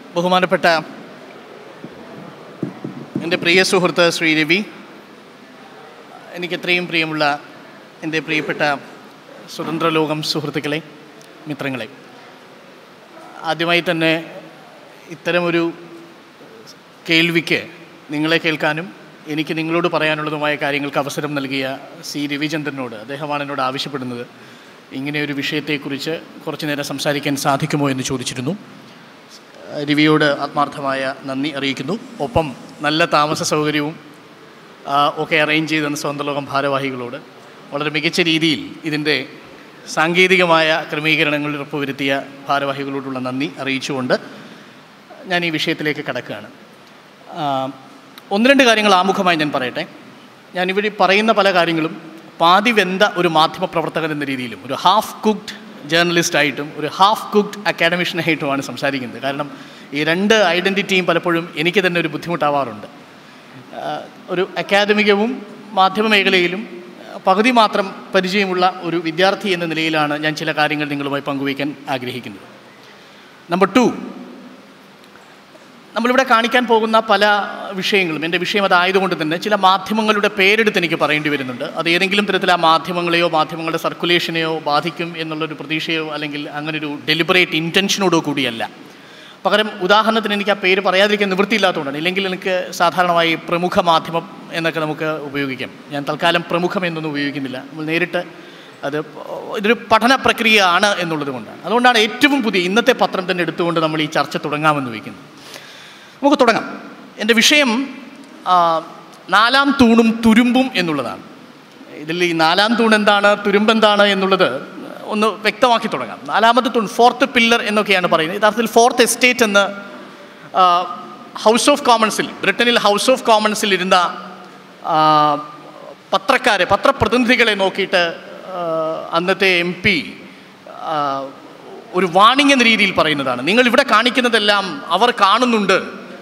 ബഹുമാനപ്പെട്ട എൻ്റെ പ്രിയ സുഹൃത്ത് ശ്രീ രവി എനിക്ക് എത്രയും പ്രിയമുള്ള എൻ്റെ പ്രിയപ്പെട്ട സ്വതന്ത്ര ലോകം സുഹൃത്തുക്കളെ മിത്രങ്ങളെ ആദ്യമായി തന്നെ ഇത്തരമൊരു കേൾവിക്ക് നിങ്ങളെ കേൾക്കാനും എനിക്ക് നിങ്ങളോട് പറയാനുള്ളതുമായ കാര്യങ്ങൾക്ക് അവസരം നൽകിയ സി രവിചന്ദ്രനോട് അദ്ദേഹമാണ് എന്നോട് ആവശ്യപ്പെടുന്നത് ഇങ്ങനെ ഒരു വിഷയത്തെക്കുറിച്ച് കുറച്ചു നേരം സംസാരിക്കാൻ സാധിക്കുമോ എന്ന് ചോദിച്ചിരുന്നു രവിയോട് ആത്മാർത്ഥമായ നന്ദി അറിയിക്കുന്നു ഒപ്പം നല്ല താമസ സൗകര്യവും ആ, ഒക്കെ അറേഞ്ച് ചെയ്തെന്ന സ്വന്തം ലോകം ഭാരവാഹികളോട് വളരെ മികച്ച രീതിയിൽ ഇതിൻ്റെ സാങ്കേതികമായ ക്രമീകരണങ്ങൾ ഉറപ്പുവരുത്തിയ ഭാരവാഹികളോടുള്ള നന്ദി അറിയിച്ചുകൊണ്ട് ഞാൻ ഈ വിഷയത്തിലേക്ക് കടക്കുകയാണ് ആ, ഒന്ന് രണ്ട് കാര്യങ്ങൾ ആമുഖമായി ഞാൻ പറയട്ടെ ഞാൻ ഇവിടെ പറയുന്ന പല കാര്യങ്ങളും പാതി വെന്ത ഒരു മാധ്യമ പ്രവർത്തകൻ എന്ന രീതിയിലും ഒരു ഹാഫ് കുക്ഡ് ജേർണലിസ്റ്റ് ആയിട്ടും ഒരു ഹാഫ് കുക്ഡ് അക്കാഡമിഷ്യനായിട്ടുമാണ് സംസാരിക്കുന്നത് കാരണം ഈ രണ്ട് ഐഡൻറ്റിറ്റിയും പലപ്പോഴും എനിക്ക് തന്നെ ഒരു ബുദ്ധിമുട്ടാവാറുണ്ട് ആ, ഒരു അക്കാദമികവും മാധ്യമ മേഖലയിലും ആ, പകുതി മാത്രം പരിചയമുള്ള ഒരു വിദ്യാർത്ഥി എന്ന നിലയിലാണ് ഞാൻ ചില കാര്യങ്ങൾ നിങ്ങളുമായി പങ്കുവയ്ക്കാൻ ആഗ്രഹിക്കുന്നത് നമ്പർ ടു നമ്മളിവിടെ കാണിക്കാൻ പോകുന്ന പല വിഷയങ്ങളും എൻ്റെ വിഷയം അതായതുകൊണ്ട് തന്നെ ചില മാധ്യമങ്ങളുടെ പേരെടുത്ത് എനിക്ക് പറയേണ്ടി വരുന്നുണ്ട് അത് ഏതെങ്കിലും തരത്തിൽ ആ മാധ്യമങ്ങളെയോ മാധ്യമങ്ങളുടെ സർക്കുലേഷനെയോ ബാധിക്കും എന്നുള്ളൊരു പ്രതീക്ഷയോ അല്ലെങ്കിൽ അങ്ങനൊരു ഡെലിബറേറ്റ് ഇൻറ്റൻഷനോടോ കൂടിയല്ല പകരം ഉദാഹരണത്തിന് എനിക്ക് ആ പേര് പറയാതിരിക്കാൻ നിവൃത്തിയില്ലാത്തതുകൊണ്ടാണ് ഇല്ലെങ്കിൽ എനിക്ക് സാധാരണമായി പ്രമുഖ മാധ്യമം എന്നൊക്കെ നമുക്ക് ഉപയോഗിക്കാം ഞാൻ തൽക്കാലം പ്രമുഖം എന്നൊന്നും ഉപയോഗിക്കുന്നില്ല നമ്മൾ നേരിട്ട് അത് ഇതൊരു പഠന പ്രക്രിയയാണ് എന്നുള്ളത് കൊണ്ടാണ് അതുകൊണ്ടാണ് ഏറ്റവും പുതിയ ഇന്നത്തെ പത്രം തന്നെ എടുത്തുകൊണ്ട് നമ്മൾ ഈ ചർച്ച തുടങ്ങാമെന്ന് വയ്ക്കുന്നത് നമുക്ക് തുടങ്ങാം എൻ്റെ വിഷയം ആ, നാലാം തൂണും തുരുമ്പും എന്നുള്ളതാണ് ഇതിൽ ഈ നാലാം തൂൺ എന്താണ് തുരുമ്പ് എന്താണ് എന്നുള്ളത് ഒന്ന് വ്യക്തമാക്കി തുടങ്ങാം നാലാമത്തെ തൂൺ ഫോർത്ത് പില്ലർ എന്നൊക്കെയാണ് പറയുന്നത് യഥാർത്ഥത്തിൽ ഫോർത്ത് എസ്റ്റേറ്റ് എന്ന് ആ, ഹൗസ് ഓഫ് കോമൺസിൽ ബ്രിട്ടനിൽ ഹൗസ് ഓഫ് കോമൺസിൽ ഇരുന്ന ആ, പത്രക്കാരെ പത്രപ്രതിനിധികളെ നോക്കിയിട്ട് ആ, അന്നത്തെ എം പി ഒരു വാണിംഗ് എന്ന രീതിയിൽ പറയുന്നതാണ് നിങ്ങൾ ഇവിടെ കാണിക്കുന്നതെല്ലാം അവർ കാണുന്നുണ്ട്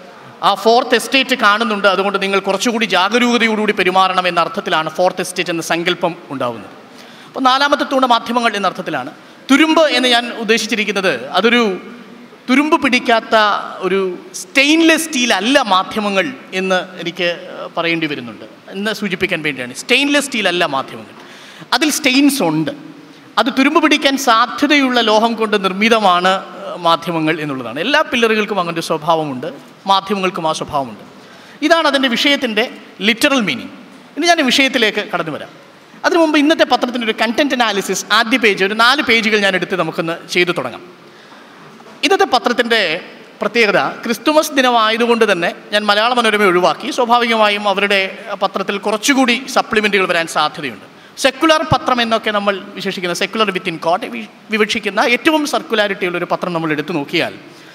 ആ ഫോർത്ത് എസ്റ്റേറ്റ് കാണുന്നുണ്ട് അതുകൊണ്ട് നിങ്ങൾ കുറച്ചുകൂടി ജാഗരൂകതയോടുകൂടി പെരുമാറണം എന്ന അർത്ഥത്തിലാണ് ഫോർത്ത് എസ്റ്റേറ്റ് എന്ന സങ്കല്പം ഉണ്ടാവുന്നത് അപ്പോൾ നാലാമത്തെ തൂണ് മാധ്യമങ്ങൾ എന്ന അർത്ഥത്തിലാണ് തുരുമ്പ് എന്ന് ഞാൻ ഉദ്ദേശിച്ചിരിക്കുന്നത് അതൊരു തുരുമ്പ് പിടിക്കാത്ത ഒരു സ്റ്റെയിൻലെസ് സ്റ്റീൽ അല്ല മാധ്യമങ്ങൾ എന്ന് എനിക്ക് പറയേണ്ടി വരുന്നുണ്ട് എന്ന് സൂചിപ്പിക്കാൻ വേണ്ടിയാണ് സ്റ്റെയിൻലെസ് സ്റ്റീൽ അല്ല മാധ്യമങ്ങൾ അതിൽ സ്റ്റെയിൻസ് ഉണ്ട് അത് തുരുമ്പ് പിടിക്കാൻ സാധ്യതയുള്ള ലോഹം കൊണ്ട് നിർമ്മിതമാണ് ഏഹ്, മാധ്യമങ്ങൾ എന്നുള്ളതാണ് എല്ലാ പില്ലറുകൾക്കും അങ്ങനെ ഒരു സ്വഭാവമുണ്ട് മാധ്യമങ്ങൾക്കും ആ സ്വഭാവമുണ്ട് ഇതാണ് അതിൻ്റെ വിഷയത്തിൻ്റെ ലിറ്ററൽ മീനിങ് ഇനി ഞാൻ ഈ വിഷയത്തിലേക്ക് കടന്നു വരാം അതിനു മുമ്പ് ഇന്നത്തെ പത്രത്തിൻ്റെ ഒരു കണ്ടന്റ് അനാലിസിസ് ആദ്യ പേജ് ഒരു നാല് പേജുകൾ ഞാൻ എടുത്ത് നമുക്കൊന്ന് ചെയ്തു തുടങ്ങാം ഇന്നത്തെ പത്രത്തിൻ്റെ പ്രത്യേകത ക്രിസ്തുമസ് ദിനമായതുകൊണ്ട് തന്നെ ഞാൻ മലയാള മനോരമ ഒഴിവാക്കി സ്വാഭാവികമായും അവരുടെ പത്രത്തിൽ കുറച്ചുകൂടി സപ്ലിമെൻറ്റുകൾ വരാൻ സാധ്യതയുണ്ട് സെക്കുലർ പത്രം എന്നൊക്കെ നമ്മൾ വിശേഷിക്കുന്ന സെക്കുലർ വിത്തിൻ കോട്ട് വിവക്ഷിക്കുന്ന ഏറ്റവും സർക്കുലാരിറ്റിയുള്ള ഒരു പത്രം നമ്മൾ എടുത്തു നോക്കിയാൽ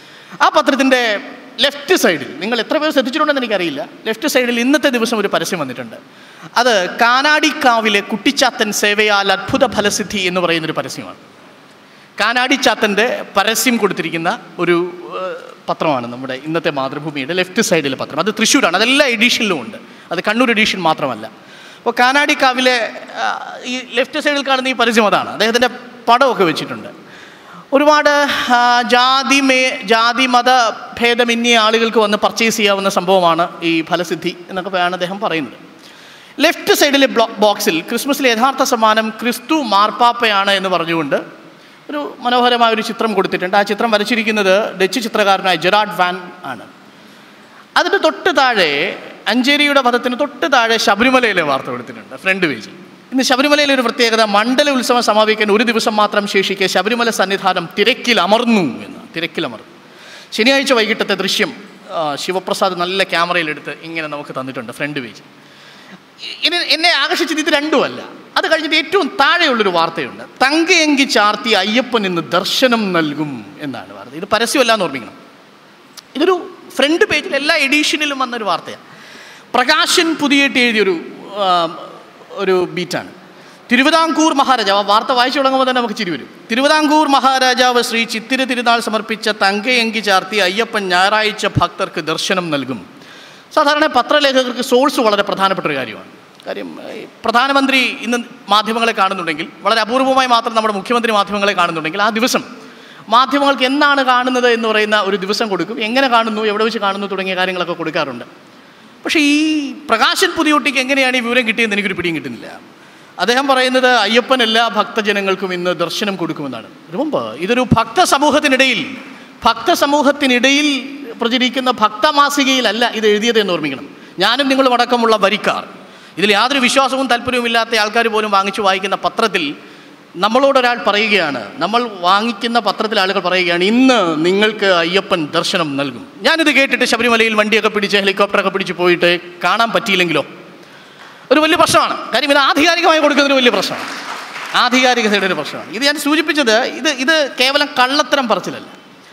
ആ പത്രത്തിൻ്റെ ലെഫ്റ്റ് സൈഡിൽ നിങ്ങൾ എത്ര പേർ ശ്രദ്ധിച്ചിട്ടുണ്ടെന്ന് എനിക്കറിയില്ല ലെഫ്റ്റ് സൈഡിൽ ഇന്നത്തെ ദിവസം ഒരു പരസ്യം വന്നിട്ടുണ്ട് അത് കാനാടിക്കാവിലെ കുട്ടിച്ചാത്തൻ സേവയാൽ അത്ഭുത ഫലസിദ്ധി എന്ന് പറയുന്നൊരു പരസ്യമാണ് കാനാടി ചാത്തൻ്റെ പരസ്യം കൊടുത്തിരിക്കുന്ന ഒരു ഏഹ്, പത്രമാണ് നമ്മുടെ ഇന്നത്തെ മാതൃഭൂമിയുടെ ലെഫ്റ്റ് സൈഡിലെ പത്രം അത് തൃശ്ശൂരാണ് അതെല്ലാ എഡീഷനിലും ഉണ്ട് അത് കണ്ണൂർ എഡീഷൻ മാത്രമല്ല അപ്പോൾ കാനാടിക്കാവിലെ ആ, ഈ ലെഫ്റ്റ് സൈഡിൽ കാണുന്ന ഈ പരസ്യം അതാണ് അദ്ദേഹത്തിൻ്റെ പടമൊക്കെ വെച്ചിട്ടുണ്ട് ഒരുപാട് ആ, ജാതി മേ ജാതി മത ഭേദമന്യേ ആളുകൾക്ക് വന്ന് പർച്ചേസ് ചെയ്യാവുന്ന സംഭവമാണ് ഈ ഫലസിദ്ധി എന്നൊക്കെ ആണ് അദ്ദേഹം പറയുന്നത് ലെഫ്റ്റ് സൈഡിലെ ബ്ലോ ബോക്സിൽ ക്രിസ്മസിലെ യഥാർത്ഥ സമ്മാനം ക്രിസ്തു മാർപ്പാപ്പയാണ് എന്ന് പറഞ്ഞുകൊണ്ട് ഒരു മനോഹരമായ ഒരു ചിത്രം കൊടുത്തിട്ടുണ്ട് ആ ചിത്രം വരച്ചിരിക്കുന്നത് ഡച്ച് ചിത്രകാരനായ ജെറാഡ് വാൻ ആണ് അതിന് തൊട്ട് താഴെ അഞ്ചേരിയുടെ വധത്തിന് തൊട്ട് താഴെ ശബരിമലയിലെ വാർത്ത കൊടുത്തിട്ടുണ്ട് ഫ്രണ്ട് പേജിൽ ഇന്ന് ശബരിമലയിലെ ഒരു പ്രത്യേകത മണ്ഡല ഉത്സവം സമാപിക്കാൻ ഒരു ദിവസം മാത്രം ശേഷിക്കെ ശബരിമല സന്നിധാനം തിരക്കിൽ അമർന്നു എന്ന് തിരക്കിലമർന്നു ശനിയാഴ്ച വൈകിട്ടത്തെ ദൃശ്യം ആ, ശിവപ്രസാദ് നല്ല ക്യാമറയിലെടുത്ത് ഇങ്ങനെ നമുക്ക് തന്നിട്ടുണ്ട് ഫ്രണ്ട് പേജ് ഇനി എന്നെ ആകർഷിച്ചത് ഇത് രണ്ടുമല്ല അത് കഴിഞ്ഞിട്ട് ഏറ്റവും താഴെയുള്ളൊരു വാർത്തയുണ്ട് തങ്കയെങ്കി ചാർത്തി അയ്യപ്പൻ ഇന്ന് ദർശനം നൽകും എന്നാണ് വാർത്ത ഇത് പരസ്യമല്ല എന്ന് ഓർമ്മിക്കണം ഇതൊരു ഫ്രണ്ട് പേജിൽ എല്ലാ എഡീഷനിലും വന്നൊരു വാർത്തയാണ് പ്രകാശൻ പുതിയേട്ട് എഴുതിയൊരു ആ, ഒരു ബീറ്റാണ് തിരുവിതാംകൂർ മഹാരാജാവ് ആ വാർത്ത വായിച്ചു തുടങ്ങുമ്പോൾ തന്നെ നമുക്ക് ചിരി വരും തിരുവിതാംകൂർ മഹാരാജാവ് ശ്രീ ചിത്തിര തിരുനാൾ സമർപ്പിച്ച തങ്കയങ്കി ചാർത്തി അയ്യപ്പൻ ഞായറാഴ്ച ഭക്തർക്ക് ദർശനം നൽകും സാധാരണ പത്രലേഖകർക്ക് സോഴ്സ് വളരെ പ്രധാനപ്പെട്ട ഒരു കാര്യമാണ് കാര്യം ഈ പ്രധാനമന്ത്രി ഇന്ന് മാധ്യമങ്ങളെ കാണുന്നുണ്ടെങ്കിൽ വളരെ അപൂർവമായി മാത്രം നമ്മുടെ മുഖ്യമന്ത്രി മാധ്യമങ്ങളെ കാണുന്നുണ്ടെങ്കിൽ ആ ദിവസം മാധ്യമങ്ങൾക്ക് എന്നാണ് കാണുന്നത് എന്ന് പറയുന്ന ഒരു ദിവസം കൊടുക്കും എങ്ങനെ കാണുന്നു എവിടെ വെച്ച് കാണുന്നു തുടങ്ങിയ കാര്യങ്ങളൊക്കെ കൊടുക്കാറുണ്ട് പക്ഷേ ഈ പ്രകാശൻ പുതിയൊട്ടിക്ക് എങ്ങനെയാണ് ഈ വിവരം കിട്ടിയെന്ന് എനിക്കൊരു പിടിയും കിട്ടുന്നില്ല അദ്ദേഹം പറയുന്നത് അയ്യപ്പൻ എല്ലാ ഭക്തജനങ്ങൾക്കും ഇന്ന് ദർശനം കൊടുക്കുമെന്നാണ് മുമ്പ് ഇതൊരു ഭക്ത സമൂഹത്തിനിടയിൽ ഭക്ത സമൂഹത്തിനിടയിൽ പ്രചരിക്കുന്ന ഭക്തമാസികയിലല്ല ഇത് എഴുതിയത് എന്ന് ഓർമ്മിക്കണം ഞാനും നിങ്ങളും അടക്കമുള്ള വരിക്കാർ ഇതിൽ യാതൊരു വിശ്വാസവും താല്പര്യവും ഇല്ലാത്ത ആൾക്കാർ പോലും വാങ്ങിച്ചു വായിക്കുന്ന പത്രത്തിൽ നമ്മളോടൊരാൾ പറയുകയാണ് നമ്മൾ വാങ്ങിക്കുന്ന പത്രത്തിൽ ആളുകൾ പറയുകയാണ് ഇന്ന് നിങ്ങൾക്ക് അയ്യപ്പൻ ദർശനം നൽകും ഞാനിത് കേട്ടിട്ട് ശബരിമലയിൽ വണ്ടിയൊക്കെ പിടിച്ച് ഹെലികോപ്റ്ററൊക്കെ പിടിച്ച് പോയിട്ട് കാണാൻ പറ്റിയില്ലെങ്കിലോ ഒരു വലിയ പ്രശ്നമാണ് കാര്യം ഇത് ആധികാരികമായി കൊടുക്കുന്നൊരു വലിയ പ്രശ്നമാണ് ആധികാരികതയുടെ ഒരു പ്രശ്നമാണ് ഇത് ഞാൻ സൂചിപ്പിച്ചത് ഇത് ഇത് കേവലം കള്ളത്തരം പറച്ചിലല്ല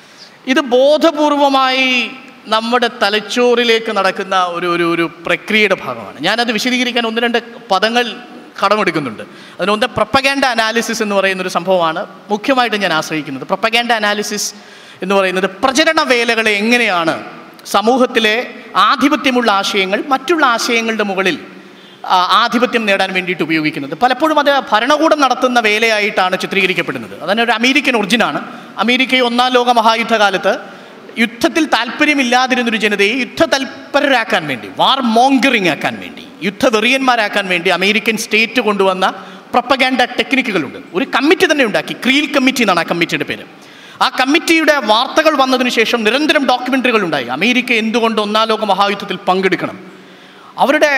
ഇത് ബോധപൂർവമായി നമ്മുടെ തലച്ചോറിലേക്ക് നടക്കുന്ന ഒരു ഒരു ഒരു പ്രക്രിയയുടെ ഭാഗമാണ് ഞാനത് വിശദീകരിക്കാൻ ഒന്ന് രണ്ട് പദങ്ങൾ കടമെടുക്കുന്നുണ്ട് അതിനൊന്ന് പ്രപ്പഗാൻഡ അനാലിസിസ് എന്ന് പറയുന്ന ഒരു സംഭവമാണ് മുഖ്യമായിട്ട് ഞാൻ ആശ്രയിക്കുന്നത് പ്രപ്പഗാൻഡ അനാലിസിസ് എന്ന് പറയുന്നത് പ്രചരണ വേലകളെ എങ്ങനെയാണ് സമൂഹത്തിലെ ആധിപത്യമുള്ള ആശയങ്ങൾ മറ്റുള്ള ആശയങ്ങളുടെ മുകളിൽ ആ, ആധിപത്യം നേടാൻ വേണ്ടിയിട്ട് ഉപയോഗിക്കുന്നത് പലപ്പോഴും അത് ഭരണകൂടം നടത്തുന്ന വേലയായിട്ടാണ് ചിത്രീകരിക്കപ്പെടുന്നത് അതന്നെ ഒരു അമേരിക്കൻ ഒറിജിനാണ് അമേരിക്ക ഈ ഒന്നാം ലോക മഹായുദ്ധകാലത്ത് യുദ്ധത്തിൽ താല്പര്യമില്ലാതിരുന്നൊരു ജനതയെ യുദ്ധ തൽപരരാക്കാൻ വേണ്ടി വാർ മോങ്കറിങ് ആക്കാൻ വേണ്ടി യുദ്ധവെറിയന്മാരാക്കാൻ വേണ്ടി അമേരിക്കൻ സ്റ്റേറ്റ് കൊണ്ടുവന്ന പ്രപ്പഗാൻഡ ടെക്നിക്കുകളുണ്ട് ഒരു കമ്മിറ്റി തന്നെ ഉണ്ടാക്കി ക്രീൽ കമ്മിറ്റി എന്നാണ് ആ കമ്മിറ്റിയുടെ പേര് ആ കമ്മിറ്റിയുടെ വാർത്തകൾ വന്നതിന് ശേഷം നിരന്തരം ഡോക്യുമെൻ്ററികൾ ഉണ്ടായി അമേരിക്ക എന്തുകൊണ്ട് ഒന്നാം ലോക മഹായുദ്ധത്തിൽ പങ്കെടുക്കണം അവരുടെ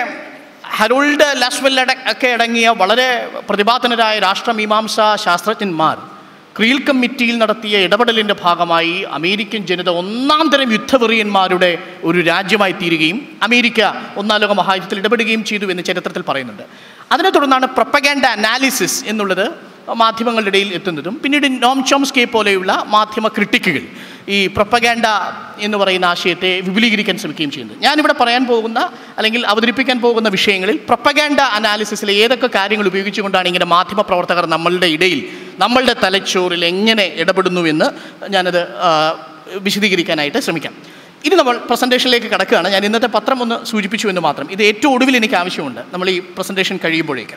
ഹരോൾഡ് ലാസ്വെൽ ഒക്കെ അടങ്ങിയ വളരെ പ്രതിഭാതനരായ രാഷ്ട്രമീമാംസ ശാസ്ത്രജ്ഞന്മാർ ക്രീൽ കമ്മിറ്റിയിൽ നടത്തിയ ഇടപെടലിൻ്റെ ഭാഗമായി അമേരിക്കൻ ജനത ഒന്നാം തരം യുദ്ധവെറിയന്മാരുടെ ഒരു രാജ്യമായി തീരുകയും അമേരിക്ക ഒന്നാം ലോക മഹായുദ്ധത്തിൽ ഇടപെടുകയും ചെയ്തു എന്ന് ചരിത്രത്തിൽ പറയുന്നുണ്ട് അതിനെ തുടർന്നാണ് പ്രപ്പഗാൻഡ അനാലിസിസ് എന്നുള്ളത് മാധ്യമങ്ങളുടെ ഇടയിൽ എത്തുന്നതും പിന്നീട് നോം ചോംസ്കെ പോലെയുള്ള മാധ്യമ ക്രിട്ടിക്കുകൾ ഈ പ്രപ്പഗാൻഡ എന്ന് പറയുന്ന ആശയത്തെ വിപുലീകരിക്കാൻ ശ്രമിക്കുകയും ചെയ്യുന്നത് ഞാനിവിടെ പറയാൻ പോകുന്ന അല്ലെങ്കിൽ അവതരിപ്പിക്കാൻ പോകുന്ന വിഷയങ്ങളിൽ പ്രപ്പഗാൻഡ അനാലിസിസിലെ ഏതൊക്കെ കാര്യങ്ങൾ ഉപയോഗിച്ചുകൊണ്ടാണ് ഇങ്ങനെ മാധ്യമ പ്രവർത്തകർ നമ്മളുടെ ഇടയിൽ നമ്മളുടെ തലച്ചോറിൽ എങ്ങനെ ഇടപെടുന്നുവെന്ന് ഞാനത് ആ, വിശദീകരിക്കാനായിട്ട് ശ്രമിക്കാം ഇനി നമ്മൾ പ്രസൻറ്റേഷനിലേക്ക് കിടക്കുകയാണ് ഞാൻ ഇന്നത്തെ പത്രം ഒന്ന് സൂചിപ്പിച്ചു എന്ന് മാത്രം ഇത് ഏറ്റവും ഒടുവിൽ എനിക്ക് ആവശ്യമുണ്ട് നമ്മൾ ഈ പ്രസൻറ്റേഷൻ കഴിയുമ്പോഴേക്കും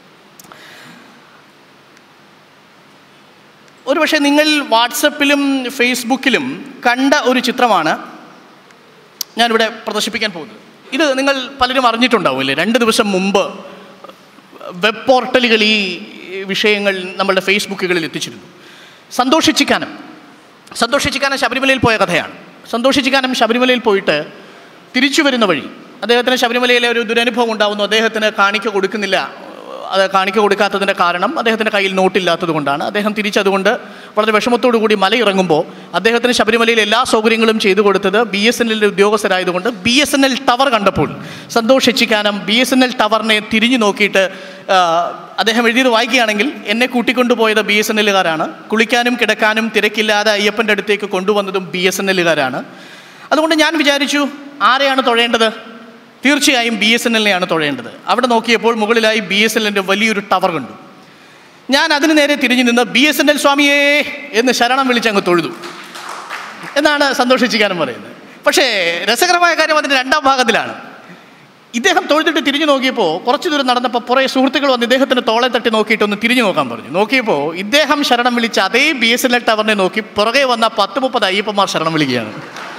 ഒരുപക്ഷെ നിങ്ങൾ വാട്സപ്പിലും ഫേസ്ബുക്കിലും കണ്ട ഒരു ചിത്രമാണ് ഞാനിവിടെ പ്രദർശിപ്പിക്കാൻ പോകുന്നത് ഇത് നിങ്ങൾ പലരും അറിഞ്ഞിട്ടുണ്ടാവും അല്ലേ രണ്ട് ദിവസം മുമ്പ് വെബ് പോർട്ടലുകൾ ഈ വിഷയങ്ങൾ നമ്മളുടെ ഫേസ്ബുക്കുകളിൽ എത്തിച്ചിരുന്നു സന്തോഷിച്ചിക്കാനം സന്തോഷിച്ചിക്കാനം ശബരിമലയിൽ പോയ കഥയാണ് സന്തോഷിച്ചിക്കാനം ശബരിമലയിൽ പോയിട്ട് തിരിച്ചു വരുന്ന വഴി അദ്ദേഹത്തിന് ശബരിമലയിലെ ഒരു ദുരനുഭവം ഉണ്ടാകുന്നു അദ്ദേഹത്തിന് കാണിക്ക കൊടുക്കുന്നില്ല അത് കാണിക്ക കൊടുക്കാത്തതിൻ്റെ കാരണം അദ്ദേഹത്തിൻ്റെ കയ്യിൽ നോട്ടില്ലാത്തത് കൊണ്ടാണ് അദ്ദേഹം തിരിച്ചതുകൊണ്ട് വളരെ വിഷമത്തോടു കൂടി മലയിറങ്ങുമ്പോൾ അദ്ദേഹത്തിന് ശബരിമലയിൽ എല്ലാ സൗകര്യങ്ങളും ചെയ്തു കൊടുത്തത് ബി എസ് എൻ എല്ലിൻ്റെ ഉദ്യോഗസ്ഥരായതുകൊണ്ട് B S N L tower കണ്ടപ്പോൾ സന്തോഷിച്ചിക്കാനും ബി എസ് എൻ എൽ ടവറിനെ തിരിഞ്ഞു നോക്കിയിട്ട് ആ, അദ്ദേഹം എഴുതിയത് വായിക്കുകയാണെങ്കിൽ എന്നെ കൂട്ടിക്കൊണ്ടുപോയത് ബി എസ് എൻ എല്ലുകാരാണ് കുളിക്കാനും കിടക്കാനും തിരക്കില്ലാതെ അയ്യപ്പൻ്റെ അടുത്തേക്ക് കൊണ്ടുവന്നതും ബി എസ് എൻ എല്ലുകാരാണ് അതുകൊണ്ട് ഞാൻ വിചാരിച്ചു ആരെയാണ് തൊഴേണ്ടത് തീർച്ചയായും ബി എസ് എൻ എല്ലിനെയാണ് തൊഴേണ്ടത് അവിടെ നോക്കിയപ്പോൾ മുകളിലായി ബി എസ് എൻ എല്ലിൻ്റെ വലിയൊരു ടവർ കണ്ടു ഞാൻ അതിന് നേരെ തിരിഞ്ഞു നിന്ന് ബി എസ് എൻ എൽ സ്വാമിയേ എന്ന് ശരണം വിളിച്ച് അങ്ങ് തൊഴുതു എന്നാണ് സന്തോഷിച്ചിക്കാനും പറയുന്നത് പക്ഷേ രസകരമായ കാര്യം അതിൻ്റെ രണ്ടാം ഭാഗത്തിലാണ് ഇദ്ദേഹം തൊഴുതിട്ട് തിരിഞ്ഞു നോക്കിയപ്പോൾ കുറച്ച് ദൂരം നടന്നപ്പോൾ കുറേ സുഹൃത്തുക്കൾ വന്ന് ഇദ്ദേഹത്തിന് തോളെ തട്ടി നോക്കിയിട്ട് ഒന്ന് തിരിഞ്ഞു നോക്കാൻ പറഞ്ഞു നോക്കിയപ്പോൾ ഇദ്ദേഹം ശരണം വിളിച്ച അതേ ബി എസ് എൻ എൽ ടവറിനെ നോക്കി പുറകെ വന്ന പത്ത് മുപ്പത് അയ്യപ്പന്മാർ ശരണം വിളിക്കുകയാണ്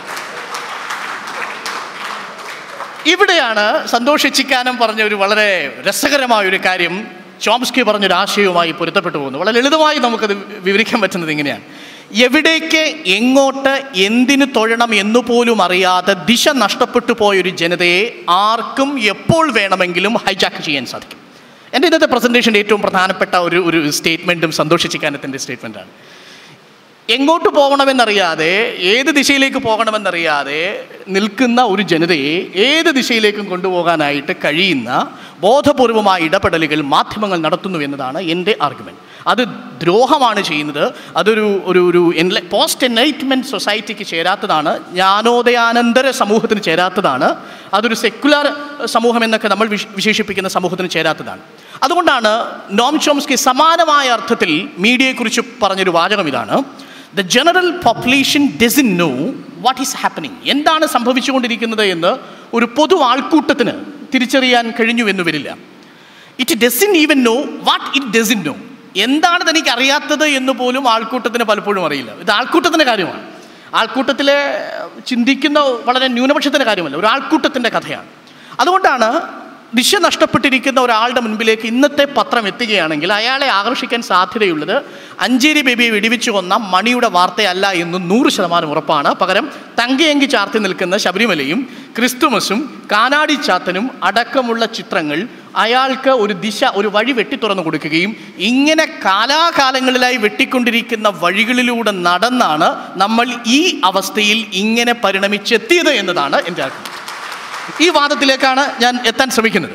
ഇവിടെയാണ് സന്തോഷിച്ചിക്കാനും പറഞ്ഞ ഒരു വളരെ രസകരമായ ഒരു കാര്യം ചോംസ്കി പറഞ്ഞൊരു ആശയവുമായി പൊരുത്തപ്പെട്ടു പോകുന്നു വളരെ ലളിതമായി നമുക്കത് വിവരിക്കാൻ പറ്റുന്നത് ഇങ്ങനെയാണ് എവിടേക്ക് എങ്ങോട്ട് എന്തിനു തൊഴണം എന്നു പോലും അറിയാതെ ദിശ നഷ്ടപ്പെട്ടു പോയൊരു ജനതയെ ആർക്കും എപ്പോൾ വേണമെങ്കിലും ഹൈജാക്ക് ചെയ്യാൻ സാധിക്കും എൻ്റെ ഇന്നത്തെ പ്രസൻറ്റേഷൻ്റെ ഏറ്റവും പ്രധാനപ്പെട്ട ഒരു ഒരു സ്റ്റേറ്റ്മെൻറ്റും സന്തോഷിച്ചിക്കാനത്തിൻ്റെ സ്റ്റേറ്റ്മെൻറ്റാണ് എങ്ങോട്ട് പോകണമെന്നറിയാതെ ഏത് ദിശയിലേക്ക് പോകണമെന്നറിയാതെ നിൽക്കുന്ന ഒരു ജനതയെ ഏത് ദിശയിലേക്കും കൊണ്ടുപോകാനായിട്ട് കഴിയുന്ന ബോധപൂർവമായ ഇടപെടലുകൾ മാധ്യമങ്ങൾ നടത്തുന്നു എന്നതാണ് എൻ്റെ ആർഗ്യുമെൻറ്റ് അത് ദ്രോഹമാണ് ചെയ്യുന്നത് അതൊരു ഒരു ഒരു എൻല പോസ്റ്റ് എൻലൈറ്റ്മെൻറ്റ് സൊസൈറ്റിക്ക് ചേരാത്തതാണ് ജ്ഞാനോദയാനന്തര സമൂഹത്തിന് ചേരാത്തതാണ് അതൊരു സെക്യുലർ സമൂഹം എന്നൊക്കെ നമ്മൾ വിശ്- വിശേഷിപ്പിക്കുന്ന സമൂഹത്തിന് ചേരാത്തതാണ് അതുകൊണ്ടാണ് നോം ചോംസ്കി സമാനമായ അർത്ഥത്തിൽ മീഡിയയെക്കുറിച്ച് പറഞ്ഞൊരു വാചകം ഇതാണ് the general population doesn't know what is happening എന്താണ് സംഭവിച്ചുകൊണ്ടിരിക്കുന്നത് എന്ന് ഒരു പൊതു ആൾക്കൂട്ടത്തിന് തിരിച്ചറിയാൻ കഴിഞ്ഞു എന്ന് വരില്ല it doesn't even know what it doesn't know എന്താണ് തനിക്ക് അറിയാത്തത് എന്ന് പോലും ആൾക്കൂട്ടത്തിന് പലപ്പോഴും അറിയില്ല ഇത് ആൾക്കൂട്ടത്തിൻ്റെ കാര്യമാണ് ആൾക്കൂട്ടത്തിലെ ചിന്തിക്കുന്ന വളരെ ന്യൂനപക്ഷത്തിൻ്റെ കാര്യമല്ല ഒരു ആൾക്കൂട്ടത്തിൻ്റെ കഥയാണ് അതുകൊണ്ടാണ് ദിശ നഷ്ടപ്പെട്ടിരിക്കുന്ന ഒരാളുടെ മുൻപിലേക്ക് ഇന്നത്തെ പത്രം എത്തുകയാണെങ്കിൽ അയാളെ ആകർഷിക്കാൻ സാധ്യതയുള്ളത് അഞ്ചേരി ബേബിയെ വെടിവെച്ച് കൊന്ന മണിയുടെ വാർത്തയല്ല എന്ന് നൂറ് ശതമാനം ഉറപ്പാണ് പകരം തങ്കയങ്കി ചാർത്തി നിൽക്കുന്ന ശബരിമലയും ക്രിസ്തുമസും കാനാടി ചാത്തനും അടക്കമുള്ള ചിത്രങ്ങൾ അയാൾക്ക് ഒരു ദിശ ഒരു വഴി വെട്ടിത്തുറന്നു കൊടുക്കുകയും ഇങ്ങനെ കാലാകാലങ്ങളിലായി വെട്ടിക്കൊണ്ടിരിക്കുന്ന വഴികളിലൂടെ നടന്നാണ് നമ്മൾ ഈ അവസ്ഥയിൽ ഇങ്ങനെ പരിണമിച്ചെത്തിയത് എന്നതാണ് എൻ്റെ ആഗ്രഹം ഈ വാദത്തിലേക്കാണ് ഞാൻ എത്താൻ ശ്രമിക്കുന്നത്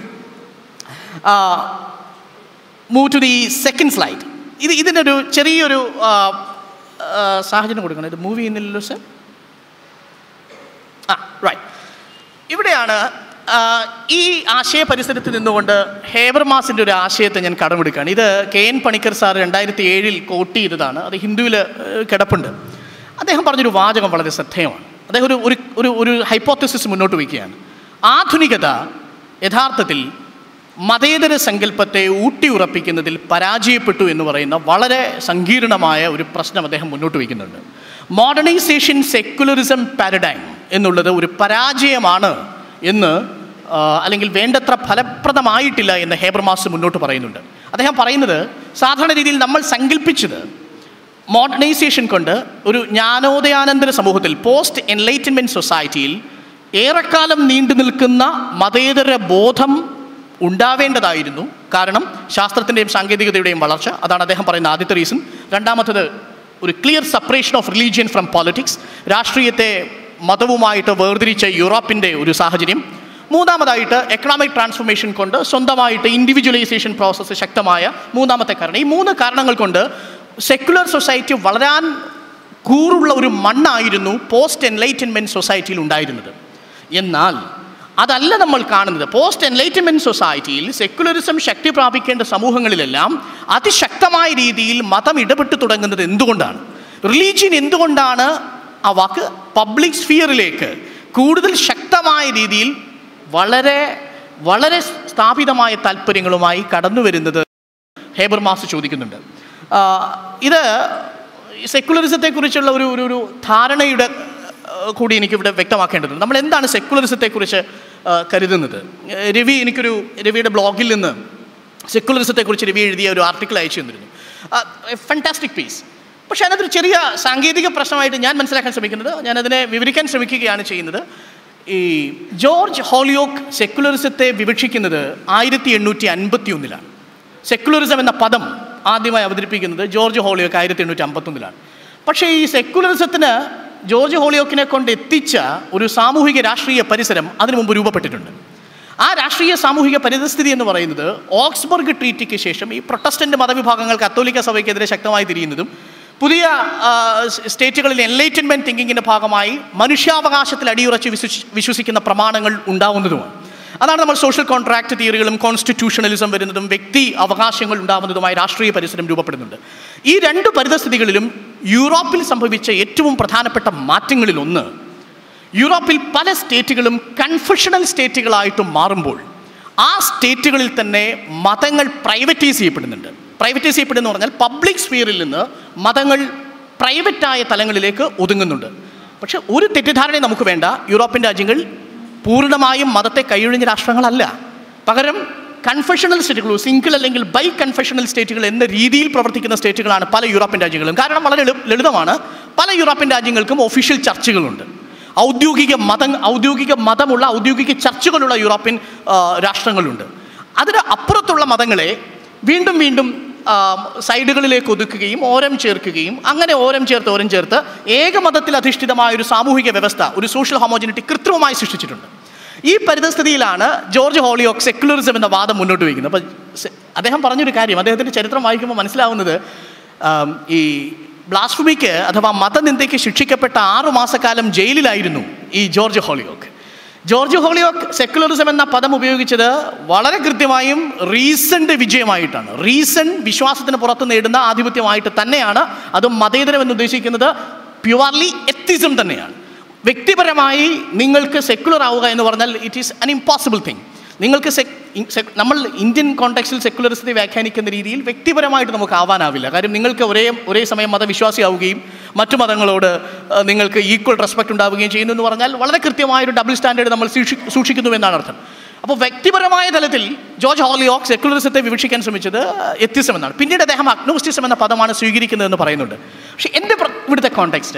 move to the second slide ഇത് ഇതിനൊരു ചെറിയൊരു ആ, ആ, സാഹചര്യം കൊടുക്കണം ഇത് മൂവ് ചെയ്യുന്നില്ലല്ലോ സർ ആ റൈറ്റ് ഇവിടെയാണ് ആ, ഈ ആശയ പരിസരത്ത് നിന്നുകൊണ്ട് ഹേബർമാസിൻ്റെ ഒരു ആശയത്തെ ഞാൻ കടമെടുക്കുകയാണ് ഇത് കെ എൻ പണിക്കർ സാർ രണ്ടായിരത്തി ഏഴിൽ കോട്ട് ചെയ്തതാണ് അത് ഹിന്ദുവിൽ കിടപ്പുണ്ട് അദ്ദേഹം പറഞ്ഞൊരു വാചകം വളരെ ശ്രദ്ധേയമാണ് അദ്ദേഹം ഒരു ഒരു ഒരു ഒരു ഹൈപ്പോത്തസിസ് മുന്നോട്ട് വയ്ക്കുകയാണ് ആധുനികത യഥാർത്ഥത്തിൽ മതേതര സങ്കല്പത്തെ ഊട്ടിയുറപ്പിക്കുന്നതിൽ പരാജയപ്പെട്ടു എന്ന് പറയുന്ന വളരെ സങ്കീർണമായ ഒരു പ്രശ്നം അദ്ദേഹം മുന്നോട്ട് വയ്ക്കുന്നുണ്ട് മോഡേണൈസേഷൻ സെക്യുലറിസം പാരഡൈം എന്നുള്ളത് ഒരു പരാജയമാണ് എന്ന് ആ, അല്ലെങ്കിൽ വേണ്ടത്ര ഫലപ്രദമായിട്ടില്ല എന്ന് ഹേബർമാസ് മുന്നോട്ട് പറയുന്നുണ്ട് അദ്ദേഹം പറയുന്നത് സാധാരണ രീതിയിൽ നമ്മൾ സങ്കല്പിച്ചത് മോഡേണൈസേഷൻ കൊണ്ട് ഒരു ജ്ഞാനോദയാനന്തര സമൂഹത്തിൽ പോസ്റ്റ് എൻലൈറ്റൻമെൻറ്റ് സൊസൈറ്റിയിൽ ഏറെക്കാലം നീണ്ടു നിൽക്കുന്ന മതേതര ബോധം ഉണ്ടാവേണ്ടതായിരുന്നു കാരണം ശാസ്ത്രത്തിൻ്റെയും സാങ്കേതികതയുടെയും വളർച്ച അതാണ് അദ്ദേഹം പറയുന്ന ആദ്യത്തെ റീസൺ രണ്ടാമത്തത് ഒരു clear separation of religion from politics രാഷ്ട്രീയത്തെ മതവുമായിട്ട് വേർതിരിച്ച യൂറോപ്പിൻ്റെ ഒരു സാഹചര്യം മൂന്നാമതായിട്ട് എക്കണോമിക് ട്രാൻസ്ഫോർമേഷൻ കൊണ്ട് സ്വന്തമായിട്ട് ഇൻഡിവിജ്വലൈസേഷൻ പ്രോസസ്സ് ശക്തമായ മൂന്നാമത്തെ കാരണം ഈ മൂന്ന് കാരണങ്ങൾ കൊണ്ട് സെക്യുലർ സൊസൈറ്റി വളരാൻ കൂറുള്ള ഒരു മണ്ണായിരുന്നു പോസ്റ്റ് എൻലൈറ്റൻമെൻറ്റ് സൊസൈറ്റിയിൽ ഉണ്ടായിരുന്നത് എന്നാൽ അതല്ല നമ്മൾ കാണുന്നത് പോസ്റ്റ് എൻലൈറ്റൻമെൻറ്റ് സൊസൈറ്റിയിൽ സെക്യുലറിസം ശക്തി പ്രാപിക്കേണ്ട സമൂഹങ്ങളിലെല്ലാം അതിശക്തമായ രീതിയിൽ മതം ഇടപെട്ട് തുടങ്ങുന്നത് എന്തുകൊണ്ടാണ് റിലീജിയൻ എന്തുകൊണ്ടാണ് ആ വാക്ക് പബ്ലിക് സ്ഫിയറിലേക്ക് കൂടുതൽ ശക്തമായ രീതിയിൽ വളരെ വളരെ സ്ഥാപിതമായ താല്പര്യങ്ങളുമായി കടന്നു വരുന്നത് ഹേബർ മാസ് ചോദിക്കുന്നുണ്ട് ആ, ഇത് സെക്കുലറിസത്തെക്കുറിച്ചുള്ള ഒരു ഒരു ഒരു ധാരണയുടെ ആ, കൂടി എനിക്കിവിടെ വ്യക്തമാക്കേണ്ടതുണ്ട് നമ്മൾ എന്താണ് സെക്കുലറിസത്തെക്കുറിച്ച് ആ, കരുതുന്നത് ഏ, രവി എനിക്കൊരു രവിയുടെ ബ്ലോഗിൽ നിന്ന് സെക്കുലറിസത്തെക്കുറിച്ച് രവി എഴുതിയ ഒരു ആർട്ടിക്കിൾ അയച്ചു തന്നിരുന്നു ഫാൻറ്റാസ്റ്റിക് പീസ് പക്ഷേ അതിനകത്തൊരു ചെറിയ സാങ്കേതിക പ്രശ്നമായിട്ട് ഞാൻ മനസ്സിലാക്കാൻ ശ്രമിക്കുന്നത് ഞാനതിനെ വിവരിക്കാൻ ശ്രമിക്കുകയാണ് ചെയ്യുന്നത് ഈ ജോർജ് ഹോളിയോക്ക് സെക്കുലറിസത്തെ വിവക്ഷിക്കുന്നത് ആയിരത്തി എണ്ണൂറ്റി അൻപത്തി ഒന്നിലാണ് സെക്കുലറിസം എന്ന പദം ആദ്യമായി അവതരിപ്പിക്കുന്നത് ജോർജ് ഹോളിയോക്ക് ആയിരത്തി എണ്ണൂറ്റി അമ്പത്തൊന്നിലാണ് പക്ഷേ ഈ സെക്കുലറിസത്തിന് ജോർജ് ഹോളിയോക്കിനെ കൊണ്ട് എത്തിച്ച ഒരു സാമൂഹിക രാഷ്ട്രീയ പരിസരം അതിനു മുമ്പ് രൂപപ്പെട്ടിട്ടുണ്ട് ആ രാഷ്ട്രീയ സാമൂഹിക പരിതസ്ഥിതി എന്ന് പറയുന്നത് ഓക്സ്ബർഗ് ട്രീറ്റിക്ക് ശേഷം ഈ പ്രൊട്ടസ്റ്റന്റ് മതവിഭാഗങ്ങൾ കത്തോലിക്ക സഭയ്ക്കെതിരെ ശക്തമായി തിരിയുന്നതും പുതിയ ആ, സ് സ്റ്റേറ്റുകളിൽ എൻലൈറ്റൻമെൻറ്റ് തിങ്കിങ്ങിൻ്റെ ഭാഗമായി മനുഷ്യാവകാശത്തിൽ അടിയുറച്ച് വിശ്വസി വിശ്വസിക്കുന്ന പ്രമാണങ്ങൾ ഉണ്ടാവുന്നതുമാണ് അതാണ് നമ്മൾ സോഷ്യൽ കോൺട്രാക്ട് തിയറികളും കോൺസ്റ്റിറ്റ്യൂഷണലിസം വരുന്നതും വ്യക്തി അവകാശങ്ങൾ ഉണ്ടാവുന്നതുമായ രാഷ്ട്രീയ പരിസരം രൂപപ്പെടുന്നുണ്ട് ഈ രണ്ട് പരിതസ്ഥിതികളിലും യൂറോപ്പിൽ സംഭവിച്ച ഏറ്റവും പ്രധാനപ്പെട്ട മാറ്റങ്ങളിലൊന്ന് യൂറോപ്പിൽ പല സ്റ്റേറ്റുകളും കൺഫഷണൽ സ്റ്റേറ്റുകളായിട്ട് മാറുമ്പോൾ ആ സ്റ്റേറ്റുകളിൽ തന്നെ മതങ്ങൾ പ്രൈവറ്റൈസ് ചെയ്യപ്പെടുന്നുണ്ട് പ്രൈവറ്റൈസ് ചെയ്യപ്പെടുന്നു പറഞ്ഞാൽ പബ്ലിക് സ്ഫിയറിൽ നിന്ന് മതങ്ങൾ പ്രൈവറ്റായ തലങ്ങളിലേക്ക് ഒതുങ്ങുന്നുണ്ട് പക്ഷെ ഒരു തെറ്റിദ്ധാരണയും നമുക്ക് വേണ്ട യൂറോപ്യൻ രാജ്യങ്ങൾ പൂർണ്ണമായും മതത്തെ കൈയൊഴിഞ്ഞ രാഷ്ട്രങ്ങളല്ല പകരം കൺഫഷണൽ സ്റ്റേറ്റുകൾ സിംഗിൾ അല്ലെങ്കിൽ ബൈ കൺഫഷണൽ സ്റ്റേറ്റുകൾ എന്ന രീതിയിൽ പ്രവർത്തിക്കുന്ന സ്റ്റേറ്റുകളാണ് പല യൂറോപ്യൻ രാജ്യങ്ങളും കാരണം വളരെ ലളി- ലളിതമാണ് പല യൂറോപ്യൻ രാജ്യങ്ങൾക്കും ഒഫീഷ്യൽ ചർച്ചുകളുണ്ട് ഔദ്യോഗിക മതം ഔദ്യോഗിക മതമുള്ള ഔദ്യോഗിക ചർച്ചുകളുള്ള യൂറോപ്യൻ ആ, രാഷ്ട്രങ്ങളുണ്ട് അതിന് അപ്പുറത്തുള്ള മതങ്ങളെ വീണ്ടും വീണ്ടും ആ, സൈഡുകളിലേക്ക് ഒതുക്കുകയും ഓരം ചേർക്കുകയും അങ്ങനെ ഓരം ചേർത്ത് ഓരം ചേർത്ത് ഏകമതത്തിൽ അധിഷ്ഠിതമായ ഒരു സാമൂഹിക വ്യവസ്ഥ ഒരു സോഷ്യൽ ഹോമോജിനിറ്റി കൃത്രിമമായി സൃഷ്ടിച്ചിട്ടുണ്ട് ഈ പരിതസ്ഥിതിയിലാണ് ജോർജ് ഹോളിയോക്ക് സെക്യുലറിസം എന്ന വാദം മുന്നോട്ട് വയ്ക്കുന്നത് അപ്പോൾ സെ- അദ്ദേഹം പറഞ്ഞൊരു കാര്യം അദ്ദേഹത്തിൻ്റെ ചരിത്രം വായിക്കുമ്പോൾ മനസ്സിലാവുന്നത് ആം, ഈ ബ്ലാസ്ഫമിക്ക് അഥവാ മതനിന്ദയ്ക്ക് ശിക്ഷിക്കപ്പെട്ട ആറു മാസക്കാലം ജയിലിലായിരുന്നു ഈ George Holyoake George Holyoake secularism എന്ന പദം ഉപയോഗിച്ചത് വളരെ കൃത്യമായും റീസണ്ട് വിജയമായിട്ടാണ് റീസൺ വിശ്വാസത്തിന് പുറത്ത് നേടുന്ന ആധിപത്യമായിട്ട് തന്നെയാണ് അതും മതേതരം എന്ന് ഉദ്ദേശിക്കുന്നത് പ്യുവർലി എത്തിസം തന്നെയാണ് വ്യക്തിപരമായി നിങ്ങൾക്ക് സെക്യുലർ ആവുക എന്ന് പറഞ്ഞാൽ it is an impossible thing നിങ്ങൾക്ക് sec- ഇ- sec- നമ്മൾ ഇന്ത്യൻ കോണ്ടെക്സ്റ്റിൽ സെക്കുലറിസത്തെ വ്യാഖ്യാനിക്കുന്ന രീതിയിൽ വ്യക്തിപരമായിട്ട് നമുക്ക് ആവാനാവില്ല കാര്യം നിങ്ങൾക്ക് ഒരേ ഒരേ സമയം മതവിശ്വാസിയാവുകയും മറ്റു മതങ്ങളോട് ആ, നിങ്ങൾക്ക് ഈക്വൽ റെസ്പെക്ട് ഉണ്ടാവുകയും ചെയ്യുന്നു എന്ന് പറഞ്ഞാൽ വളരെ കൃത്യമായൊരു ഡബിൾ സ്റ്റാൻഡേർഡ് നമ്മൾ സൂക്ഷി സൂക്ഷിക്കുന്നു എന്നാണ് അർത്ഥം അപ്പോൾ വ്യക്തിപരമായ തലത്തിൽ ജോർജ് ഹോളിയോക്ക് സെക്കുലറിസത്തെ വിവക്ഷിക്കാൻ ശ്രമിച്ചത് എത്തിസം എന്നാണ് പിന്നീട് അദ്ദേഹം അഗ്നോസ്റ്റിസം എന്ന പദമാണ് സ്വീകരിക്കുന്നതെന്ന് പറയുന്നുണ്ട് പക്ഷേ എൻ്റെ പ്ര- ഇവിടുത്തെ കോണ്ടെക്സ്റ്റ്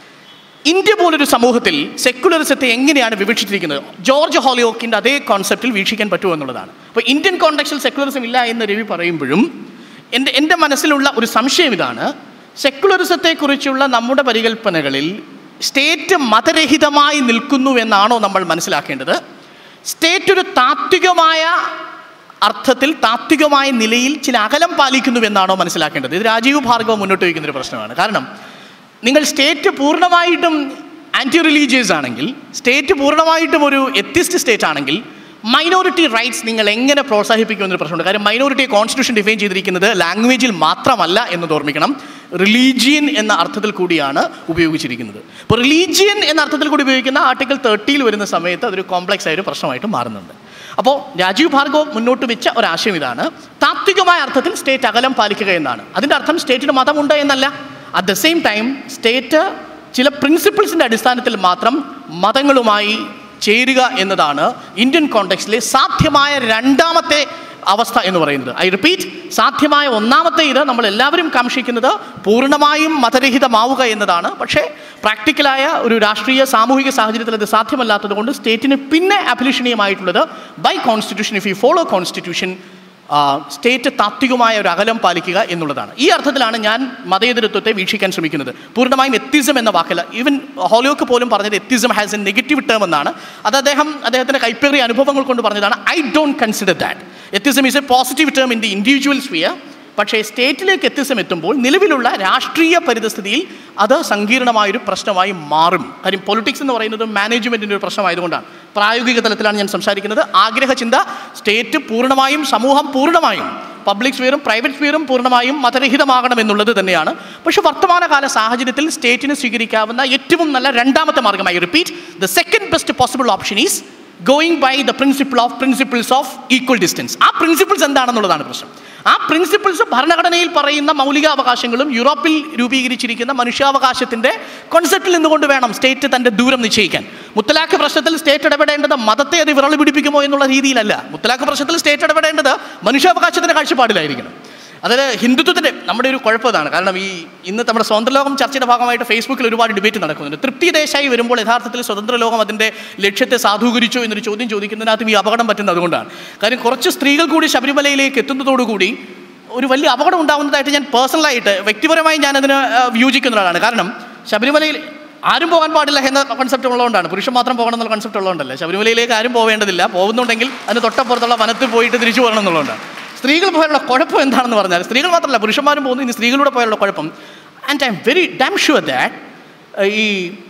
ഇന്ത്യ പോലൊരു സമൂഹത്തിൽ സെക്കുലറിസത്തെ എങ്ങനെയാണ് വിവക്ഷിച്ചിരിക്കുന്നത് ജോർജ് ഹോളിയോക്കിൻ്റെ അതേ കോൺസെപ്റ്റിൽ വീക്ഷിക്കാൻ പറ്റുമോ എന്നുള്ളതാണ് അപ്പോൾ ഇന്ത്യൻ കോണ്ടെക്സ്റ്റിൽ സെക്കുലറിസം ഇല്ല എന്ന് രവി പറയുമ്പോഴും എൻ്റെ എൻ്റെ മനസ്സിലുള്ള ഒരു സംശയം ഇതാണ് സെക്കുലറിസത്തെക്കുറിച്ചുള്ള നമ്മുടെ പരികല്പനകളിൽ സ്റ്റേറ്റ് മതരഹിതമായി നിൽക്കുന്നു എന്നാണോ നമ്മൾ മനസ്സിലാക്കേണ്ടത് സ്റ്റേറ്റ് ഒരു താത്വികമായ അർത്ഥത്തിൽ താത്വികമായ നിലയിൽ ചില അകലം പാലിക്കുന്നു എന്നാണോ മനസ്സിലാക്കേണ്ടത് ഇത് രാജീവ് ഭാർഗവ മുന്നോട്ട് വയ്ക്കുന്ന ഒരു പ്രശ്നമാണ് കാരണം നിങ്ങൾ സ്റ്റേറ്റ് പൂർണ്ണമായിട്ടും ആൻറ്റി റിലീജിയസ് ആണെങ്കിൽ സ്റ്റേറ്റ് പൂർണ്ണമായിട്ടും ഒരു എത്തിസ്റ്റ് സ്റ്റേറ്റ് ആണെങ്കിൽ മൈനോറിറ്റി റൈറ്റ്സ് നിങ്ങൾ എങ്ങനെ പ്രോത്സാഹിപ്പിക്കുമെന്നൊരു പ്രശ്നമുണ്ട് കാര്യം മൈനോറിറ്റിയെ കോൺസ്റ്റിറ്റ്യൂഷൻ ഡിഫൈൻ ചെയ്തിരിക്കുന്നത് ലാംഗ്വേജിൽ മാത്രമല്ല എന്നത് ഓർമ്മിക്കണം റിലീജിയൻ എന്ന അർത്ഥത്തിൽ കൂടിയാണ് ഉപയോഗിച്ചിരിക്കുന്നത് അപ്പോൾ റിലീജിയൻ എന്ന അർത്ഥത്തിൽ കൂടി ഉപയോഗിക്കുന്ന ആർട്ടിക്കിൾ തേർട്ടിയിൽ വരുന്ന സമയത്ത് അതൊരു കോംപ്ലക്സ് ആയ ഒരു പ്രശ്നമായിട്ട് മാറുന്നുണ്ട് അപ്പോൾ രാജീവ് ഭാർഗവ് മുന്നോട്ട് വെച്ച ഒരാശയം ഇതാണ് താത്വികമായ അർത്ഥത്തിൽ സ്റ്റേറ്റ് അകലം പാലിക്കുക എന്നാണ് അതിൻ്റെ അർത്ഥം സ്റ്റേറ്റിന് മതമുണ്ട് എന്നല്ല at the same time state ചില പ്രിൻസിപ്പിൾസിൻ്റെ അടിസ്ഥാനത്തിൽ മാത്രം മതങ്ങളുമായി ചേരുക എന്നതാണ് ഇന്ത്യൻ കോണ്ടെക്സ്റ്റിലെ സാധ്യമായ രണ്ടാമത്തെ അവസ്ഥ എന്ന് പറയുന്നത് ഐ റിപ്പീറ്റ് സാധ്യമായ ഒന്നാമത്തെ ഇത് നമ്മൾ എല്ലാവരും കാക്ഷിക്കുന്നത് പൂർണ്ണമായും മതരഹിതമാവുക എന്നതാണ് പക്ഷേ പ്രാക്ടിക്കലായ ഒരു രാഷ്ട്രീയ സാമൂഹിക സാഹചര്യത്തിൽ അത് സാധ്യമല്ലാത്തത് കൊണ്ട് സ്റ്റേറ്റിന് പിന്നെ അഭിലഷണീയമായിട്ടുള്ളത് by constitution if you follow constitution state താത്വികമായ ഒരു അകലം പാലിക്കുക എന്നുള്ളതാണ് ഈ അർത്ഥത്തിലാണ് ഞാൻ മതേതരത്വത്തെ വീക്ഷിക്കാൻ ശ്രമിക്കുന്നത് പൂർണ്ണമായും എത്തിസം എന്ന വാക്കല്ല ഈവൻ ഹോളിയോക്ക് പോലും പറഞ്ഞത് atheism has a negative term എന്നാണ് അത് അദ്ദേഹം അദ്ദേഹത്തിൻ്റെ കൈപ്പേറിയ അനുഭവങ്ങൾ കൊണ്ട് പറഞ്ഞതാണ് I don't consider that atheism is a positive term in the individual sphere പക്ഷേ സ്റ്റേറ്റിലേക്ക് എത്തിസം എത്തുമ്പോൾ നിലവിലുള്ള രാഷ്ട്രീയ പരിതസ്ഥിതിയിൽ അത് സങ്കീർണമായൊരു പ്രശ്നമായി മാറും കാര്യം പൊളിറ്റിക്സ് എന്ന് പറയുന്നത് മാനേജ്മെൻറ്റിൻ്റെ ഒരു പ്രശ്നമായതുകൊണ്ടാണ് പ്രായോഗിക തലത്തിലാണ് ഞാൻ സംസാരിക്കുന്നത് ആഗ്രഹ ചിന്ത സ്റ്റേറ്റ് പൂർണ്ണമായും സമൂഹം പൂർണ്ണമായും പബ്ലിക് സ്ഫിയറും പ്രൈവറ്റ് സ്ഫിയറും പൂർണ്ണമായും മതരഹിതമാകണം എന്നുള്ളത് തന്നെയാണ് പക്ഷേ വർത്തമാനകാല സാഹചര്യത്തിൽ സ്റ്റേറ്റിന് സ്വീകരിക്കാവുന്ന ഏറ്റവും നല്ല രണ്ടാമത്തെ മാർഗമായി repeat the second best possible option is going by the principle of principles of equal distance ആ പ്രിൻസിപ്പിൾസ് എന്താണെന്നുള്ളതാണ് പ്രശ്നം ആ പ്രിൻസിപ്പിൾസ് ഭരണഘടനയിൽ പറയുന്ന മൗലികാവകാശങ്ങളും യൂറോപ്പിൽ രൂപീകരിച്ചിരിക്കുന്ന മനുഷ്യാവകാശത്തിൻ്റെ കോൺസെപ്റ്റിൽ നിന്നുകൊണ്ട് വേണം സ്റ്റേറ്റ് തൻ്റെ ദൂരം നിശ്ചയിക്കാൻ മുത്തലാഖ് പ്രശ്നത്തിൽ സ്റ്റേറ്റ് ഇടപെടേണ്ടത് മതത്തെ അത് വിരളി പിടിപ്പിക്കുമോ എന്നുള്ള രീതിയിലല്ല മുത്തലാഖ് പ്രശ്നത്തിൽ സ്റ്റേറ്റ് ഇടപെടേണ്ടത് മനുഷ്യാവകാശത്തിൻ്റെ കാഴ്ചപ്പാടിലായിരിക്കണം അതായത് ഹിന്ദുത്വത്തിൻ്റെ നമ്മുടെ ഒരു കുഴപ്പം ഇതാണ് കാരണം ഈ ഇന്ന് നമ്മുടെ സ്വതന്ത്ര ലോകം ചർച്ചയുടെ ഭാഗമായിട്ട് ഫേസ്ബുക്കിൽ ഒരുപാട് ഡിബേറ്റ് നടക്കുന്നുണ്ട് തൃപ്തി ദേശായി വരുമ്പോൾ യഥാർത്ഥത്തിൽ സ്വതന്ത്ര ലോകം അതിൻ്റെ ലക്ഷ്യത്തെ സാധൂകരിച്ചു എന്നൊരു ചോദ്യം ചോദിക്കുന്നതിനകത്തും ഈ അപകടം പറ്റുന്നത് അതുകൊണ്ടാണ് കാര്യം കുറച്ച് സ്ത്രീകൾ കൂടി ശബരിമലയിലേക്ക് എത്തുന്നതോടുകൂടി ഒരു വലിയ അപകടം ഉണ്ടാകുന്നതായിട്ട് ഞാൻ പേഴ്സണലായിട്ട് വ്യക്തിപരമായി ഞാനതിന് ആ, വിയോജിക്കുന്ന ഒരാളാണ് കാരണം ശബരിമലയിൽ ആരും പോകാൻ പാടില്ല എന്ന കൺസെപ്റ്റ് ഉള്ളതുകൊണ്ടാണ് പുരുഷൻ മാത്രം പോകണം എന്നുള്ള കൺസെപ്റ്റ് ഉള്ളതുകൊണ്ടല്ല ശബരിമലയിലേക്ക് ആരും പോവേണ്ടതില്ല പോകുന്നുണ്ടെങ്കിൽ അതിന് തൊട്ടപ്പുറത്തുള്ള വനത്തിൽ പോയിട്ട് തിരിച്ചു പോകണം എന്നുള്ളതുകൊണ്ടാണ് സ്ത്രീകൾ പോയാലുള്ള കുഴപ്പം എന്താണെന്ന് പറഞ്ഞാൽ സ്ത്രീകൾ മാത്രമല്ല പുരുഷന്മാരും പോകുന്നു ഇനി സ്ത്രീകളുടെ പോയാലുള്ള കുഴപ്പം and I'm very damn sure that ഈ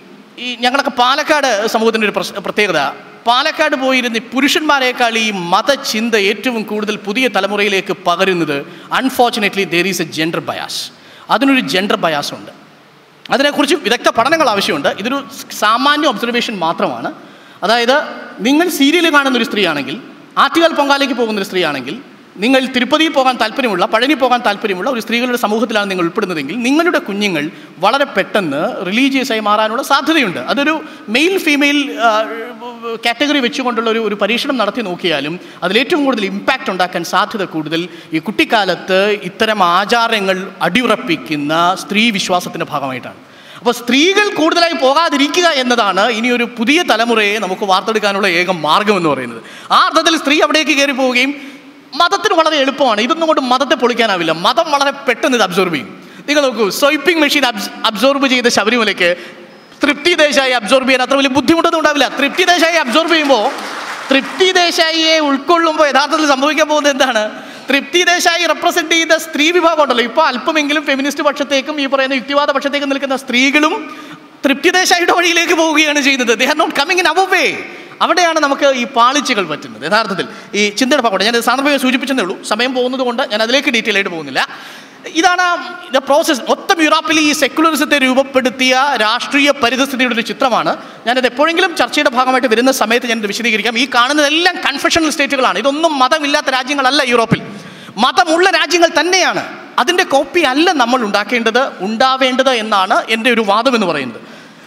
ഈ ഞങ്ങളൊക്കെ പാലക്കാട് സമൂഹത്തിൻ്റെ ഒരു പ്രശ്- പ്രത്യേകത പാലക്കാട് പോയിരുന്ന ഈ പുരുഷന്മാരെക്കാൾ ഈ മതചിന്ത ഏറ്റവും കൂടുതൽ പുതിയ തലമുറയിലേക്ക് പകരുന്നത് unfortunately there is a gender bias അതിനൊരു ജെൻഡർ ബയാസ് ഉണ്ട് അതിനെക്കുറിച്ച് വിദഗ്ധ പഠനങ്ങൾ ആവശ്യമുണ്ട് ഇതൊരു സാമാന്യ ഒബ്സർവേഷൻ മാത്രമാണ് അതായത് നിങ്ങൾ സീരിയൽ കാണുന്ന ഒരു സ്ത്രീയാണെങ്കിൽ ആറ്റുകാൽ പൊങ്കാലയ്ക്ക് പോകുന്ന ഒരു സ്ത്രീയാണെങ്കിൽ നിങ്ങൾ തിരുപ്പതിയിൽ പോകാൻ താല്പര്യമുള്ള പഴനി പോകാൻ താല്പര്യമുള്ള ഒരു സ്ത്രീകളുടെ സമൂഹത്തിലാണ് നിങ്ങൾ ഉൾപ്പെടുന്നതെങ്കിൽ നിങ്ങളുടെ കുഞ്ഞുങ്ങൾ വളരെ പെട്ടെന്ന് റിലീജിയസ് ആയി മാറാനുള്ള സാധ്യതയുണ്ട് അതൊരു മെയിൽ ഫീമെയിൽ കാറ്റഗറി വെച്ചുകൊണ്ടുള്ള ഒരു ഒരു പരീക്ഷണം നടത്തി നോക്കിയാലും അതിലേറ്റവും കൂടുതൽ ഇമ്പാക്റ്റ് ഉണ്ടാക്കാൻ സാധ്യത കൂടുതൽ ഈ കുട്ടിക്കാലത്ത് ഇത്തരം ആചാരങ്ങൾ അടിയുറപ്പിക്കുന്ന സ്ത്രീ വിശ്വാസത്തിൻ്റെ ഭാഗമായിട്ടാണ് അപ്പോൾ സ്ത്രീകൾ കൂടുതലായി പോകാതിരിക്കുക എന്നതാണ് ഇനി ഒരു പുതിയ തലമുറയെ നമുക്ക് വാർത്തെടുക്കാനുള്ള ഏക മാർഗം എന്ന് പറയുന്നത് ആ അർത്ഥത്തിൽ സ്ത്രീ അവിടേക്ക് കയറി പോവുകയും മതത്തിന് വളരെ എളുപ്പമാണ് ഇതൊന്നും കൊണ്ട് മതത്തെ പൊളിക്കാനാവില്ല മതം വളരെ പെട്ടെന്ന് ഇത് അബ്സോർബ് ചെയ്യും നിങ്ങൾ നോക്കൂ സ്വൈപ്പിംഗ് മെഷീൻ അബ്സോർബ് ചെയ്ത ശബരിമലയ്ക്ക് തൃപ്തി ദേശായി അബ്സോർബ് ചെയ്യാൻ അത്ര വലിയ ബുദ്ധിമുട്ടൊന്നും ഉണ്ടാവില്ല തൃപ്തി ദേശായി അബ്സോർബ് ചെയ്യുമ്പോൾ തൃപ്തി ദേശായിയെ ഉൾക്കൊള്ളുമ്പോൾ യഥാർത്ഥത്തിൽ സംഭവിക്കാൻ പോകുന്നത് എന്താണ് തൃപ്തി ദേശായി റെപ്രസെന്റ് ചെയ്ത സ്ത്രീ വിഭാഗം ഉണ്ടല്ലോ ഇപ്പോൾ അല്പമെങ്കിലും ഫെമിനിസ്റ്റ് പക്ഷത്തേക്കും ഈ പറയുന്ന യുക്തിവാദ പക്ഷത്തേക്കും നിൽക്കുന്ന സ്ത്രീകളും തൃപ്തി ദേശായിയുടെ വഴിയിലേക്ക് പോവുകയാണ് ചെയ്യുന്നത് they are not coming in our way അവിടെയാണ് നമുക്ക് ഈ പാളിച്ചകൾ പറ്റുന്നത് യഥാർത്ഥത്തിൽ ഈ ചിന്തയുടെ ഭാഗം ഞാൻ സാന്ദർഭികം സൂചിപ്പിച്ചതേ ഉള്ളൂ സമയം പോകുന്നത് കൊണ്ട് ഞാൻ അതിലേക്ക് ഡീറ്റെയിൽ ആയിട്ട് പോകുന്നില്ല ഇതാണ് ദ പ്രോസസ് മൊത്തം യൂറോപ്പിൽ ഈ സെക്യുലറിസത്തെ രൂപപ്പെടുത്തിയ രാഷ്ട്രീയ പരിതസ്ഥിതിയുടെ ഒരു ചിത്രമാണ് ഞാനത് എപ്പോഴെങ്കിലും ചർച്ചയുടെ ഭാഗമായിട്ട് വരുന്ന സമയത്ത് ഞാനത് വിശദീകരിക്കാം ഈ കാണുന്നതെല്ലാം കൺഫെഷണൽ സ്റ്റേറ്റുകളാണ് ഇതൊന്നും മതമില്ലാത്ത രാജ്യങ്ങളല്ല യൂറോപ്പിൽ മതമുള്ള രാജ്യങ്ങൾ തന്നെയാണ് അതിൻ്റെ കോപ്പി അല്ല നമ്മൾ ഉണ്ടാക്കേണ്ടത് ഉണ്ടാവേണ്ടത് എന്നാണ് എൻ്റെ ഒരു വാദം എന്ന് പറയുന്നത്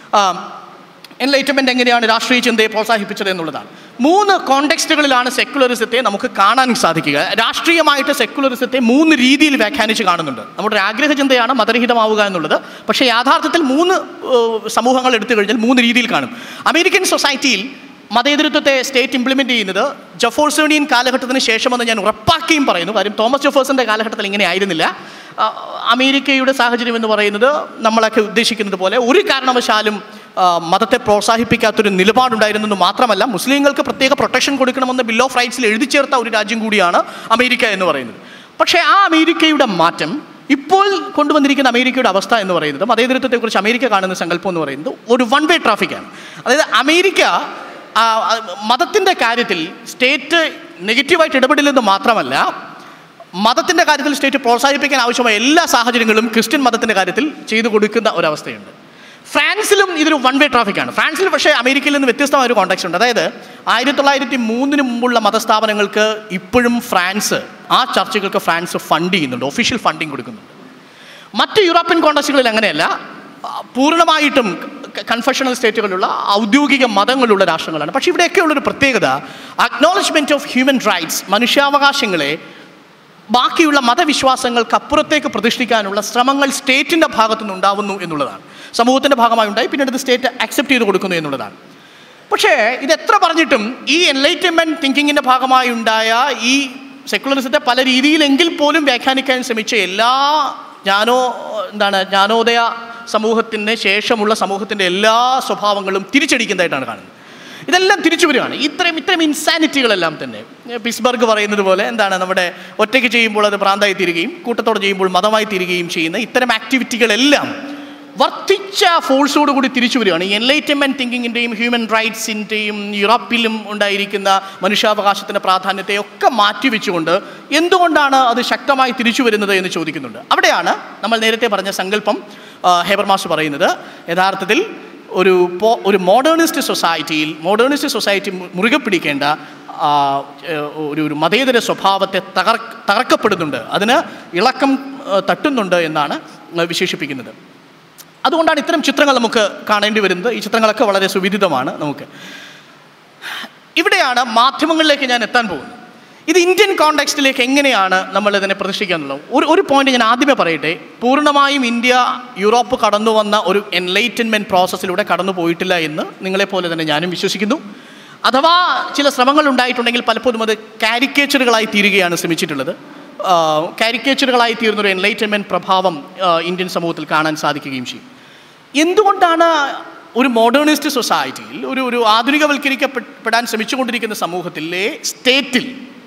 എൻലൈറ്റ്മെൻറ്റ് എങ്ങനെയാണ് രാഷ്ട്രീയ ചിന്തയെ പ്രോത്സാഹിപ്പിച്ചത് എന്നുള്ളതാണ് മൂന്ന് കോണ്ടെക്സ്റ്റുകളിലാണ് സെക്യുലറിസത്തെ നമുക്ക് കാണാൻ സാധിക്കുക രാഷ്ട്രീയമായിട്ട് സെക്യുലറിസത്തെ മൂന്ന് രീതിയിൽ വ്യാഖ്യാനിച്ച് കാണുന്നുണ്ട് നമ്മുടെ ഒരു ആഗ്രഹ ചിന്തയാണ് മതരഹിതമാവുക എന്നുള്ളത് പക്ഷേ യാഥാർത്ഥ്യത്തിൽ മൂന്ന് ഏഹ്, സമൂഹങ്ങൾ എടുത്തു കഴിഞ്ഞാൽ മൂന്ന് രീതിയിൽ കാണും അമേരിക്കൻ സൊസൈറ്റിയിൽ മതേതരത്വത്തെ സ്റ്റേറ്റ് ഇംപ്ലിമെൻ്റ് ചെയ്യുന്നത് ജഫോഴ്സേണിയൻ കാലഘട്ടത്തിന് ശേഷമെന്ന് ഞാൻ ഉറപ്പാക്കിയും പറയുന്നു കാര്യം തോമസ് ജഫേഴ്സന്റെ കാലഘട്ടത്തിൽ ഇങ്ങനെ ആയിരുന്നില്ല ആ, അമേരിക്കയുടെ സാഹചര്യം എന്ന് പറയുന്നത് നമ്മളൊക്കെ ഉദ്ദേശിക്കുന്നത് പോലെ ഒരു കാരണവശാലും ആ, മതത്തെ പ്രോത്സാഹിപ്പിക്കാത്തൊരു നിലപാടുണ്ടായിരുന്നെന്ന് മാത്രമല്ല മുസ്ലിങ്ങൾക്ക് പ്രത്യേക പ്രൊട്ടക്ഷൻ കൊടുക്കണമെന്ന് ബിൽ ഓഫ് റൈറ്റ്സിൽ എഴുതി ചേർത്ത ഒരു രാജ്യം കൂടിയാണ് അമേരിക്ക എന്ന് പറയുന്നത് പക്ഷേ ആ അമേരിക്കയുടെ മാറ്റം ഇപ്പോൾ കൊണ്ടുവന്നിരിക്കുന്ന അമേരിക്കയുടെ അവസ്ഥ എന്ന് പറയുന്നത് മതേതരത്വത്തെക്കുറിച്ച് അമേരിക്ക കാണുന്ന സങ്കല്പം എന്ന് പറയുന്നത് ഒരു വൺ വേ ട്രാഫിക്കാണ് അതായത് അമേരിക്ക ആ, ആ, മതത്തിൻ്റെ കാര്യത്തിൽ സ്റ്റേറ്റ് നെഗറ്റീവായിട്ട് ഇടപെടില്ലെന്ന് മാത്രമല്ല മതത്തിൻ്റെ കാര്യത്തിൽ സ്റ്റേറ്റ് പ്രോത്സാഹിപ്പിക്കാൻ ആവശ്യമായ എല്ലാ സാഹചര്യങ്ങളും ക്രിസ്ത്യൻ മതത്തിൻ്റെ കാര്യത്തിൽ ചെയ്തു കൊടുക്കുന്ന ഒരവസ്ഥയുണ്ട് ഫ്രാൻസിലും ഇതൊരു വൺ വേ ട്രാഫിക്കാണ് ഫ്രാൻസിൽ പക്ഷേ അമേരിക്കയിൽ നിന്ന് വ്യത്യസ്തമായ ഒരു കോണ്ടാക്ട് ഉണ്ട് അതായത് ആയിരത്തി തൊള്ളായിരത്തി മൂന്നിന് മുമ്പുള്ള മതസ്ഥാപനങ്ങൾക്ക് ഇപ്പോഴും ഫ്രാൻസ് ആ ചർച്ചകൾക്ക് ഫ്രാൻസ് ഫണ്ട് ചെയ്യുന്നുണ്ട് ഒഫീഷ്യൽ ഫണ്ടിങ് കൊടുക്കുന്നുണ്ട് മറ്റ് യൂറോപ്യൻ കോണ്ടസ്റ്റുകളിൽ അങ്ങനെയല്ല ആ, പൂർണ്ണമായിട്ടും കൺഫെഷണൽ സ്റ്റേറ്റുകളുള്ള ഔദ്യോഗിക മതങ്ങളുള്ള രാഷ്ട്രങ്ങളാണ് പക്ഷേ ഇവിടെയൊക്കെ ഉള്ളൊരു പ്രത്യേകത അക്നോളജ്മെൻറ്റ് ഓഫ് ഹ്യൂമൻ റൈറ്റ്സ് മനുഷ്യാവകാശങ്ങളെ ബാക്കിയുള്ള മതവിശ്വാസങ്ങൾക്ക് അപ്പുറത്തേക്ക് പ്രതിഷ്ഠിക്കാനുള്ള ശ്രമങ്ങൾ സ്റ്റേറ്റിൻ്റെ ഭാഗത്തുനിന്ന് ഉണ്ടാവുന്നു എന്നുള്ളതാണ് സമൂഹത്തിൻ്റെ ഭാഗമായി ഉണ്ടായി പിന്നീട് ഇത് സ്റ്റേറ്റ് അക്സെപ്റ്റ് ചെയ്ത് കൊടുക്കുന്നു എന്നുള്ളതാണ് പക്ഷേ ഇത് എത്ര പറഞ്ഞിട്ടും ഈ എൻലൈറ്റൻമെൻറ്റ് തിങ്കിങ്ങിൻ്റെ ഭാഗമായി ഉണ്ടായ ഈ സെക്കുലറിസത്തെ പല രീതിയിലെങ്കിൽ പോലും വ്യാഖ്യാനിക്കാൻ ശ്രമിച്ച എല്ലാ ജ്ഞാനോ എന്താണ് ജ്ഞാനോദയ സമൂഹത്തിന് ശേഷമുള്ള സമൂഹത്തിൻ്റെ എല്ലാ സ്വഭാവങ്ങളും തിരിച്ചടിക്കുന്നതായിട്ടാണ് കാണുന്നത് ഇതെല്ലാം തിരിച്ചു വരികയാണ് ഇത്രയും ഇത്രയും ഇൻസാനിറ്റികളെല്ലാം തന്നെ പിസ്ബർഗ് പറയുന്നത് പോലെ എന്താണ് നമ്മുടെ ഒറ്റയ്ക്ക് ചെയ്യുമ്പോൾ അത് ഭ്രാന്തായി തീരുകയും കൂട്ടത്തോടെ ചെയ്യുമ്പോൾ മതമായി തീരുകയും ചെയ്യുന്ന ഇത്തരം ആക്ടിവിറ്റികളെല്ലാം വർദ്ധിച്ച ഫോഴ്സോട് കൂടി തിരിച്ചു വരികയാണ് ഈ എൻലൈറ്റൻമെൻറ്റ് തിങ്കിങ്ങിൻ്റെയും ഹ്യൂമൻ റൈറ്റ്സിൻ്റെയും യൂറോപ്പിലും ഉണ്ടായിരിക്കുന്ന മനുഷ്യാവകാശത്തിൻ്റെ പ്രാധാന്യത്തെ ഒക്കെ മാറ്റിവെച്ചുകൊണ്ട് എന്തുകൊണ്ടാണ് അത് ശക്തമായി തിരിച്ചു വരുന്നത് എന്ന് ചോദിക്കുന്നുണ്ട് അവിടെയാണ് നമ്മൾ നേരത്തെ പറഞ്ഞ സങ്കല്പം ആ, ഹേബർ മാസ്റ്റർ പറയുന്നത് യഥാർത്ഥത്തിൽ ഒരു പോ ഒരു മോഡേണിസ്റ്റ് സൊസൈറ്റിയിൽ മോഡേണിസ്റ്റ് സൊസൈറ്റി മു- മുറുകെ പിടിക്കേണ്ട ആ, ഏഹ്, ഒരു ഒരു മതേതര സ്വഭാവത്തെ തകർ തകർക്കപ്പെടുന്നുണ്ട് അതിന് ഇളക്കം ഏഹ്, തട്ടുന്നുണ്ട് എന്നാണ് വിശേഷിപ്പിക്കുന്നത് അതുകൊണ്ടാണ് ഇത്തരം ചിത്രങ്ങൾ നമുക്ക് കാണേണ്ടി വരുന്നത് ഈ ചിത്രങ്ങളൊക്കെ വളരെ സുവിദിതമാണ് നമുക്ക് ഇവിടെയാണ് മാധ്യമങ്ങളിലേക്ക് ഞാൻ എത്താൻ പോകുന്നത് ഇത് ഇന്ത്യൻ കോണ്ടെക്സ്റ്റിലേക്ക് എങ്ങനെയാണ് നമ്മൾ ഇതിനെ പ്രതിഷ്ഠിക്കാന്നുള്ളത് ഒരു ഒരു പോയിന്റ് ഞാൻ ആദ്യമേ പറയട്ടെ പൂർണ്ണമായും ഇന്ത്യ യൂറോപ്പ് കടന്നു വന്ന ഒരു എൻലൈറ്റൻമെൻറ്റ് പ്രോസസ്സിലൂടെ കടന്നു പോയിട്ടില്ല എന്ന് നിങ്ങളെപ്പോലെ തന്നെ ഞാനും വിശ്വസിക്കുന്നു അഥവാ ചില ശ്രമങ്ങൾ ഉണ്ടായിട്ടുണ്ടെങ്കിൽ പലപ്പോഴും അത് കാരിക്കേച്ചറുകളായി തീരുകയാണ് ശ്രമിച്ചിട്ടുള്ളത് കാരിക്കേച്ചറുകളായി തീർന്നൊരു എൻലൈറ്റൻമെൻറ്റ് പ്രഭാവം ആ, ഇന്ത്യൻ സമൂഹത്തിൽ കാണാൻ സാധിക്കുകയും ചെയ്യും എന്തുകൊണ്ടാണ് ഒരു മോഡേണിസ്റ്റ് സൊസൈറ്റിയിൽ ഒരു ഒരു ആധുനികവൽക്കരിക്കപ്പെടാൻ ശ്രമിച്ചുകൊണ്ടിരിക്കുന്ന സമൂഹത്തിലെ സ്റ്റേറ്റിൽ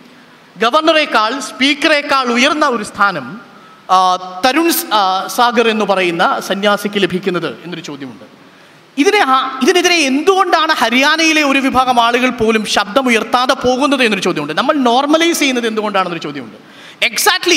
ഗവർണറേക്കാൾ സ്പീക്കറേക്കാൾ ഉയർന്ന ഒരു സ്ഥാനം ആ, തരുൺ സ്- ആ, സാഗർ എന്ന് പറയുന്ന സന്യാസിക്ക് ലഭിക്കുന്നത് എന്നൊരു ചോദ്യമുണ്ട് ഇതിനെ ആ- ഇതിനെതിരെ എന്തുകൊണ്ടാണ് ഹരിയാനയിലെ ഒരു വിഭാഗം ആളുകൾ പോലും ശബ്ദമുയർത്താതെ പോകുന്നത് എന്നൊരു ചോദ്യമുണ്ട് നമ്മൾ നോർമലൈസ് ചെയ്യുന്നത് എന്തുകൊണ്ടാണെന്നൊരു ചോദ്യമുണ്ട് എക്സാക്ട്ലി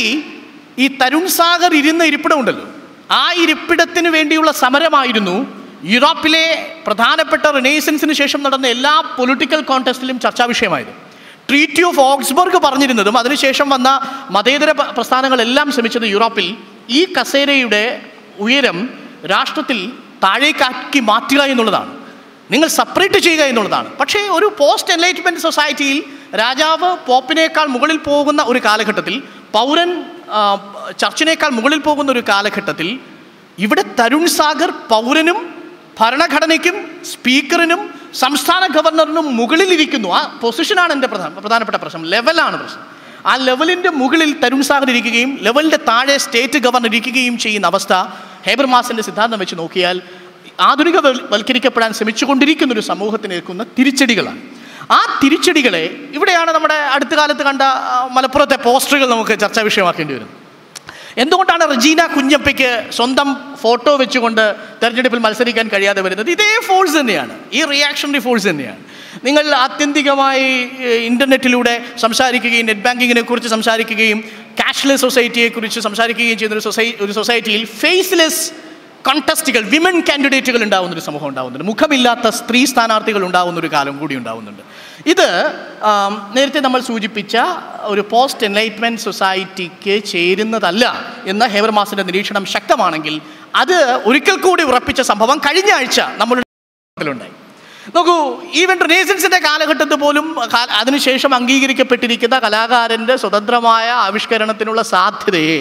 ഈ തരുൺ സാഗർ ഇരുന്ന ഇരിപ്പിടമുണ്ടല്ലോ ആ ഇരിപ്പിടത്തിന് വേണ്ടിയുള്ള സമരമായിരുന്നു യൂറോപ്പിലെ പ്രധാനപ്പെട്ട റിനേസൻസിന് ശേഷം നടന്ന എല്ലാ പൊളിറ്റിക്കൽ കോൺടെസ്റ്റിലും ചർച്ചാ വിഷയമായത് ട്രീറ്റി ഓഫ് ഓക്സ്ബർഗ് പറഞ്ഞിരുന്നതും അതിനുശേഷം വന്ന മതേതര പ- പ്രസ്ഥാനങ്ങളെല്ലാം ശ്രമിച്ചത് യൂറോപ്പിൽ ഈ കസേരയുടെ ഉയരം രാഷ്ട്രത്തിൽ താഴേക്കാക്കി മാറ്റുക എന്നുള്ളതാണ് നിങ്ങൾ സെപ്പറേറ്റ് ചെയ്യുക എന്നുള്ളതാണ് പക്ഷേ ഒരു പോസ്റ്റ് എൻലൈറ്റ്മെൻറ്റ് സൊസൈറ്റിയിൽ രാജാവ് പോപ്പിനേക്കാൾ മുകളിൽ പോകുന്ന ഒരു കാലഘട്ടത്തിൽ പൗരൻ ആ, ചർച്ചിനേക്കാൾ മുകളിൽ പോകുന്ന ഒരു കാലഘട്ടത്തിൽ ഇവിടെ തരുൺ സാഗർ പൗരനും ഭരണഘടനയ്ക്കും സ്പീക്കറിനും സംസ്ഥാന ഗവർണറിനും മുകളിലിരിക്കുന്നു ആ പൊസിഷനാണ് എൻ്റെ പ്രധാന പ്രധാനപ്പെട്ട പ്രശ്നം ലെവലാണ് പ്രശ്നം ആ ലെവലിൻ്റെ മുകളിൽ തരുൺ സാഗർ ഇരിക്കുകയും ലെവലിൻ്റെ താഴെ സ്റ്റേറ്റ് ഗവർണർ ഇരിക്കുകയും ചെയ്യുന്ന അവസ്ഥ ഹേബർ മാസിൻ്റെ സിദ്ധാന്തം വെച്ച് നോക്കിയാൽ ആധുനിക വൽ- വൽക്കരിക്കപ്പെടാൻ ശ്രമിച്ചുകൊണ്ടിരിക്കുന്ന ഒരു സമൂഹത്തിന് ഏൽക്കുന്ന തിരിച്ചടികളാണ് ആ തിരിച്ചടികളെ ഇവിടെയാണ് നമ്മുടെ അടുത്ത കാലത്ത് കണ്ട ആ, മലപ്പുറത്തെ പോസ്റ്ററുകൾ നമുക്ക് ചർച്ചാ വിഷയമാക്കേണ്ടി വരുന്നത് എന്തുകൊണ്ടാണ് റജീന കുഞ്ഞപ്പയ്ക്ക് സ്വന്തം ഫോട്ടോ വെച്ചുകൊണ്ട് തെരഞ്ഞെടുപ്പിൽ മത്സരിക്കാൻ കഴിയാതെ വരുന്നത് ഇതേ ഫോഴ്സ് തന്നെയാണ് ഈ റിയാക്ഷണറി ഫോഴ്സ് തന്നെയാണ് നിങ്ങൾ ആത്യന്തികമായി ഏഹ്, ഇൻ്റർനെറ്റിലൂടെ സംസാരിക്കുകയും നെറ്റ് ബാങ്കിങ്ങിനെ കുറിച്ച് സംസാരിക്കുകയും ക്യാഷ്ലെസ് സൊസൈറ്റിയെക്കുറിച്ച് സംസാരിക്കുകയും ചെയ്യുന്ന ഒരു സൊസൈ ഒരു സൊസൈറ്റിയിൽ ഫേസ്ലെസ് കോണ്ടസ്റ്റുകൾ വിമൻ കാൻഡിഡേറ്റുകൾ ഉണ്ടാവുന്ന ഒരു സമൂഹം ഉണ്ടാവുന്നുണ്ട് മുഖമില്ലാത്ത സ്ത്രീ സ്ഥാനാർത്ഥികൾ ഉണ്ടാവുന്ന ഒരു കാലം കൂടി ഉണ്ടാവുന്നുണ്ട് ഇത് ആം, നേരത്തെ നമ്മൾ സൂചിപ്പിച്ച ഒരു പോസ്റ്റ് എൻലൈറ്റ്മെൻറ്റ് സൊസൈറ്റിക്ക് ചേരുന്നതല്ല എന്ന ഹേവർമാസിൻ്റെ നിരീക്ഷണം ശക്തമാണെങ്കിൽ അത് ഒരിക്കൽ കൂടി ഉറപ്പിച്ച സംഭവം കഴിഞ്ഞ ആഴ്ച നമ്മളുടെ ഉണ്ടായി നോക്കൂ ഈവൻ റിനേസൻസിന്റെ കാലഘട്ടത്തിൽ പോലും കാ- അതിനുശേഷം അംഗീകരിക്കപ്പെട്ടിരിക്കുന്ന കലാകാരന്റെ സ്വതന്ത്രമായ ആവിഷ്കരണത്തിനുള്ള സാധ്യതയെ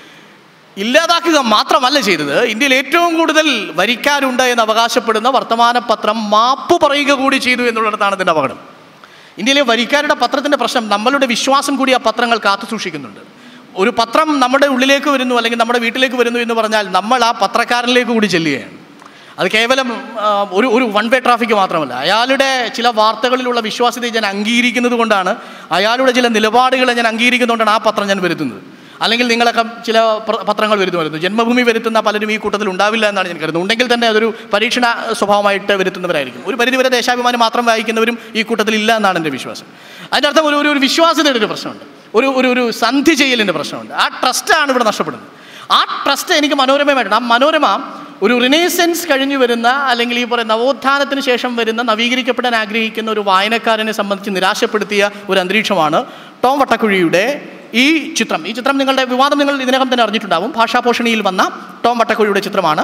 ഇല്ലാതാക്കുക മാത്രമല്ല ചെയ്തത് ഇന്ത്യയിൽ ഏറ്റവും കൂടുതൽ വരിക്കാരുണ്ട് എന്ന് അവകാശപ്പെടുന്ന വർത്തമാന പത്രം മാപ്പ് പറയുക കൂടി ചെയ്തു എന്നുള്ളിടത്താണ് ഇതിൻ്റെ അപകടം ഇന്ത്യയിലെ വരിക്കാരുടെ പത്രത്തിൻ്റെ പ്രശ്നം നമ്മളുടെ വിശ്വാസം കൂടി ആ പത്രങ്ങൾ കാത്തു സൂക്ഷിക്കുന്നുണ്ട് ഒരു പത്രം നമ്മുടെ ഉള്ളിലേക്ക് വരുന്നു അല്ലെങ്കിൽ നമ്മുടെ വീട്ടിലേക്ക് വരുന്നു എന്ന് പറഞ്ഞാൽ നമ്മൾ ആ പത്രക്കാരനിലേക്ക് കൂടി ചെല്ലുകയാണ് അത് കേവലം ആ, ഒരു ഒരു വൺ വേ ട്രാഫിക് മാത്രമല്ല അയാളുടെ ചില വാർത്തകളിലുള്ള വിശ്വാസ്യതയെ ഞാൻ അംഗീകരിക്കുന്നത് കൊണ്ടാണ് അയാളുടെ ചില നിലപാടുകളെ ഞാൻ അംഗീകരിക്കുന്നതുകൊണ്ടാണ് ആ പത്രം ഞാൻ വരുത്തുന്നത് അല്ലെങ്കിൽ നിങ്ങളൊക്കെ ചില പ്ര- പത്രങ്ങൾ വരുന്നു വരുന്നു ജന്മഭൂമി വരുത്തുന്ന പലരും ഈ കൂട്ടത്തിൽ ഉണ്ടാവില്ല എന്നാണ് ഞാൻ കരുതുന്നത് ഉണ്ടെങ്കിൽ തന്നെ അതൊരു പരീക്ഷണ സ്വഭാവമായിട്ട് വരുത്തുന്നവരായിരിക്കും ഒരു പരിധിവരെ ദേശാഭിമാനി മാത്രം വായിക്കുന്നവരും ഈ കൂട്ടത്തിൽ ഇല്ല എന്നാണ് എൻ്റെ വിശ്വാസം അതിൻ്റെ അർത്ഥം ഒരു ഒരു ഒരു വിശ്വാസ്യതയുടെ ഒരു പ്രശ്നമുണ്ട് ഒരു ഒരു ഒരു സന്ധി ചെയ്യലിൻ്റെ പ്രശ്നമുണ്ട് ആ ട്രസ്റ്റാണ് ഇവിടെ നഷ്ടപ്പെടുന്നത് ആ ട്രസ്റ്റ് എനിക്ക് മനോരമയുമായിട്ടുണ്ട് ആ മനോരമ ഒരു റിനേസൻസ് കഴിഞ്ഞു വരുന്ന അല്ലെങ്കിൽ ഈ പറയുന്ന നവോത്ഥാനത്തിന് ശേഷം വരുന്ന നവീകരിക്കപ്പെടാൻ ആഗ്രഹിക്കുന്ന ഒരു വായനക്കാരനെ സംബന്ധിച്ച് നിരാശപ്പെടുത്തിയ ഒരു അന്തരീക്ഷമാണ് ടോം വട്ടക്കുഴിയുടെ ഈ ചിത്രം ഈ ചിത്രം നിങ്ങളുടെ വിവാദം നിങ്ങൾ ഇതിനകം തന്നെ അറിഞ്ഞിട്ടുണ്ടാവും ഭാഷാപോഷണിയിൽ വന്ന ടോം വട്ടക്കുഴിയുടെ ചിത്രമാണ്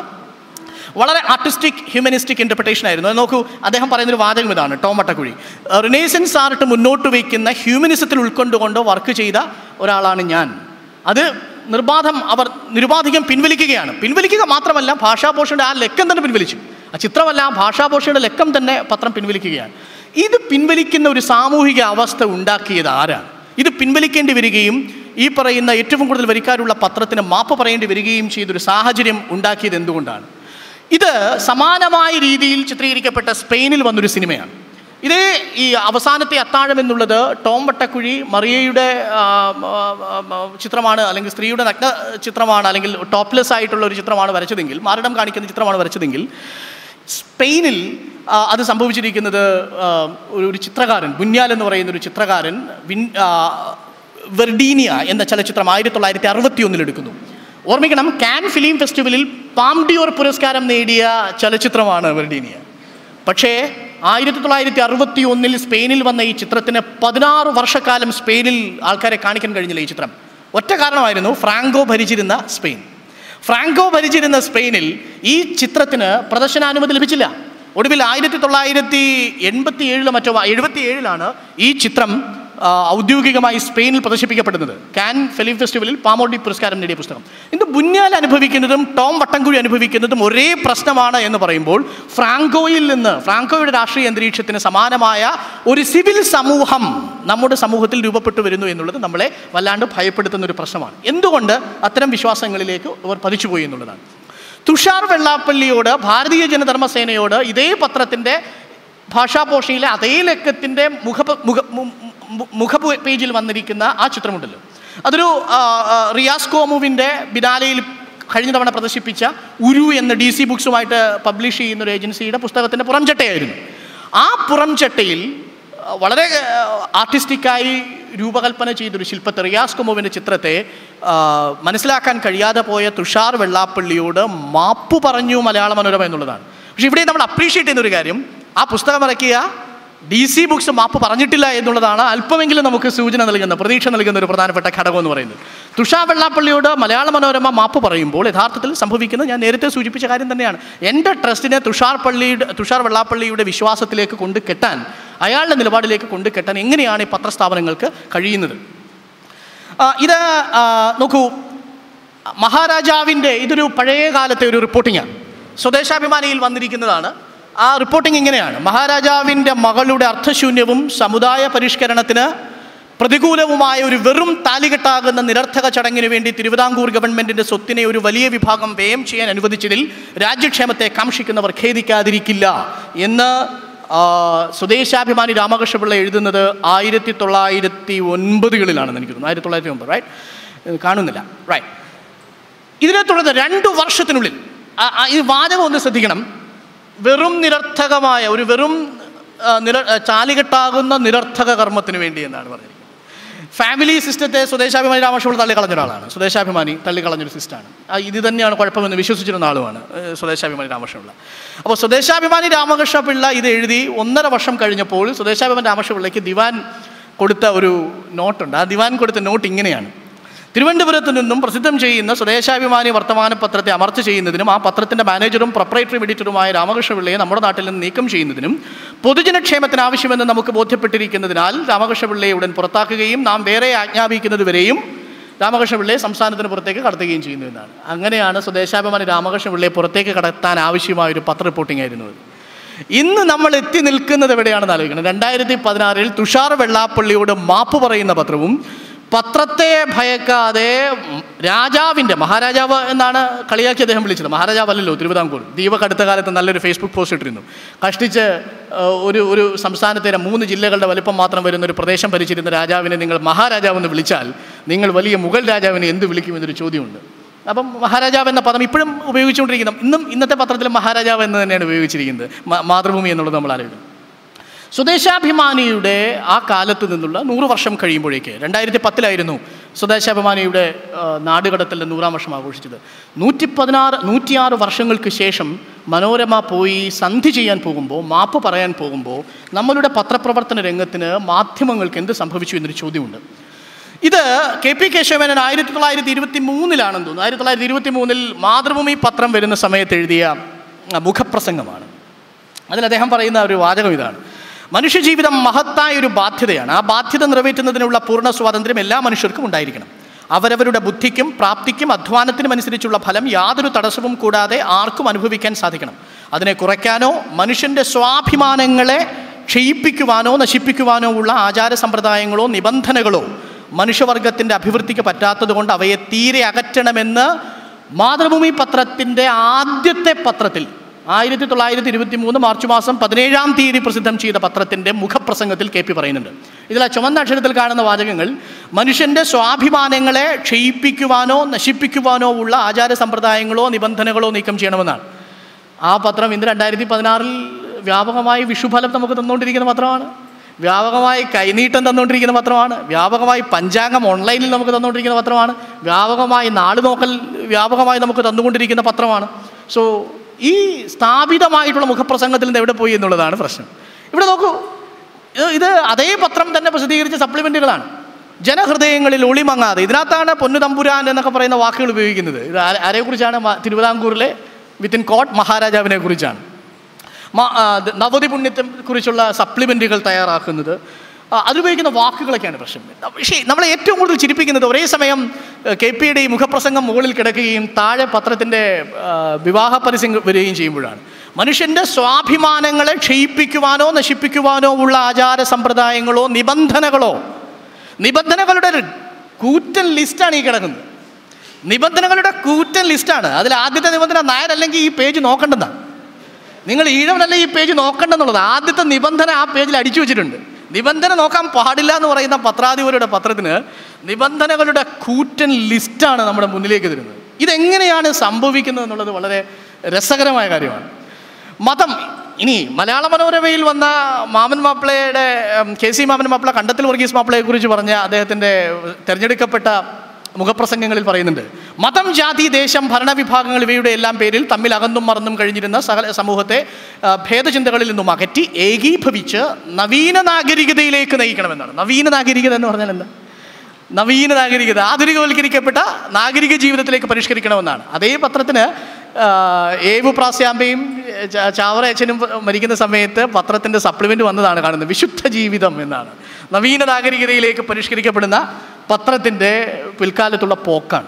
വളരെ ആർട്ടിസ്റ്റിക് ഹ്യൂമനിസ്റ്റിക് ഇൻ്റർപ്രിട്ടേഷൻ ആയിരുന്നു അത് നോക്കൂ അദ്ദേഹം പറയുന്നൊരു വാചകം ഇതാണ് ടോം വട്ടക്കുഴി റിനേസൻസ് ആർട്ട് മുന്നോട്ട് വയ്ക്കുന്ന ഹ്യൂമനിസത്തിൽ ഉൾക്കൊണ്ടുകൊണ്ട് വർക്ക് ചെയ്ത ഒരാളാണ് ഞാൻ അത് നിർബാധം അവർ നിരുപാധികം പിൻവലിക്കുകയാണ് പിൻവലിക്കുക മാത്രമല്ല ഭാഷാപോഷയുടെ ആ ലക്കം തന്നെ പിൻവലിച്ചു ആ ചിത്രമല്ല ആ ഭാഷാപോഷയുടെ ലക്കം തന്നെ പത്രം പിൻവലിക്കുകയാണ് ഇത് പിൻവലിക്കുന്ന ഒരു സാമൂഹിക അവസ്ഥ ഉണ്ടാക്കിയത് ആരാണ് ഇത് പിൻവലിക്കേണ്ടി വരികയും ഈ പറയുന്ന ഏറ്റവും കൂടുതൽ വരിക്കാരുള്ള പത്രത്തിന് മാപ്പ് പറയേണ്ടി വരികയും ചെയ്തൊരു സാഹചര്യം ഉണ്ടാക്കിയത് എന്തുകൊണ്ടാണ് ഇത് സമാനമായ രീതിയിൽ ചിത്രീകരിക്കപ്പെട്ട സ്പെയിനിൽ വന്നൊരു സിനിമയാണ് ഇതേ ഈ അവസാനത്തെ അത്താഴം എന്നുള്ളത് ടോം വട്ടക്കുഴി മറിയയുടെ ആ, ആ, ആ, ചിത്രമാണ് അല്ലെങ്കിൽ സ്ത്രീയുടെ നഗ്ന ചിത്രമാണ് അല്ലെങ്കിൽ ടോപ്ലെസ് ആയിട്ടുള്ള ഒരു ചിത്രമാണ് വരച്ചതെങ്കിൽ മാരടം കാണിക്കുന്ന ചിത്രമാണ് വരച്ചതെങ്കിൽ സ്പെയിനിൽ ആ, അത് സംഭവിച്ചിരിക്കുന്നത് ആ, ഒരു ഒരു ചിത്രകാരൻ ബുന്യാൽ എന്ന് പറയുന്ന ഒരു ചിത്രകാരൻ വിൻ ആ, വെർഡീനിയ എന്ന ചലച്ചിത്രം ആയിരത്തി തൊള്ളായിരത്തി അറുപത്തി ഒന്നിൽ എടുക്കുന്നു ഓർമ്മിക്കണം കാൻ ഫിലിം ഫെസ്റ്റിവലിൽ പാംഡിയോർ പുരസ്കാരം നേടിയ ചലച്ചിത്രമാണ് വെർഡീനിയ പക്ഷേ ആയിരത്തി തൊള്ളായിരത്തി അറുപത്തി ഒന്നിൽ സ്പെയിനിൽ വന്ന ഈ ചിത്രത്തിന് പതിനാറ് വർഷക്കാലം സ്പെയിനിൽ ആൾക്കാരെ കാണിക്കാൻ കഴിഞ്ഞില്ല ഈ ചിത്രം ഒറ്റ കാരണമായിരുന്നു ഫ്രാങ്കോ ഭരിച്ചിരുന്ന സ്പെയിൻ ഫ്രാങ്കോ ഭരിച്ചിരുന്ന സ്പെയിനിൽ ഈ ചിത്രത്തിന് പ്രദർശനാനുമതി ലഭിച്ചില്ല ഒടുവിൽ ആയിരത്തി തൊള്ളായിരത്തി എൺപത്തി ഏഴിലോ മറ്റോ എഴുപത്തി ഏഴിലാണ് ഈ ചിത്രം ആ, ഔദ്യോഗികമായി സ്പെയിനിൽ പ്രദർശിപ്പിക്കപ്പെടുന്നത് കാൻ ഫിലിം ഫെസ്റ്റിവലിൽ പാമോഡി പുരസ്കാരം നേടിയ പുസ്തകം ഇന്ന് ബുന്യാൽ അനുഭവിക്കുന്നതും ടോം വട്ടംകുഴി അനുഭവിക്കുന്നതും ഒരേ പ്രശ്നമാണ് എന്ന് പറയുമ്പോൾ ഫ്രാങ്കോയിൽ നിന്ന് ഫ്രാങ്കോയുടെ രാഷ്ട്രീയ അന്തരീക്ഷത്തിന് സമാനമായ ഒരു സിവിൽ സമൂഹം നമ്മുടെ സമൂഹത്തിൽ രൂപപ്പെട്ടു വരുന്നു എന്നുള്ളത് നമ്മളെ വല്ലാണ്ട് ഭയപ്പെടുത്തുന്ന ഒരു പ്രശ്നമാണ് എന്തുകൊണ്ട് അത്തരം വിശ്വാസങ്ങളിലേക്ക് അവർ പതിച്ചുപോയി എന്നുള്ളതാണ് തുഷാർ വെള്ളാപ്പള്ളിയോട് ഭാരതീയ ജനധർമ്മസേനയോട് ഇതേ പത്രത്തിൻ്റെ ഭാഷാപോഷയിലെ അതേ ലക്കത്തിൻ്റെ മുഖ മുഖ മു- മു- മുഖ പേജിൽ വന്നിരിക്കുന്ന ആ ചിത്രമുണ്ടല്ലോ അതൊരു ആ, ആ, റിയാസ് കോമുവിൻ്റെ ബിനാലയിൽ കഴിഞ്ഞ തവണ പ്രദർശിപ്പിച്ച ഉരു എന്ന ഡി സി ബുക്സുമായിട്ട് പബ്ലിഷ് ചെയ്യുന്ന ഒരു ഏജൻസിയുടെ പുസ്തകത്തിൻ്റെ പുറംചട്ടയായിരുന്നു ആ പുറംചട്ടയിൽ ആ, വളരെ ആർട്ടിസ്റ്റിക്കായി രൂപകൽപ്പന ചെയ്തൊരു ശില്പത്തെ റിയാസ് കുമുവിൻ്റെ ചിത്രത്തെ ആ, മനസ്സിലാക്കാൻ കഴിയാതെ പോയ തുഷാർ വെള്ളാപ്പള്ളിയോട് മാപ്പ് പറഞ്ഞു മലയാള മനോരമ എന്നുള്ളതാണ് പക്ഷേ ഇവിടെ നമ്മൾ അപ്രീഷിയേറ്റ് ചെയ്യുന്ന ഒരു കാര്യം ആ പുസ്തകം ഇറക്കിയ ഡി സി ബുക്സ് മാപ്പ് പറഞ്ഞിട്ടില്ല എന്നുള്ളതാണ് അല്പമെങ്കിലും നമുക്ക് സൂചന നൽകുന്ന പ്രതീക്ഷ നൽകുന്ന ഒരു പ്രധാനപ്പെട്ട ഘടകം എന്ന് പറയുന്നത് തുഷാർ വെള്ളാപ്പള്ളിയോട് മലയാള മനോരമ മാപ്പ് പറയുമ്പോൾ യഥാർത്ഥത്തിൽ സംഭവിക്കുന്നത് ഞാൻ നേരത്തെ സൂചിപ്പിച്ച കാര്യം തന്നെയാണ് എൻ്റെ ട്രസ്റ്റിനെ തുഷാർ പള്ളിയുടെ തുഷാർ വെള്ളാപ്പള്ളിയുടെ വിശ്വാസത്തിലേക്ക് കൊണ്ട് കെട്ടാൻ അയാളുടെ നിലപാടിലേക്ക് കൊണ്ട് കെട്ടാൻ എങ്ങനെയാണ് ഈ പത്രസ്ഥാപനങ്ങൾക്ക് കഴിയുന്നത് ആ, ഇത് ആ, നോക്കൂ മഹാരാജാവിൻ്റെ ഇതൊരു പഴയ കാലത്തെ ഒരു റിപ്പോർട്ടിങ്ങാണ് സ്വദേശാഭിമാനിയിൽ വന്നിരിക്കുന്നതാണ് ആ റിപ്പോർട്ടിംഗ് ഇങ്ങനെയാണ് മഹാരാജാവിൻ്റെ മകളുടെ അർത്ഥശൂന്യവും സമുദായ പരിഷ്കരണത്തിന് പ്രതികൂലവുമായ ഒരു വെറും താലികെട്ടാകുന്ന നിരർത്ഥക ചടങ്ങിന് വേണ്ടി തിരുവിതാംകൂർ ഗവൺമെന്റിന്റെ സ്വത്തിനെ ഒരു വലിയ വിഭാഗം വ്യയം ചെയ്യാൻ അനുവദിച്ചതിൽ രാജ്യക്ഷേമത്തെ കാംക്ഷിക്കുന്നവർ ഖേദിക്കാതിരിക്കില്ല എന്ന് ആ, സ്വദേശാഭിമാനി രാമകൃഷ്ണപിള്ള എഴുതുന്നത് ആയിരത്തി തൊള്ളായിരത്തി ഒൻപതുകളിലാണെന്ന് എനിക്ക് തോന്നുന്നു ആയിരത്തി തൊള്ളായിരത്തി ഒമ്പത് റൈറ്റ് കാണുന്നില്ല റൈറ്റ് ഇതിനെ തുടർന്ന് രണ്ടു വർഷത്തിനുള്ളിൽ ആ- ആ ഈ വാചകം ഒന്ന് ശ്രദ്ധിക്കണം വെറും നിരർത്ഥകമായ ഒരു വെറും ആ, നിര ആ, ചാലികെട്ടാകുന്ന നിരർത്ഥക കർമ്മത്തിന് വേണ്ടി എന്നാണ് പറഞ്ഞിരിക്കുന്നത് ഫാമിലി സിസ്റ്റത്തെ സ്വദേശാഭിമാനി രാമകൃഷ്ണപിള്ള തള്ളിക്കളഞ്ഞ ഒരാളാണ് സ്വദേശാഭിമാനി തള്ളിക്കളഞ്ഞൊരു സിസ്റ്റമാണ് ആ ഇത് തന്നെയാണ് കുഴപ്പമെന്ന് വിശ്വസിച്ചിരുന്ന ആളുമാണ് ഏഹ്, സ്വദേശാഭിമാനി രാമകൃഷ്ണപിള്ള അപ്പോൾ സ്വദേശാഭിമാനി രാമകൃഷ്ണപിള്ള ഇത് എഴുതി ഒന്നര വർഷം കഴിഞ്ഞപ്പോൾ സ്വദേശാഭിമാനി രാമകൃഷ്ണപിള്ളയ്ക്ക് ദിവാൻ കൊടുത്ത ഒരു നോട്ടുണ്ട് ആ ദിവാൻ കൊടുത്ത നോട്ട് ഇങ്ങനെയാണ് തിരുവനന്തപുരത്ത് നിന്നും പ്രസിദ്ധം ചെയ്യുന്ന സ്വദേശാഭിമാനി വർത്തമാന പത്രത്തെ അമർച്ച ചെയ്യുന്നതിനും ആ പത്രത്തിൻ്റെ മാനേജറും പ്രൊപ്പറേറ്ററും എഡിറ്ററുമായ രാമകൃഷ്ണപിള്ളയെ നമ്മുടെ നാട്ടിൽ നിന്ന് നീക്കം ചെയ്യുന്നതിനും പൊതുജനക്ഷേമത്തിന് ആവശ്യമെന്ന് നമുക്ക് ബോധ്യപ്പെട്ടിരിക്കുന്നതിനാൽ രാമകൃഷ്ണപിള്ളയെ ഉടൻ പുറത്താക്കുകയും നാം വേറെ ആജ്ഞാപിക്കുന്നത് വരെയും രാമകൃഷ്ണപിള്ളയെ സംസ്ഥാനത്തിന് പുറത്തേക്ക് കടത്തുകയും ചെയ്യുന്നു എന്നാണ് അങ്ങനെയാണ് സ്വദേശാഭിമാനി രാമകൃഷ്ണപിള്ളയെ പുറത്തേക്ക് കടത്താൻ ആവശ്യമായ ഒരു പത്ര റിപ്പോർട്ടിംഗ് ആയിരുന്നു അത് ഇന്ന് നമ്മൾ എത്തി നിൽക്കുന്നത് എവിടെയാണെന്ന് ആലോചിക്കണം രണ്ടായിരത്തി പതിനാറിൽ തുഷാർ വെള്ളാപ്പള്ളിയോട് മാപ്പ് പറയുന്ന പത്രവും പത്രത്തെ ഭയക്കാതെ രാജാവിൻ്റെ മഹാരാജാവ് എന്നാണ് കളിയാക്കി അദ്ദേഹം വിളിച്ചത് മഹാരാജാവല്ലല്ലോ തിരുവിതാംകൂർ ദീപക് അടുത്ത കാലത്ത് നല്ലൊരു ഫേസ്ബുക്ക് പോസ്റ്റ് ഇട്ടിരുന്നു കഷ്ടിച്ച് ആ, ഒരു ഒരു സംസ്ഥാനത്തിലെ മൂന്ന് ജില്ലകളുടെ വലിപ്പം മാത്രം വരുന്ന ഒരു പ്രദേശം ഭരിച്ചിരുന്ന രാജാവിനെ നിങ്ങൾ മഹാരാജാവെന്ന് വിളിച്ചാൽ നിങ്ങൾ വലിയ മുഗൾ രാജാവിനെ എന്ത് വിളിക്കുമെന്നൊരു ചോദ്യമുണ്ട് അപ്പം മഹാരാജാവ് എന്ന പദം ഇപ്പോഴും ഉപയോഗിച്ചുകൊണ്ടിരിക്കുന്ന ഇന്നും ഇന്നത്തെ പത്രത്തിൽ മഹാരാജാവ് എന്ന് തന്നെയാണ് ഉപയോഗിച്ചിരിക്കുന്നത് മ- മാതൃഭൂമി എന്നുള്ളത് നമ്മൾ ആലോചിക്കും സ്വദേശാഭിമാനിയുടെ ആ കാലത്ത് നിന്നുള്ള നൂറ് വർഷം കഴിയുമ്പോഴേക്ക് രണ്ടായിരത്തി പത്തിലായിരുന്നു സ്വദേശാഭിമാനിയുടെ ആ, നാടുകടത്തലിൻ്റെ നൂറാം വർഷം ആഘോഷിച്ചത് നൂറ്റി പതിനാറ് നൂറ്റിയാറ് വർഷങ്ങൾക്ക് ശേഷം മനോരമ പോയി സന്ധി ചെയ്യാൻ പോകുമ്പോൾ മാപ്പ് പറയാൻ പോകുമ്പോൾ നമ്മളുടെ പത്രപ്രവർത്തന രംഗത്തിന് മാധ്യമങ്ങൾക്ക് എന്ത് സംഭവിച്ചു എന്നൊരു ചോദ്യമുണ്ട് ഇത് കെ പി കേശവമേനൻ ആയിരത്തി തൊള്ളായിരത്തി ഇരുപത്തി മൂന്നിലാണെന്ന് തോന്നുന്നു ആയിരത്തി തൊള്ളായിരത്തി ഇരുപത്തി മൂന്നിൽ മാതൃഭൂമി പത്രം വരുന്ന സമയത്ത് എഴുതിയ ആ, മുഖപ്രസംഗമാണ് അതിൽ അദ്ദേഹം പറയുന്ന ഒരു വാചകം ഇതാണ് മനുഷ്യജീവിതം മഹത്തായ ഒരു ബാധ്യതയാണ് ആ ബാധ്യത നിറവേറ്റുന്നതിനുള്ള പൂർണ്ണ സ്വാതന്ത്ര്യം എല്ലാ മനുഷ്യർക്കും ഉണ്ടായിരിക്കണം അവരവരുടെ ബുദ്ധിക്കും പ്രാപ്തിക്കും അധ്വാനത്തിനും അനുസരിച്ചുള്ള ഫലം യാതൊരു തടസ്സവും കൂടാതെ ആർക്കും അനുഭവിക്കാൻ സാധിക്കണം അതിനെ കുറയ്ക്കാനോ മനുഷ്യൻ്റെ സ്വാഭിമാനങ്ങളെ ക്ഷയിപ്പിക്കുവാനോ നശിപ്പിക്കുവാനോ ഉള്ള ആചാര സമ്പ്രദായങ്ങളോ നിബന്ധനകളോ മനുഷ്യവർഗത്തിൻ്റെ അഭിവൃദ്ധിക്ക് പറ്റാത്തതുകൊണ്ട് അവയെ തീരെ അകറ്റണമെന്ന് മാതൃഭൂമി പത്രത്തിൻ്റെ ആദ്യത്തെ പത്രത്തിൽ ആയിരത്തി തൊള്ളായിരത്തി ഇരുപത്തി മൂന്ന് മാർച്ച് മാസം പതിനേഴാം തീയതി പ്രസിദ്ധം ചെയ്ത പത്രത്തിൻ്റെ മുഖപ്രസംഗത്തിൽ കെ പി പറയുന്നുണ്ട് ഇതിൽ ആ ചുവന്ന അക്ഷരത്തിൽ കാണുന്ന വാചകങ്ങൾ മനുഷ്യൻ്റെ സ്വാഭിമാനങ്ങളെ ക്ഷയിപ്പിക്കുവാനോ നശിപ്പിക്കുവാനോ ഉള്ള ആചാര സമ്പ്രദായങ്ങളോ നിബന്ധനകളോ നീക്കം ചെയ്യണമെന്നാണ് ആ പത്രം ഇന്ന് രണ്ടായിരത്തി പതിനാറിൽ വ്യാപകമായി വിഷുഫലം നമുക്ക് തന്നുകൊണ്ടിരിക്കുന്ന പത്രമാണ് വ്യാപകമായി കൈനീട്ടം തന്നുകൊണ്ടിരിക്കുന്ന പത്രമാണ് വ്യാപകമായി പഞ്ചാംഗം ഓൺലൈനിൽ നമുക്ക് തന്നുകൊണ്ടിരിക്കുന്ന പത്രമാണ് വ്യാപകമായി നാട് നോക്കൽ വ്യാപകമായി നമുക്ക് തന്നുകൊണ്ടിരിക്കുന്ന പത്രമാണ് സോ ഈ സ്ഥാപിതമായിട്ടുള്ള മുഖപ്രസംഗത്തിൽ നിന്ന് എവിടെ പോയി എന്നുള്ളതാണ് പ്രശ്നം ഇവിടെ നോക്കൂ ഇത് ഇത് അതേ പത്രം തന്നെ പ്രസിദ്ധീകരിച്ച സപ്ലിമെൻറ്റുകളാണ് ജനഹൃദയങ്ങളിൽ ഒളിമങ്ങാതെ ഇതിനകത്താണ് പൊന്നു തമ്പുരാൻ എന്നൊക്കെ പറയുന്ന വാക്കുകൾ ഉപയോഗിക്കുന്നത് ഇത് ആരെ- ആരെക്കുറിച്ചാണ് മ- തിരുവിതാംകൂറിലെ വിത്തിൻ കോട്ട് മഹാരാജാവിനെ കുറിച്ചാണ് മ- ആ, ദ- നവതി പുണ്യത്തെ കുറിച്ചുള്ള സപ്ലിമെൻറ്റുകൾ തയ്യാറാക്കുന്നത് ആ, അതിലുപയോഗിക്കുന്ന വാക്കുകളൊക്കെയാണ് പ്രശ്നം പക്ഷേ നമ്മളെ ഏറ്റവും കൂടുതൽ ചിരിപ്പിക്കുന്നത് ഒരേ സമയം കെ പിയുടെ ഈ മുഖപ്രസംഗം മുകളിൽ കിടക്കുകയും താഴെ പത്രത്തിൻ്റെ ആ, വിവാഹ പരസ്യം വരികയും ചെയ്യുമ്പോഴാണ് മനുഷ്യൻ്റെ സ്വാഭിമാനങ്ങളെ ക്ഷയിപ്പിക്കുവാനോ നശിപ്പിക്കുവാനോ ഉള്ള ആചാര സമ്പ്രദായങ്ങളോ നിബന്ധനകളോ നിബന്ധനകളുടെ ഒരു കൂറ്റൻ ലിസ്റ്റാണ് ഈ കിടക്കുന്നത് നിബന്ധനകളുടെ കൂറ്റൻ ലിസ്റ്റാണ് അതിൽ ആദ്യത്തെ നിബന്ധന നായരല്ലെങ്കിൽ ഈ പേജ് നോക്കേണ്ടതാണ് നിങ്ങൾ ഈഴവനല്ല ഈ പേജ് നോക്കണ്ടെന്നുള്ളത് ആദ്യത്തെ നിബന്ധന ആ പേജിൽ അടിച്ചു വെച്ചിട്ടുണ്ട് നിബന്ധന നോക്കാൻ പാടില്ല എന്ന് പറയുന്ന പത്രാധിപരുടെ പത്രത്തിന് നിബന്ധനകളുടെ കൂറ്റൻ ലിസ്റ്റാണ് നമ്മുടെ മുന്നിലേക്ക് തരുന്നത് ഇതെങ്ങനെയാണ് സംഭവിക്കുന്നത് എന്നുള്ളത് വളരെ രസകരമായ കാര്യമാണ് മതം ഇനി മലയാള മനോരമയിൽ വന്ന മാമൻ മാപ്പിളയുടെ ഉം, കെ സി മാമൻ മാപ്പിള കണ്ടത്തിൽ വർഗീസ് മാപ്പിളയെ കുറിച്ച് പറഞ്ഞ അദ്ദേഹത്തിൻ്റെ തിരഞ്ഞെടുക്കപ്പെട്ട മുഖപ്രസംഗങ്ങളിൽ പറയുന്നുണ്ട് മതം ജാതി ദേശം ഭരണവിഭാഗങ്ങൾ ഇവയുടെ എല്ലാം പേരിൽ തമ്മിൽ അകന്നും മറന്നും കഴിഞ്ഞിരുന്ന സകല സമൂഹത്തെ ആ, ഭേദചിന്തകളിൽ നിന്നും അകറ്റി ഏകീഭവിച്ച് നവീന നാഗരികതയിലേക്ക് നയിക്കണമെന്നാണ് നവീന നാഗരികത എന്ന് പറഞ്ഞാൽ എന്താ നവീന നാഗരികത ആധുനികവൽക്കരിക്കപ്പെട്ട നാഗരിക ജീവിതത്തിലേക്ക് പരിഷ്കരിക്കണമെന്നാണ് അതേ പത്രത്തിന് ആ, ഏവു പ്രാസ്യാമ്പയും ച- ചാവറ അച്ഛനും മരിക്കുന്ന സമയത്ത് പത്രത്തിൻ്റെ സപ്ലിമെൻ്റ് വന്നതാണ് കാണുന്നത് വിശുദ്ധ ജീവിതം എന്നാണ് നവീന നാഗരികതയിലേക്ക് പരിഷ്കരിക്കപ്പെടുന്ന പത്രത്തിൻ്റെ പിൽക്കാലത്തുള്ള പോക്കാണ്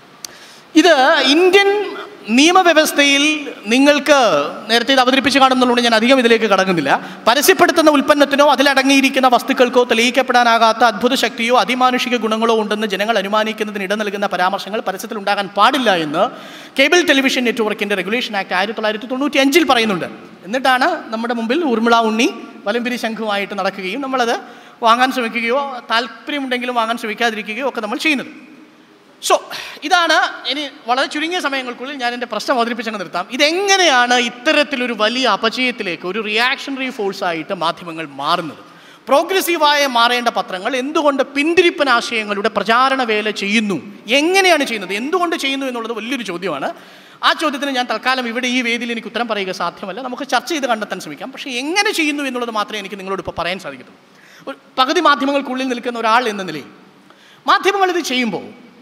ഇത് ഇന്ത്യൻ നിയമവ്യവസ്ഥയിൽ നിങ്ങൾക്ക് നേരത്തെ ഇത് അവതരിപ്പിച്ച് കാണുന്നതുകൊണ്ട് ഞാൻ അധികം ഇതിലേക്ക് കടങ്ങുന്നില്ല പരസ്യപ്പെടുത്തുന്ന ഉൽപ്പന്നത്തിനോ അതിലടങ്ങിയിരിക്കുന്ന വസ്തുക്കൾക്കോ തെളിയിക്കപ്പെടാനാകാത്ത അദ്ഭുത ശക്തിയോ അതിമാനുഷിക ഗുണങ്ങളോ ഉണ്ടെന്ന് ജനങ്ങൾ അനുമാനിക്കുന്നതിന് ഇട നൽകുന്ന പരാമർശങ്ങൾ പരസ്യത്തിൽ ഉണ്ടാകാൻ പാടില്ല എന്ന് കേബിൾ ടെലിവിഷൻ നെറ്റ്വർക്കിൻ്റെ റെഗുലേഷൻ ആക്ട് ആയിരത്തി തൊള്ളായിരത്തി തൊണ്ണൂറ്റി അഞ്ചിൽ പറയുന്നുണ്ട് എന്നിട്ടാണ് നമ്മുടെ മുമ്പിൽ ഊർമിള ഉണ്ണി വലംപിരി ശംഖുമായിട്ട് നടക്കുകയും നമ്മളത് വാങ്ങാൻ ശ്രമിക്കുകയോ താല്പര്യമുണ്ടെങ്കിലും വാങ്ങാൻ ശ്രമിക്കാതിരിക്കുകയോ ഒക്കെ നമ്മൾ ചെയ്യുന്നത് സോ ഇതാണ് ഇനി വളരെ ചുരുങ്ങിയ സമയങ്ങൾക്കുള്ളിൽ ഞാൻ എൻ്റെ പ്രശ്നം അവതരിപ്പിച്ചങ്ങ് നിർത്താം ഇതെങ്ങനെയാണ് ഇത്തരത്തിലൊരു വലിയ അപചയത്തിലേക്ക് ഒരു റിയാക്ഷണറി ഫോഴ്സായിട്ട് മാധ്യമങ്ങൾ മാറുന്നത് പ്രോഗ്രസീവായ മാറേണ്ട പത്രങ്ങൾ എന്തുകൊണ്ട് പിന്തിരിപ്പൻ ആശയങ്ങളുടെ പ്രചാരണ വേല ചെയ്യുന്നു എങ്ങനെയാണ് ചെയ്യുന്നത് എന്തുകൊണ്ട് ചെയ്യുന്നു എന്നുള്ളത് വലിയൊരു ചോദ്യമാണ് ആ ചോദ്യത്തിന് ഞാൻ തൽക്കാലം ഇവിടെ ഈ വേദിയിൽ എനിക്ക് ഉത്തരം പറയുക സാധ്യമല്ല നമുക്ക് ചർച്ച ചെയ്ത് കണ്ടെത്താൻ ശ്രമിക്കാം പക്ഷേ എങ്ങനെ ചെയ്യുന്നു എന്നുള്ളത് മാത്രമേ എനിക്ക് നിങ്ങളോട് ഇപ്പോൾ പറയാൻ സാധിക്കത്തുള്ളൂ ഒരു പകുതി മാധ്യമങ്ങൾക്കുള്ളിൽ നിൽക്കുന്ന ഒരാൾ എന്ന നിലയിൽ മാധ്യമങ്ങൾ ഇത് ചെയ്യുമ്പോൾ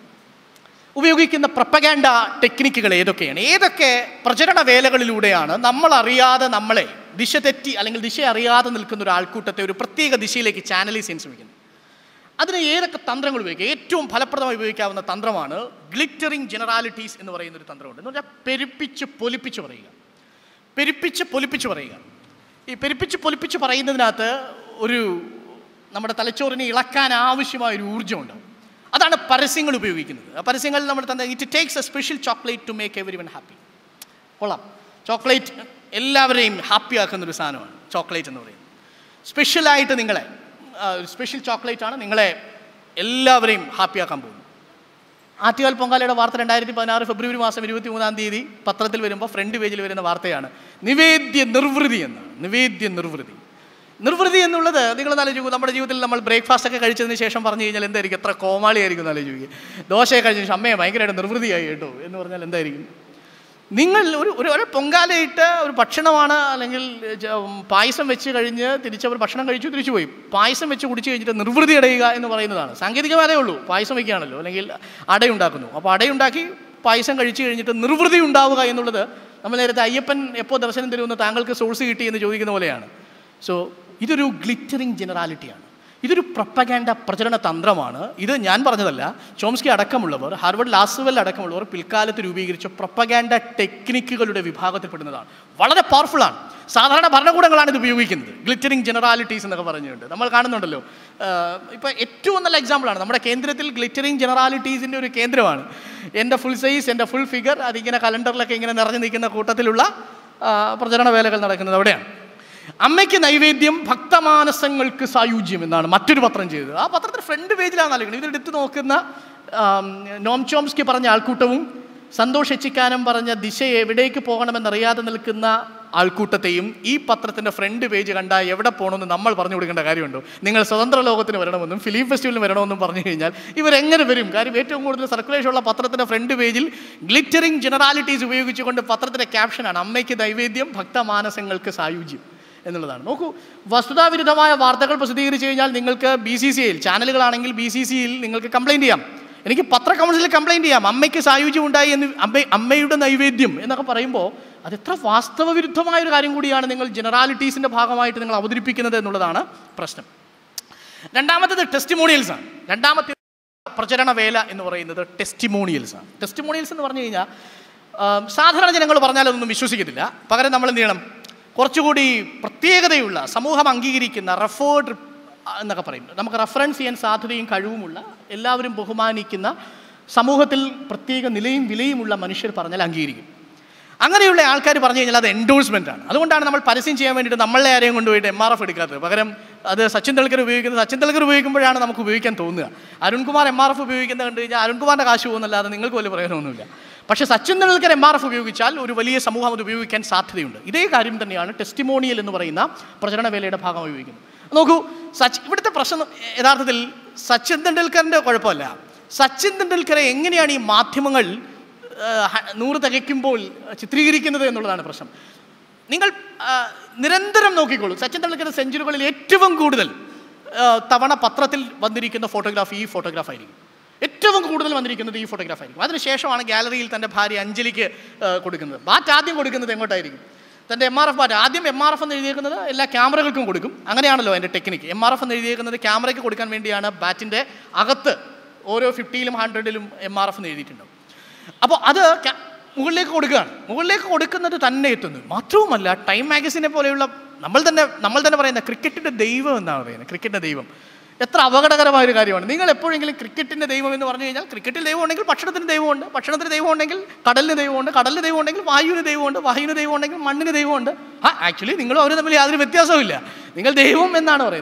ഉപയോഗിക്കുന്ന പ്രപ്പഗാൻഡ ടെക്നിക്കുകൾ ഏതൊക്കെയാണ് ഏതൊക്കെ പ്രചരണ വേലകളിലൂടെയാണ് നമ്മൾ അറിയാതെ നമ്മളെ ദിശ തെറ്റി അല്ലെങ്കിൽ ദിശ അറിയാതെ നിൽക്കുന്ന ഒരു ആൾക്കൂട്ടത്തെ ഒരു പ്രത്യേക ദിശയിലേക്ക് ചാനലൈസ് ചെയ്യാൻ ശ്രമിക്കുന്നത് അതിന് ഏതൊക്കെ തന്ത്രങ്ങൾ ഉപയോഗിക്കുക ഏറ്റവും ഫലപ്രദമായി ഉപയോഗിക്കാവുന്ന തന്ത്രമാണ് ഗ്ലിറ്ററിങ് ജനറാലിറ്റീസ് എന്ന് പറയുന്ന ഒരു തന്ത്രമുണ്ട് എന്ന് പറഞ്ഞാൽ പെരുപ്പിച്ച് പൊലിപ്പിച്ച് പറയുക പെരുപ്പിച്ച് പൊലിപ്പിച്ച് പറയുക ഈ പെരുപ്പിച്ച് പൊലിപ്പിച്ച് പറയുന്നതിനകത്ത് ഒരു നമ്മുടെ തലച്ചോറിനെ ഇളക്കാൻ ആവശ്യമായ ഒരു ഊർജ്ജം ഉണ്ടാവും അതാണ് പരസ്യങ്ങൾ ഉപയോഗിക്കുന്നത് ആ പരസ്യങ്ങൾ നമ്മൾ തന്നെ it takes a special chocolate to make everyone happy കൊള്ളാം ചോക്ലേറ്റ് എല്ലാവരെയും ഹാപ്പി ആക്കുന്ന ഒരു സാധനമാണ് ചോക്ലേറ്റ് എന്ന് പറയുന്നത് സ്പെഷ്യലായിട്ട് നിങ്ങളെ ആ, ഒരു സ്പെഷ്യൽ ചോക്ലേറ്റ് ആണ് നിങ്ങളെ എല്ലാവരെയും ഹാപ്പിയാക്കാൻ പോകുന്നു ആറ്റുകാൽ പൊങ്കാലയുടെ വാർത്ത രണ്ടായിരത്തി പതിനാറ് ഫെബ്രുവരി മാസം ഇരുപത്തി മൂന്നാം തീയതി പത്രത്തിൽ വരുമ്പോൾ ഫ്രണ്ട് പേജിൽ വരുന്ന വാർത്തയാണ് നിവേദ്യ നിർവൃതി എന്നാണ് നിവേദ്യ നിർവൃതി നിർവൃതി എന്നുള്ളത് നിങ്ങൾ ആലോചിക്കൂ നമ്മുടെ ജീവിതത്തിൽ നമ്മൾ ബ്രേക്ക്ഫാസ്റ്റ് ഒക്കെ കഴിച്ചതിന് ശേഷം പറഞ്ഞു കഴിഞ്ഞാൽ എന്തായിരിക്കും എത്ര കോമാളിയായിരിക്കും എന്ന് ആലോചിക്കുക ദോശയൊക്കെ കഴിച്ച ശേഷം അമ്മയെ ഭയങ്കരമായിട്ട് നിർവൃതിയായി കേട്ടോ എന്ന് പറഞ്ഞാൽ എന്തായിരിക്കും നിങ്ങൾ ഒരു ഒരു ഒരു പൊങ്കാലയിട്ട് ഒരു ഭക്ഷണമാണ് അല്ലെങ്കിൽ ച- പായസം വെച്ച് കഴിഞ്ഞ് തിരിച്ചവർ ഭക്ഷണം കഴിച്ചു തിരിച്ചു പോയി പായസം വെച്ച് കുടിച്ച് കഴിഞ്ഞിട്ട് നിർവൃതി അടയുക എന്ന് പറയുന്നതാണ് സാങ്കേതികമായതേ ഉള്ളൂ പായസം വയ്ക്കുകയാണല്ലോ അല്ലെങ്കിൽ അടയുണ്ടാക്കുന്നു അപ്പോൾ അടയുണ്ടാക്കി പായസം കഴിച്ചു കഴിഞ്ഞിട്ട് നിർവൃതി ഉണ്ടാവുക എന്നുള്ളത് നമ്മൾ നേരത്തെ അയ്യപ്പൻ എപ്പോൾ ദർശനം തരുമെന്ന് താങ്കൾക്ക് സോഴ്സ് കിട്ടി എന്ന് ചോദിക്കുന്ന പോലെയാണ് സോ ഇതൊരു ഗ്ലിറ്ററിങ് ജനറാലിറ്റിയാണ് ഇതൊരു പ്രപ്പഗാൻഡ പ്രചരണ തന്ത്രമാണ് ഇത് ഞാൻ പറഞ്ഞതല്ല ചോംസ്കി അടക്കമുള്ളവർ ഹാർവർഡ് ലാസ്വെൽ അടക്കമുള്ളവർ പിൽക്കാലത്ത് രൂപീകരിച്ച പ്രപ്പഗാൻഡ ടെക്നിക്കുകളുടെ വിഭാഗത്തിൽപ്പെടുന്നതാണ് വളരെ പവർഫുള്ളാണ് സാധാരണ ഭരണകൂടങ്ങളാണ് ഇത് ഉപയോഗിക്കുന്നത് ഗ്ലിറ്ററിങ് ജനറാലിറ്റീസ് എന്നൊക്കെ പറഞ്ഞുകൊണ്ട് നമ്മൾ കാണുന്നുണ്ടല്ലോ ഇപ്പോൾ ഏറ്റവും നല്ല എക്സാമ്പിളാണ് നമ്മുടെ കേന്ദ്രത്തിൽ ഗ്ലിറ്ററിങ് ജനറാലിറ്റീസിൻ്റെ ഒരു കേന്ദ്രമാണ് എൻ്റെ ഫുൾ സൈസ് എൻ്റെ ഫുൾ ഫിഗർ അതിങ്ങനെ കലണ്ടറിലൊക്കെ ഇങ്ങനെ നിറഞ്ഞു നിൽക്കുന്ന കൂട്ടത്തിലുള്ള ആ, പ്രചരണ വേലകൾ നടക്കുന്നത് അവിടെയാണ് അമ്മയ്ക്ക് നൈവേദ്യം ഭക്തമാനസങ്ങൾക്ക് സായുജ്യം എന്നാണ് മറ്റൊരു പത്രം ചെയ്തത് ആ പത്രത്തിൽ ഫ്രണ്ട് പേജിലാണ് നൽകുന്നത് ഇതെടുത്ത് നോക്കുന്ന ആം, നോം ചോംസ്കി പറഞ്ഞ ആൾക്കൂട്ടവും സന്തോഷ് എച്ചിക്കാനം പറഞ്ഞ ദിശ എവിടേക്ക് പോകണമെന്നറിയാതെ നിൽക്കുന്ന ആൾക്കൂട്ടത്തെയും ഈ പത്രത്തിൻ്റെ ഫ്രണ്ട് പേജ് കണ്ടാൽ എവിടെ പോകണമെന്ന് നമ്മൾ പറഞ്ഞു കൊടുക്കേണ്ട കാര്യമുണ്ടോ നിങ്ങൾ സ്വതന്ത്ര ലോകത്തിന് വരണമെന്നും ഫിലിം ഫെസ്റ്റിവലിന് വരണമെന്നും പറഞ്ഞു കഴിഞ്ഞാൽ ഇവരെങ്ങനെ വരും കാര്യം ഏറ്റവും കൂടുതൽ സർക്കുലേഷൻ ഉള്ള പത്രത്തിൻ്റെ ഫ്രണ്ട് പേജിൽ ഗ്ലിറ്ററിങ് ജനറാലിറ്റീസ് ഉപയോഗിച്ചുകൊണ്ട് പത്രത്തിൻ്റെ ക്യാപ്ഷനാണ് അമ്മയ്ക്ക് നൈവേദ്യം ഭക്തമാനസങ്ങൾക്ക് സായുജ്യം എന്നുള്ളതാണ് നോക്കൂ വസ്തുതാവിരുദ്ധമായ വാർത്തകൾ പ്രസിദ്ധീകരിച്ചു കഴിഞ്ഞാൽ നിങ്ങൾക്ക് ബി സി സി ഐയിൽ ചാനലുകളാണെങ്കിൽ ബി സി സിയിൽ നിങ്ങൾക്ക് കംപ്ലൈൻറ്റ് ചെയ്യാം എനിക്ക് പത്ര കൗൺസിലിൽ കംപ്ലൈൻറ്റ് ചെയ്യാം അമ്മയ്ക്ക് സായുജ്യം ഉണ്ടായി എന്ന് അമ്മ അമ്മയുടെ നൈവേദ്യം എന്നൊക്കെ പറയുമ്പോൾ അത് എത്ര വാസ്തവവിരുദ്ധമായ ഒരു കാര്യം കൂടിയാണ് നിങ്ങൾ ജനറാലിറ്റീസിൻ്റെ ഭാഗമായിട്ട് നിങ്ങൾ അവതരിപ്പിക്കുന്നത് എന്നുള്ളതാണ് പ്രശ്നം രണ്ടാമത്തേത് ടെസ്റ്റിമോണിയൽസ് ആണ് രണ്ടാമത്തെ പ്രചരണ വേല എന്ന് പറയുന്നത് ടെസ്റ്റിമോണിയൽസ് ആണ് ടെസ്റ്റിമോണിയൽസ് എന്ന് പറഞ്ഞു കഴിഞ്ഞാൽ ആ, സാധാരണ ജനങ്ങൾ പറഞ്ഞാൽ അതൊന്നും വിശ്വസിക്കത്തില്ല പകരം നമ്മൾ എന്ത് ചെയ്യണം കുറച്ചുകൂടി പ്രത്യേകതയുള്ള സമൂഹം അംഗീകരിക്കുന്ന റെഫേർഡ് എന്നൊക്കെ പറയും നമുക്ക് റെഫറൻസ് ചെയ്യാൻ സാധ്യതയും കഴിവുമുള്ള എല്ലാവരും ബഹുമാനിക്കുന്ന സമൂഹത്തിൽ പ്രത്യേക നിലയും വിലയുമുള്ള മനുഷ്യർ പറഞ്ഞാൽ അംഗീകരിക്കും അങ്ങനെയുള്ള ആൾക്കാർ പറഞ്ഞു കഴിഞ്ഞാൽ അത് എൻഡോഴ്സ്മെൻ്റ് ആണ് അതുകൊണ്ടാണ് നമ്മൾ പരസ്യം ചെയ്യാൻ വേണ്ടിയിട്ട് നമ്മളെ ആരെയും കൊണ്ടുപോയിട്ട് എം ആർ എഫ് എടുക്കാത്തത് പകരം അത് സച്ചിൻ തെൽക്കർ ഉപയോഗിക്കുന്നത് സച്ചിൻ തെൽക്കർ ഉപയോഗിക്കുമ്പോഴാണ് നമുക്ക് ഉപയോഗിക്കാൻ തോന്നുക അരുൺകുമാർ എം ആർ എഫ് ഉപയോഗിക്കുന്നത് കണ്ടു കഴിഞ്ഞാൽ അരുൺകുമാറിൻ്റെ കാശ് പോകുന്നല്ലാതെ നിങ്ങൾക്ക് വലിയ പ്രയോജനമൊന്നുമില്ല പക്ഷേ Sachin Tendulkar M R F ഉപയോഗിച്ചാൽ ഒരു വലിയ സമൂഹം അത് ഉപയോഗിക്കാൻ സാധ്യതയുണ്ട് ഇതേ കാര്യം തന്നെയാണ് ടെസ്റ്റിമോണിയൽ എന്ന് പറയുന്ന പ്രചരണ വേലയുടെ ഭാഗമായി ഉപയോഗിക്കുന്നത് നോക്കൂ സച്ച് ഇവിടുത്തെ പ്രശ്നം യഥാർത്ഥത്തിൽ സച്ചിൻ തെണ്ടുൽക്കറിൻ്റെ കുഴപ്പമല്ല സച്ചിൻ തെണ്ടുൽക്കറെ എങ്ങനെയാണ് ഈ മാധ്യമങ്ങൾ ആ, ഹ- നൂറ് തികയ്ക്കുമ്പോൾ ചിത്രീകരിക്കുന്നത് എന്നുള്ളതാണ് പ്രശ്നം നിങ്ങൾ ആ, നിരന്തരം നോക്കിക്കോളൂ സച്ചിൻ തെണ്ടുൽക്കറിന്റെ സെഞ്ചുറികളിൽ ഏറ്റവും കൂടുതൽ ആ, തവണ പത്രത്തിൽ വന്നിരിക്കുന്ന ഫോട്ടോഗ്രാഫ് ഈ ഫോട്ടോഗ്രാഫ് ആയിരിക്കും ഏറ്റവും കൂടുതൽ വന്നിരിക്കുന്നത് ഈ ഫോട്ടോഗ്രാഫ് ആയിരിക്കും അതിനുശേഷമാണ് ഗാലറിയിൽ തൻ്റെ ഭാര്യ അഞ്ജലിക്ക് ആ, കൊടുക്കുന്നത് ബാറ്റ് ആദ്യം കൊടുക്കുന്നത് എങ്ങോട്ടായിരിക്കും തൻ്റെ എം ആർ എഫ് ബാറ്റ് ആദ്യം എം ആർ എഫ് എന്ന് എഴുതിയേക്കുന്നത് എല്ലാ ക്യാമറകൾക്കും കൊടുക്കും അങ്ങനെയാണല്ലോ അതിൻ്റെ ടെക്നിക്ക് എം ആർ എഫ് എന്ന് എഴുതിയേക്കുന്നത് ക്യാമറയ്ക്ക് കൊടുക്കാൻ വേണ്ടിയാണ് ബാറ്റിൻ്റെ അകത്ത് ഓരോ ഫിഫ്റ്റിയിലും ഹൺഡ്രഡിലും എം ആർ എഫ് എന്ന് എഴുതിയിട്ടുണ്ടാവും അപ്പോൾ അത് ക്യാ- മുകളിലേക്ക് കൊടുക്കുകയാണ് മുകളിലേക്ക് കൊടുക്കുന്നത് തന്നെ എത്തുന്നു മാത്രവുമല്ല ടൈം മാഗസിനെ പോലെയുള്ള നമ്മൾ തന്നെ നമ്മൾ തന്നെ പറയുന്ന ക്രിക്കറ്റിൻ്റെ ദൈവം എന്നാണ് പറയുന്നത് ക്രിക്കറ്റിൻ്റെ ദൈവം എത്ര അപകടകരമായ ഒരു കാര്യമാണ് നിങ്ങൾ എപ്പോഴെങ്കിലും ക്രിക്കറ്റിൻ്റെ ദൈവം എന്ന് പറഞ്ഞു കഴിഞ്ഞാൽ ക്രിക്കറ്റിൽ ദൈവം ഉണ്ടെങ്കിൽ ഭക്ഷണത്തിന് ദൈവമുണ്ട് ഭക്ഷണത്തിന് ദൈവം ഉണ്ടെങ്കിൽ കടലിന് ദൈവമുണ്ട് കടലിന് ദൈവം ഉണ്ടെങ്കിൽ വായുവിന് ദൈവമുണ്ട് വായുവിന് ദൈവം ഉണ്ടെങ്കിൽ മണ്ണിന് ദൈവമുണ്ട് ആ ആക്ച്വലി നിങ്ങളും അവർ തമ്മിൽ യാതൊരു വ്യത്യാസവുമില്ല നിങ്ങൾ ദൈവം എന്നാണ് പറയുന്നത്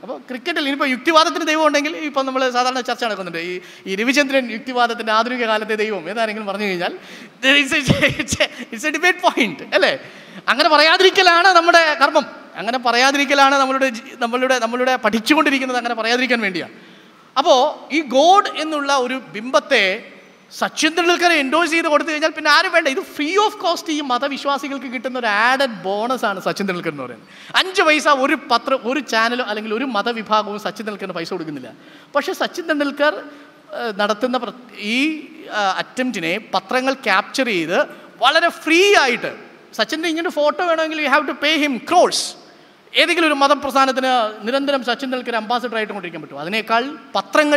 അപ്പോൾ ക്രിക്കറ്റിൽ ഇനിയിപ്പോൾ യുക്തിവാദത്തിന് ദൈവം ഉണ്ടെങ്കിൽ ഇപ്പം നമ്മൾ സാധാരണ ചർച്ച നടക്കുന്നുണ്ട് ഈ ഈ രവിചന്ദ്രൻ യുക്തിവാദത്തിൻ്റെ ആധുനിക കാലത്തെ ദൈവം ഏതാരെങ്കിലും പറഞ്ഞു കഴിഞ്ഞാൽ ഇറ്റ്സ് എ ഡിബേറ്റ് പോയിന്റ് അല്ലേ അങ്ങനെ പറയാതിരിക്കലാണ് നമ്മുടെ കർമ്മം അങ്ങനെ പറയാതിരിക്കലാണ് നമ്മളുടെ ജി- നമ്മളുടെ നമ്മളുടെ പഠിച്ചുകൊണ്ടിരിക്കുന്നത് അങ്ങനെ പറയാതിരിക്കാൻ വേണ്ടിയാണ് അപ്പോൾ ഈ ഗോഡ് എന്നുള്ള ഒരു ബിംബത്തെ സച്ചിൻ തെണ്ടുൽക്കറെ എൻഡോസ് ചെയ്ത് കൊടുത്തു കഴിഞ്ഞാൽ പിന്നെ ആരും വേണ്ട ഇത് ഫ്രീ ഓഫ് കോസ്റ്റ് ഈ മതവിശ്വാസികൾക്ക് കിട്ടുന്ന ഒരു ആഡഡ് ബോണസ് ആണ് സച്ചിൻ തെണ്ടുൽക്കർ എന്ന് പറയുന്നത് അഞ്ച് പൈസ ഒരു പത്ര ഒരു ചാനലോ അല്ലെങ്കിൽ ഒരു മതവിഭാഗവും സച്ചിൻ തെണ്ടുൽക്കറിന് പൈസ കൊടുക്കുന്നില്ല പക്ഷേ സച്ചിൻ തെണ്ടുൽക്കർ ഏഹ്, നടത്തുന്ന പ്ര- ഈ അറ്റംപ്റ്റിനെ പത്രങ്ങൾ ക്യാപ്ചർ ചെയ്ത് വളരെ ഫ്രീ ആയിട്ട് സച്ചിൻ്റെ ഇങ്ങനെ ഫോട്ടോ വേണമെങ്കിൽ you have to pay him crores ഏതെങ്കിലും ഒരു മതപ്രസ്ഥാനത്തിന് നിരന്തരം സച്ചിൻ തെണ്ടുൽക്കർ അംബാസഡർ ആയിട്ട് കൊണ്ടിരിക്കാൻ പറ്റും അതിനേക്കാൾ പത്രങ്ങൾ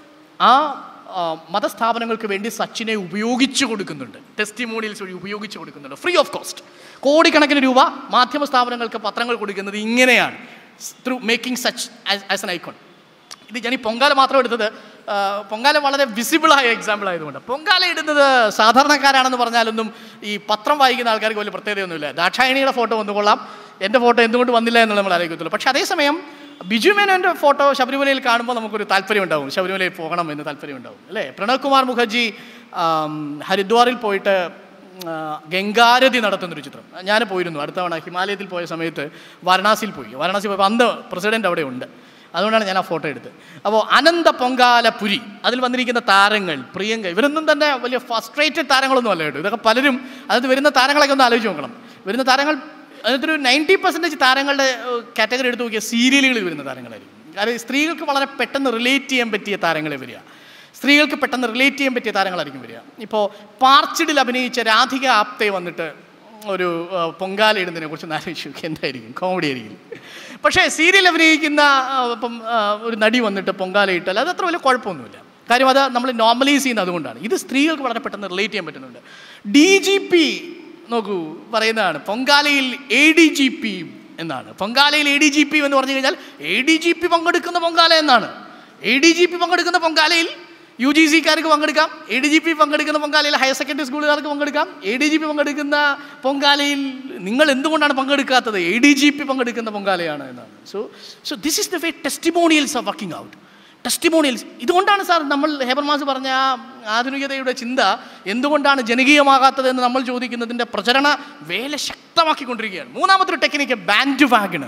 ആ ആ, മതസ്ഥാപനങ്ങൾക്ക് വേണ്ടി സച്ചിനെ ഉപയോഗിച്ചു കൊടുക്കുന്നുണ്ട് ടെസ്റ്റിമോണിയൽസ് വഴി ഉപയോഗിച്ചു കൊടുക്കുന്നുണ്ട് ഫ്രീ ഓഫ് കോസ്റ്റ് കോടിക്കണക്കിന് രൂപ മാധ്യമ സ്ഥാപനങ്ങൾക്ക് പത്രങ്ങൾ കൊടുക്കുന്നത് ഇങ്ങനെയാണ് through making such as an icon ഇത് ഞാൻ ഈ പൊങ്കാല മാത്രം എടുത്തത് ആ, പൊങ്കാല വളരെ വിസിബിളായ എക്സാമ്പിൾ ആയതുകൊണ്ട് പൊങ്കാല ഇടുന്നത് സാധാരണക്കാരാണെന്ന് പറഞ്ഞാലൊന്നും ഈ പത്രം വായിക്കുന്ന ആൾക്കാർക്ക് വലിയ പ്രത്യേകതയൊന്നുമില്ല ദാക്ഷായണിയുടെ ഫോട്ടോ വന്നു കൊള്ളാം എൻ്റെ ഫോട്ടോ എന്തുകൊണ്ട് വന്നില്ല എന്ന് നമ്മൾ ആലോചിക്കത്തുള്ളൂ പക്ഷേ അതേസമയം ബിജു മേനോൻ്റെ ഫോട്ടോ ശബരിമലയിൽ കാണുമ്പോൾ നമുക്കൊരു താല്പര്യം ഉണ്ടാവും ശബരിമലയിൽ പോകണം എന്ന് താല്പര്യം ഉണ്ടാവും അല്ലേ പ്രണവ് കുമാർ മുഖർജി ആം, ഹരിദ്വാറിൽ പോയിട്ട് ആ, ഗംഗാരതി നടത്തുന്നൊരു ചിത്രം ഞാൻ പോയിരുന്നു അടുത്ത തവണ ഹിമാലയത്തിൽ പോയ സമയത്ത് വാരണാസിയിൽ പോയി വാരണാസി പോയപ്പോൾ അന്ന് പ്രസിഡന്റ് അവിടെ ഉണ്ട് അതുകൊണ്ടാണ് ഞാൻ ആ ഫോട്ടോ എടുത്തത് അപ്പോൾ അനന്ത പൊങ്കാലപുരി അതിൽ വന്നിരിക്കുന്ന താരങ്ങൾ പ്രിയങ്ക ഇവരൊന്നും തന്നെ വലിയ ഫസ്ട്രേറ്റഡ് താരങ്ങളൊന്നും അല്ല കേട്ടോ ഇതൊക്കെ പലരും അതിനകത്ത് വരുന്ന താരങ്ങളൊക്കെ ഒന്ന് ആലോചിച്ച് നോക്കണം വരുന്ന താരങ്ങൾ അതിനകത്തൊരു നയൻറ്റി പെർസെൻറ്റേജ് താരങ്ങളുടെ കാറ്റഗറി എടുത്ത് നോക്കിയാൽ സീരിയലുകളിൽ വരുന്ന താരങ്ങളായിരിക്കും കാരണം സ്ത്രീകൾക്ക് വളരെ പെട്ടെന്ന് റിലേറ്റ് ചെയ്യാൻ പറ്റിയ താരങ്ങളെ വരിക സ്ത്രീകൾക്ക് പെട്ടെന്ന് റിലേറ്റ് ചെയ്യാൻ പറ്റിയ താരങ്ങളായിരിക്കും വരിക ഇപ്പോൾ പാർച്ചിഡിൽ അഭിനയിച്ച രാധിക ആപ്തെ വന്നിട്ട് ഒരു ആ, പൊങ്കാല ഇടുന്നതിനെ കുറിച്ച് ഒന്ന് ആലോചിച്ച് നോക്കി എന്തായിരിക്കും കോമഡി ആയിരിക്കും പക്ഷേ സീരിയൽ അഭിനയിക്കുന്ന ആ, ഇപ്പം ആ, ഒരു നടി വന്നിട്ട് പൊങ്കാല ഇട്ടാൽ അത് അത്ര വലിയ കുഴപ്പമൊന്നുമില്ല കാര്യം അത് നമ്മൾ നോർമലൈസ് ചെയ്യുന്നത് അതുകൊണ്ടാണ് ഇത് സ്ത്രീകൾക്ക് വളരെ പെട്ടെന്ന് റിലേറ്റ് ചെയ്യാൻ പറ്റുന്നുണ്ട് ഡി ജി പി നോക്കൂ പറയുന്നതാണ് പൊങ്കാലയിൽ എ ഡി ജി പി എന്നാണ് പൊങ്കാലയിൽ എ ഡി ജി പി എന്ന് പറഞ്ഞു കഴിഞ്ഞാൽ എ ഡി ജി പി പങ്കെടുക്കുന്ന പൊങ്കാല എന്നാണ് എ ഡി ജി പി പങ്കെടുക്കുന്ന പൊങ്കാലയിൽ യു ജി സിക്കാർക്ക് പങ്കെടുക്കാം എ ഡി ജി പി പങ്കെടുക്കുന്ന പൊങ്കാലയിൽ ഹയർ സെക്കൻഡറി സ്കൂളുകാർക്ക് പങ്കെടുക്കാം എ ഡി ജി പി പങ്കെടുക്കുന്ന പൊങ്കാലയിൽ നിങ്ങൾ എന്തുകൊണ്ടാണ് പങ്കെടുക്കാത്തത് എ ഡി ജി പി പങ്കെടുക്കുന്ന പൊങ്കാലയാണ് എന്നാണ് so so this is the way testimonials are working out testimonials ഇതുകൊണ്ടാണ് സാർ നമ്മൾ ഹേബർ മാസ് പറഞ്ഞ ആ ആധുനികതയുടെ ചിന്ത എന്തുകൊണ്ടാണ് ജനകീയമാകാത്തത് എന്ന് നമ്മൾ ചോദിക്കുന്നതിൻ്റെ പ്രചരണ വേല ശക്തമാക്കിക്കൊണ്ടിരിക്കുകയാണ് മൂന്നാമത്തെ ഒരു ടെക്നിക്ക് ബാൻഡ് വാഗണ്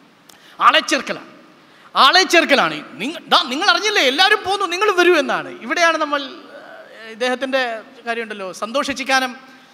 ആളെ ചേർക്കലാണ് ആളെ ചേർക്കലാണ് നിങ്ങൾ ദാ നിങ്ങൾ അറിഞ്ഞില്ലേ എല്ലാവരും പോന്നു നിങ്ങൾ വരൂ എന്നാണ് ഇവിടെയാണ് നമ്മൾ ഏഹ്, ഇദ്ദേഹത്തിൻ്റെ കാര്യമുണ്ടല്ലോ സന്തോഷിച്ചിക്കാനം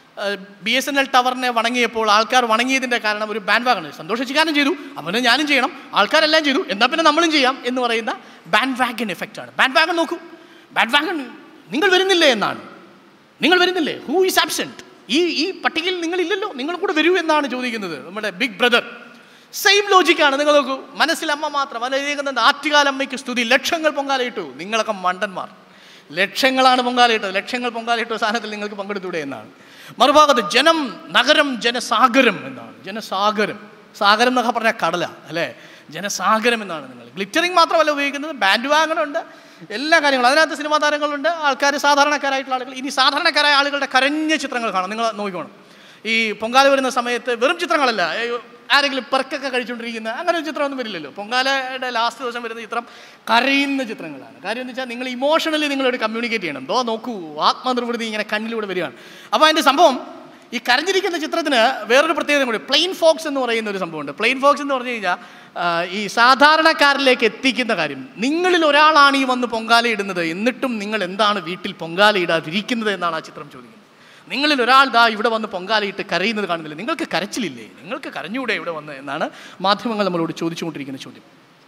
ബി എസ് എൻ എൽ ടവറിനെ വണങ്ങിയപ്പോൾ ആൾക്കാർ വണങ്ങിയതിൻ്റെ കാരണം ഒരു ബാൻഡ് വാഗൺ സന്തോഷിച്ചിക്കാനും ചെയ്തു അവന് ഞാനും ചെയ്യണം ആൾക്കാരെല്ലാം ചെയ്തു എന്നാൽ പിന്നെ നമ്മളും ചെയ്യാം എന്ന് പറയുന്ന ബാൻഡ് വാഗൺ എഫക്റ്റാണ് ബാൻഡ് വാഗൺ നോക്കൂ ബാൻഡ് വാഗൺ നിങ്ങൾ വരുന്നില്ലേ എന്നാണ് നിങ്ങൾ വരുന്നില്ലേ ഹൂ ഈസ് ആബ്സെൻറ്റ് ഈ ഈ പട്ടികയിൽ നിങ്ങളില്ലല്ലോ നിങ്ങൾ കൂടെ വരൂ എന്നാണ് ചോദിക്കുന്നത് നമ്മുടെ ബിഗ് ബ്രദർ സെയിം ലോജിക്കാണ് നിങ്ങൾ നോക്കൂ മനസ്സിൽ അമ്മ മാത്രം അതിലേക്കുന്നത് ആറ്റുകാലമ്മയ്ക്ക് സ്തുതി ലക്ഷങ്ങൾ പൊങ്കാലയിട്ടു നിങ്ങളൊക്കെ മണ്ടന്മാർ ലക്ഷങ്ങളാണ് പൊങ്കാലയിട്ടത് ലക്ഷങ്ങൾ പൊങ്കാലയിട്ട സാധനത്തിൽ നിങ്ങൾക്ക് പങ്കെടുത്തൂടെ എന്നാണ് മറുഭാഗത്ത് ജനം നഗരം ജനസാഗരം എന്നാണ് ജനസാഗരം സാഗരം എന്നൊക്കെ പറഞ്ഞാൽ കടല അല്ലേ ജനസാഗരം എന്നാണ് നിങ്ങൾ ഗ്ലിറ്ററിങ് മാത്രമല്ല ഉപയോഗിക്കുന്നത് ബാൻഡ് വാങ്ങനുണ്ട് എല്ലാ കാര്യങ്ങളും അതിനകത്ത് സിനിമാ താരങ്ങളുണ്ട് ആൾക്കാർ സാധാരണക്കാരായിട്ടുള്ള ആളുകൾ ഇനി സാധാരണക്കാരായ ആളുകളുടെ കരഞ്ഞ ചിത്രങ്ങൾ കാണാം നിങ്ങൾ നോക്കിക്കോണം ഈ പൊങ്കാല വരുന്ന സമയത്ത് വെറും ചിത്രങ്ങളല്ല ഏ, ആരെങ്കിലും പെർക്കൊക്കെ കഴിച്ചുകൊണ്ടിരിക്കുന്ന അങ്ങനെ ഒരു ചിത്രമൊന്നും വരില്ലല്ലോ പൊങ്കാലയുടെ ലാസ്റ്റ് ദിവസം വരുന്ന ചിത്രം കരയുന്ന ചിത്രങ്ങളാണ് കാര്യം എന്ന് വെച്ചാൽ നിങ്ങൾ ഇമോഷണലി നിങ്ങളോട് കമ്മ്യൂണിക്കേറ്റ് ചെയ്യണം ദോ നോക്കൂ ആത്മനിർവൃതി ഇങ്ങനെ കണ്ണിലൂടെ വരികയാണ് അപ്പോൾ അതിൻ്റെ സംഭവം ഈ കരഞ്ഞിരിക്കുന്ന ചിത്രത്തിന് വേറൊരു പ്രത്യേകത കൂടി പ്ലെയിൻ ഫോക്സ് എന്ന് പറയുന്ന ഒരു സംഭവമുണ്ട് പ്ലെയിൻ ഫോക്സ് എന്ന് പറഞ്ഞു കഴിഞ്ഞാൽ ആ, ഈ സാധാരണക്കാരിലേക്ക് എത്തിക്കുന്ന കാര്യം നിങ്ങളിൽ ഒരാളാണ് ഈ വന്ന് പൊങ്കാല ഇടുന്നത് എന്നിട്ടും നിങ്ങൾ എന്താണ് വീട്ടിൽ പൊങ്കാല ഇടാതിരിക്കുന്നത് എന്നാണ് ആ ചിത്രം ചോദിക്കുന്നത് നിങ്ങളിൽ ഒരാൾ ദാ ഇവിടെ വന്ന് പൊങ്കാലയിട്ട് കരയുന്നത് കാണുന്നില്ല നിങ്ങൾക്ക് കരച്ചിലില്ലേ നിങ്ങൾക്ക് കരഞ്ഞൂടെ ഇവിടെ വന്ന് എന്നാണ് മാധ്യമങ്ങൾ നമ്മളോട് ചോദിച്ചുകൊണ്ടിരിക്കുന്ന ചോദ്യം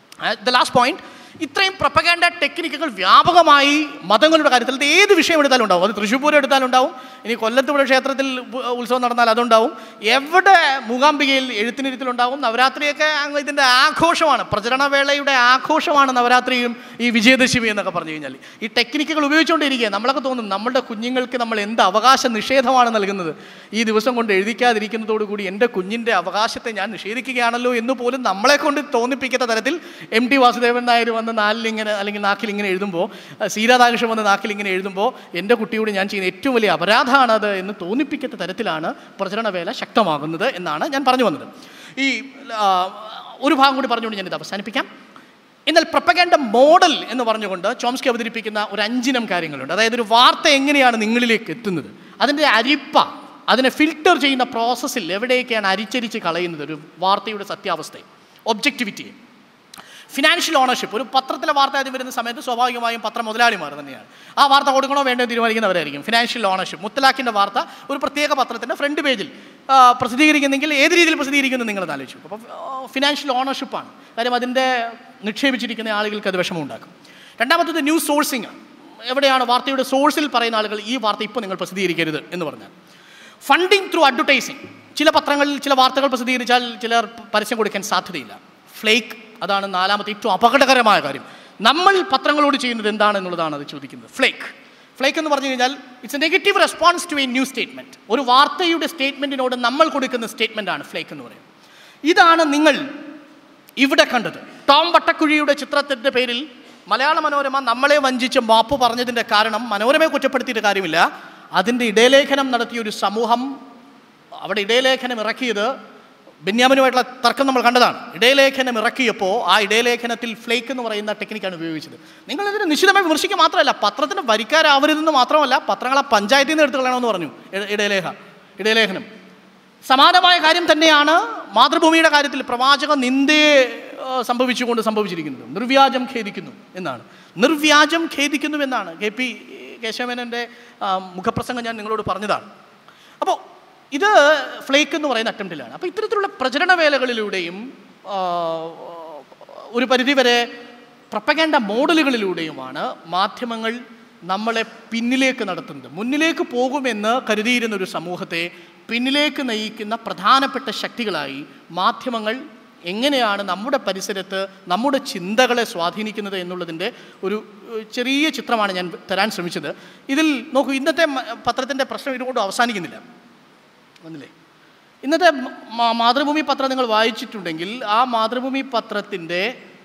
ദ ലാസ്റ്റ് പോയിന്റ് ഇത്രയും പ്രപ്പഗാൻഡ ടെക്നിക്കുകൾ വ്യാപകമായി മതങ്ങളുടെ കാര്യത്തിൽ ഇത് ഏത് വിഷയം എടുത്താലും ഉണ്ടാവും അത് തൃശ്ശൂർ പൂരം എടുത്താലും ഉണ്ടാവും ഇനി കൊല്ലത്തുപുഴ ക്ഷേത്രത്തിൽ ഉ- ഉത്സവം നടന്നാൽ അതുണ്ടാവും എവിടെ മൂകാംബികയിൽ എഴുത്തിനിരുത്തിലുണ്ടാവും നവരാത്രിയൊക്കെ അങ്ങ് ഇതിൻ്റെ ആഘോഷമാണ് പ്രചരണവേളയുടെ ആഘോഷമാണ് നവരാത്രിയും ഈ വിജയദശമി എന്നൊക്കെ പറഞ്ഞു കഴിഞ്ഞാൽ ഈ ടെക്നിക്കുകൾ ഉപയോഗിച്ചുകൊണ്ടിരിക്കുക നമ്മളൊക്കെ തോന്നും നമ്മുടെ കുഞ്ഞുങ്ങൾക്ക് നമ്മൾ എന്ത് അവകാശ നിഷേധമാണ് നൽകുന്നത് ഈ ദിവസം കൊണ്ട് എഴുതിക്കാതിരിക്കുന്നതോടുകൂടി എൻ്റെ കുഞ്ഞിൻ്റെ അവകാശത്തെ ഞാൻ നിഷേധിക്കുകയാണല്ലോ എന്ന് പോലും നമ്മളെ കൊണ്ട് തോന്നിപ്പിക്കുന്ന തരത്തിൽ എം ടി വാസുദേവൻ നായർ വന്ന് നാലിലിങ്ങനെ അല്ലെങ്കിൽ നാക്കിൽ ഇങ്ങനെ എഴുതുമ്പോൾ സി രാധാകൃഷ്ണൻ വന്ന് നാക്കിൽ ഇങ്ങനെ എഴുതുമ്പോൾ എൻ്റെ കുട്ടിയോട് ഞാൻ ചെയ്യുന്ന ഏറ്റവും വലിയ അപരാധമാണത് എന്ന് തോന്നിപ്പിക്കുന്ന തരത്തിലാണ് പ്രചരണവേല ശക്തമാകുന്നത് എന്നാണ് ഞാൻ പറഞ്ഞു വന്നത് ഈ ആ, ഒരു ഭാഗം കൂടി പറഞ്ഞുകൊണ്ട് ഞാനിത് അവസാനിപ്പിക്കാം എന്നാൽ പ്രപ്പഗാൻഡ മോഡൽ എന്ന് പറഞ്ഞുകൊണ്ട് ചോംസ്കി അവതരിപ്പിക്കുന്ന ഒരു അഞ്ചിനം കാര്യങ്ങളുണ്ട് അതായത് ഒരു വാർത്ത എങ്ങനെയാണ് നിങ്ങളിലേക്ക് എത്തുന്നത് അതിൻ്റെ അരിപ്പ അതിനെ ഫിൽട്ടർ ചെയ്യുന്ന പ്രോസസ്സിൽ എവിടെയൊക്കെയാണ് അരിച്ചരിച്ച് കളയുന്നത് ഒരു വാർത്തയുടെ സത്യാവസ്ഥയെ ഒബ്ജക്റ്റിവിറ്റിയെ ഫിനാൻഷ്യൽ ഓണർഷിപ്പ് ഒരു പത്രത്തിലെ വാർത്ത ആദ്യം വരുന്ന സമയത്ത് സ്വാഭാവികമായും പത്ര മുതലാളിമാർ തന്നെയാണ് ആ വാർത്ത കൊടുക്കണോ വേണ്ടോ എന്ന് തീരുമാനിക്കുന്നവരായിരിക്കും ഫിനാൻഷ്യൽ ഓണർഷിപ്പ് മുത്തലാഖിൻ്റെ വാർത്ത ഒരു പ്രത്യേക പത്രത്തിൻ്റെ ഫ്രണ്ട് പേജിൽ ആ, പ്രസിദ്ധീകരിക്കുന്നെങ്കിൽ ഏത് രീതിയിൽ പ്രസിദ്ധീകരിക്കുന്നു നിങ്ങൾ ആലോചിച്ചു അപ്പോൾ ഫിനാൻഷ്യൽ ഓണർഷിപ്പാണ് കാര്യം അതിൻ്റെ നിക്ഷേപിച്ചിരിക്കുന്ന ആളുകൾക്ക് അത് വിഷമം ഉണ്ടാക്കും രണ്ടാമത്തത് ന്യൂസ് സോഴ്സിംഗ് ആണ് എവിടെയാണ് വാർത്തയുടെ സോഴ്സിൽ പറയുന്ന ആളുകൾ ഈ വാർത്ത ഇപ്പോൾ നിങ്ങൾ പ്രസിദ്ധീകരിക്കരുത് എന്ന് പറഞ്ഞാൽ ഫണ്ടിങ് ത്രൂ അഡ്വർടൈസിങ് ചില പത്രങ്ങളിൽ ചില വാർത്തകൾ പ്രസിദ്ധീകരിച്ചാൽ ചിലർ പരസ്യം കൊടുക്കാൻ സാധ്യതയില്ല ഫ്ലേക്ക് അതാണ് നാലാമത്തെ ഏറ്റവും അപകടകരമായ കാര്യം നമ്മൾ പത്രങ്ങളോട് ചെയ്യുന്നത് എന്താണെന്നുള്ളതാണ് അത് ചോദിക്കുന്നത് ഫ്ലേക്ക് ഫ്ലേക്ക് എന്ന് പറഞ്ഞു കഴിഞ്ഞാൽ it's a negative response to a new statement ഒരു വാർത്തയുടെ സ്റ്റേറ്റ്മെൻറ്റിനോട് നമ്മൾ കൊടുക്കുന്ന സ്റ്റേറ്റ്മെൻ്റ് ആണ് ഫ്ലേക്ക് എന്ന് പറയുന്നത് ഇതാണ് നിങ്ങൾ ഇവിടെ കണ്ടത് ടോം വട്ടക്കുഴിയുടെ ചിത്രത്തിൻ്റെ പേരിൽ മലയാള മനോരമ നമ്മളെ വഞ്ചിച്ച് മാപ്പ് പറഞ്ഞതിൻ്റെ കാരണം മനോരമയെ കുറ്റപ്പെടുത്തിയിട്ട് കാര്യമില്ല അതിൻ്റെ ഇടയലേഖനം നടത്തിയ ഒരു സമൂഹം അവിടെ ഇടയലേഖനം ഇറക്കിയത് ബെന്യാമിനുമായിട്ടുള്ള തർക്കം നമ്മൾ കണ്ടതാണ് ഇടയലേഖനം ഇറക്കിയപ്പോൾ ആ ഇടയലേഖനത്തിൽ ഫ്ലേക്ക് എന്ന് പറയുന്ന ടെക്നിക്കാണ് ഉപയോഗിച്ചത് നിങ്ങളിതിനെ നിശ്ചിതമായി വിമർശിക്കുക മാത്രമല്ല പത്രത്തിന് വരിക്കാരാവരുതെന്ന് മാത്രമല്ല പത്രങ്ങളെ പഞ്ചായത്തിൽ നിന്ന് എടുത്തു കളയണമെന്ന് പറഞ്ഞു ഇട- ഇടയലേഖ ഇടയലേഖനം സമാനമായ കാര്യം തന്നെയാണ് മാതൃഭൂമിയുടെ കാര്യത്തിൽ പ്രവാചക നിന്ദയെ ആ, സംഭവിച്ചുകൊണ്ട് സംഭവിച്ചിരിക്കുന്നത് നിർവ്യാജം ഖേദിക്കുന്നു എന്നാണ് നിർവ്യാജം ഖേദിക്കുന്നു എന്നാണ് കെ പി കേശവമേനൻ്റെ ആ, മുഖപ്രസംഗം ഞാൻ നിങ്ങളോട് പറഞ്ഞതാണ് അപ്പോൾ ഇത് ഫ്ലേക്ക് എന്ന് പറയുന്ന അറ്റംപ്റ്റിലാണ് അപ്പോൾ ഇത്തരത്തിലുള്ള പ്രചരണ വേലകളിലൂടെയും ആ, ഒരു പരിധിവരെ പ്രപ്പഗാൻഡ മോഡലുകളിലൂടെയുമാണ് മാധ്യമങ്ങൾ നമ്മളെ പിന്നിലേക്ക് നടത്തുന്നത് മുന്നിലേക്ക് പോകുമെന്ന് കരുതിയിരുന്ന ഒരു സമൂഹത്തെ പിന്നിലേക്ക് നയിക്കുന്ന പ്രധാനപ്പെട്ട ശക്തികളായി മാധ്യമങ്ങൾ എങ്ങനെയാണ് നമ്മുടെ പരിസരത്ത് നമ്മുടെ ചിന്തകളെ സ്വാധീനിക്കുന്നത് എന്നുള്ളതിൻ്റെ ഒരു ഏഹ്, ചെറിയ ചിത്രമാണ് ഞാൻ തരാൻ ശ്രമിച്ചത് ഇതിൽ നോക്കൂ ഇന്നത്തെ മ- പത്രത്തിൻ്റെ പ്രശ്നം ഇതുകൊണ്ട് അവസാനിക്കുന്നില്ല വന്നില്ലേ ഇന്നത്തെ മ- മാതൃഭൂമി പത്രം നിങ്ങൾ വായിച്ചിട്ടുണ്ടെങ്കിൽ ആ മാതൃഭൂമി പത്രത്തിൻ്റെ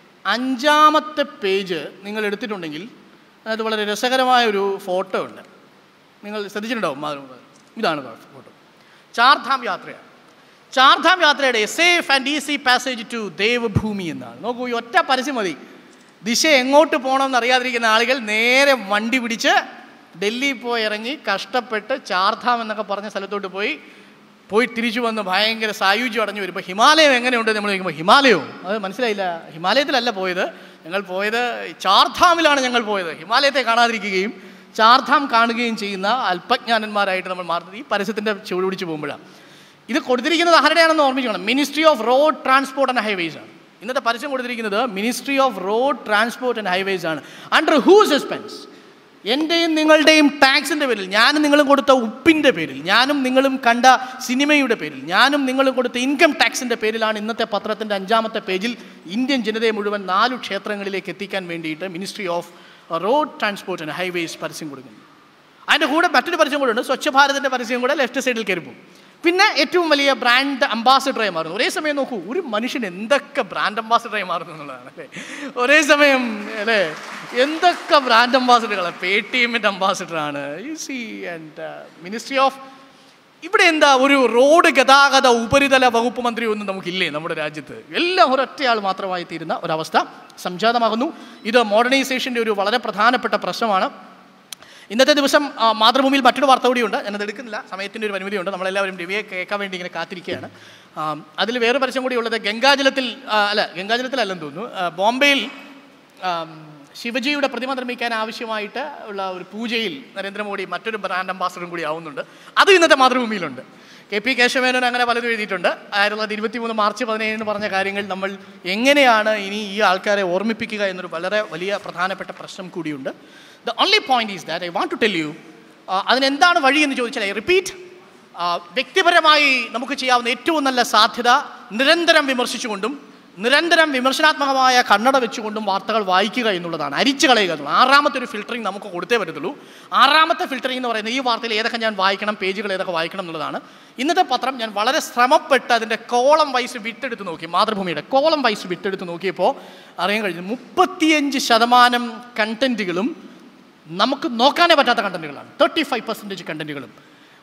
അഞ്ചാമത്തെ പേജ് നിങ്ങൾ എടുത്തിട്ടുണ്ടെങ്കിൽ അത് വളരെ രസകരമായ ഒരു ഫോട്ടോ ഉണ്ട് നിങ്ങൾ ശ്രദ്ധിച്ചിട്ടുണ്ടാവും മാതൃഭൂമി ഇതാണ് ഫോട്ടോ ചാർധാം യാത്രയാണ് ചാർധാം യാത്രയുടെ safe and easy passage to Devbhoomi എന്നാണ് നോക്കൂ ഈ ഒറ്റ പരസ്യം മതി ദിശ എങ്ങോട്ട് പോകണമെന്ന് അറിയാതിരിക്കുന്ന ആളുകൾ നേരെ വണ്ടി പിടിച്ച് ഡൽഹി പോയി ഇറങ്ങി കഷ്ടപ്പെട്ട് ചാർധാം എന്നൊക്കെ പറഞ്ഞ സ്ഥലത്തോട്ട് പോയി പോയി തിരിച്ചു വന്ന് ഭയങ്കര സായുജ്യം അടഞ്ഞു വരുമ്പോൾ ഹിമാലയം എങ്ങനെയുണ്ട് നമ്മൾ ചോദിക്കുമ്പോൾ ഹിമാലയവും അത് മനസ്സിലായില്ല ഹിമാലയത്തിലല്ല പോയത് ഞങ്ങൾ പോയത് ചാർധാമിലാണ് ഞങ്ങൾ പോയത് ഹിമാലയത്തെ കാണാതിരിക്കുകയും ചാർധാം കാണുകയും ചെയ്യുന്ന അല്പജ്ഞാനന്മാരായിട്ട് നമ്മൾ മാറുന്നത് ഈ പരസ്യത്തിൻ്റെ ചുവട് പിടിച്ച് പോകുമ്പോഴാണ് ഇത് കൊടുത്തിരിക്കുന്നത് ആരുടെയാണെന്ന് ഓർമ്മിക്കണം ministry of road transport and highways ആണ് ഇന്നത്തെ പരസ്യം കൊടുത്തിരിക്കുന്നത് ministry of road transport and highways ആണ് അണ്ടർ ഹൂസ് എക്സ്പെൻസ് എൻ്റെയും നിങ്ങളുടെയും ടാക്സിൻ്റെ പേരിൽ ഞാനും നിങ്ങളും കൊടുത്ത ഉപ്പിൻ്റെ പേരിൽ ഞാനും നിങ്ങളും കണ്ട സിനിമയുടെ പേരിൽ ഞാനും നിങ്ങളും കൊടുത്ത ഇൻകം ടാക്സിൻ്റെ പേരിലാണ് ഇന്നത്തെ പത്രത്തിൻ്റെ അഞ്ചാമത്തെ പേജിൽ ഇന്ത്യൻ ജനതയെ മുഴുവൻ നാലു ക്ഷേത്രങ്ങളിലേക്ക് എത്തിക്കാൻ വേണ്ടിയിട്ട് ministry of road transport and highways പരസ്യം കൊടുക്കുന്നു അതിൻ്റെ കൂടെ മറ്റൊരു പരസ്യം കൂടെ ഉണ്ട് സ്വച്ഛ ഭാരതിൻ്റെ പരസ്യം കൂടെ ലെഫ്റ്റ് സൈഡിൽ കയറി പോകും പിന്നെ ഏറ്റവും വലിയ ബ്രാൻഡ് അംബാസിഡറായി മാറുന്നു ഒരേ സമയം നോക്കൂ ഒരു മനുഷ്യൻ എന്തൊക്കെ ബ്രാൻഡ് അംബാസിഡറായി മാറുന്നു എന്നുള്ളതാണ് അല്ലേ ഒരേ സമയം അല്ലേ എന്തൊക്കെ ബ്രാൻഡ് അംബാസിഡറുകളാണ് പേ ടി എമ്മിൻ്റെ അംബാസിഡറാണ് U C and ministry of ഇവിടെ എന്താ ഒരു റോഡ് ഗതാഗത ഉപരിതല വകുപ്പ് മന്ത്രി ഒന്നും നമുക്കില്ലേ നമ്മുടെ രാജ്യത്ത് എല്ലാം ഒരൊറ്റയാൾ മാത്രമായി തീരുന്ന ഒരവസ്ഥ സംജാതമാകുന്നു ഇത് മോഡേണൈസേഷൻ്റെ ഒരു വളരെ പ്രധാനപ്പെട്ട പ്രശ്നമാണ് ഇന്നത്തെ ദിവസം ആ, മാതൃഭൂമിയിൽ മറ്റൊരു വാർത്ത കൂടിയുണ്ട് ഞാനത് എടുക്കുന്നില്ല സമയത്തിൻ്റെ ഒരു പരിമിതിയുണ്ട് നമ്മളെല്ലാവരും രവിയെ കേൾക്കാൻ വേണ്ടി ഇങ്ങനെ കാത്തിരിക്കുകയാണ് അതിൽ വേറെ പരസ്യം കൂടി ഉള്ളത് ഗംഗാജലത്തിൽ ആ, അല്ല ഗംഗാജലത്തിലല്ലെന്ന് തോന്നുന്നു ആ, ബോംബെയിൽ ആം, ശിവജിയുടെ പ്രതിമ നിർമ്മിക്കാൻ ആവശ്യമായിട്ട് ഉള്ള ഒരു പൂജയിൽ നരേന്ദ്രമോദി മറ്റൊരു ബ്രാൻഡ് അംബാസഡറും കൂടി ആവുന്നുണ്ട് അതും ഇന്നത്തെ മാതൃഭൂമിയിലുണ്ട് കെ പി കേശവമേനോൻ അങ്ങനെ പലതും എഴുതിയിട്ടുണ്ട് ആയിരത്തി തൊള്ളായിരത്തി ഇരുപത്തി മൂന്ന് മാർച്ച് പതിനേഴിന് പറഞ്ഞ കാര്യങ്ങൾ നമ്മൾ എങ്ങനെയാണ് ഇനി ഈ ആൾക്കാരെ ഓർമ്മിപ്പിക്കുക എന്നൊരു വളരെ വലിയ പ്രധാനപ്പെട്ട പ്രശ്നം കൂടിയുണ്ട് the only point is that I want to tell you അതിനെന്താണ് വഴി എന്ന് ചോദിച്ചാൽ ഐ റിപ്പീറ്റ് വ്യക്തിപരമായി നമുക്ക് ചെയ്യാവുന്ന ഏറ്റവും നല്ല സാധ്യത നിരന്തരം വിമർശിച്ചുകൊണ്ടും നിരന്തരം വിമർശനാത്മകമായ കണ്ണട വെച്ചുകൊണ്ടും വാർത്തകൾ വായിക്കുക എന്നുള്ളതാണ് അരിച്ചു കളയുക എന്നുള്ളത് ആറാമത്തെ ഒരു ഫിൽറ്ററിങ് നമുക്ക് കൊടുത്തേ പറ്റത്തുള്ളൂ ആറാമത്തെ ഫിൽറ്ററിംഗ് എന്ന് പറയുന്നത് ഈ വാർത്തയിൽ ഏതൊക്കെ ഞാൻ വായിക്കണം പേജുകൾ ഏതൊക്കെ വായിക്കണം എന്നുള്ളതാണ് ഇന്നത്തെ പത്രം ഞാൻ വളരെ ശ്രമപ്പെട്ട് അതിൻ്റെ കോളം വൈസ് വിട്ടെടുത്ത് നോക്കി മാതൃഭൂമിയുടെ കോളം വൈസ് വിട്ടെടുത്ത് നോക്കിയപ്പോൾ അറിയാൻ കഴിഞ്ഞു മുപ്പത്തിയഞ്ച് ശതമാനം കണ്ടന്റുകളും നമുക്ക് നോക്കാനേ പറ്റാത്ത കണ്ടന്റുകളാണ് തേർട്ടി ഫൈവ് പെർസെൻറ്റേജ് കണ്ടന്റുകളും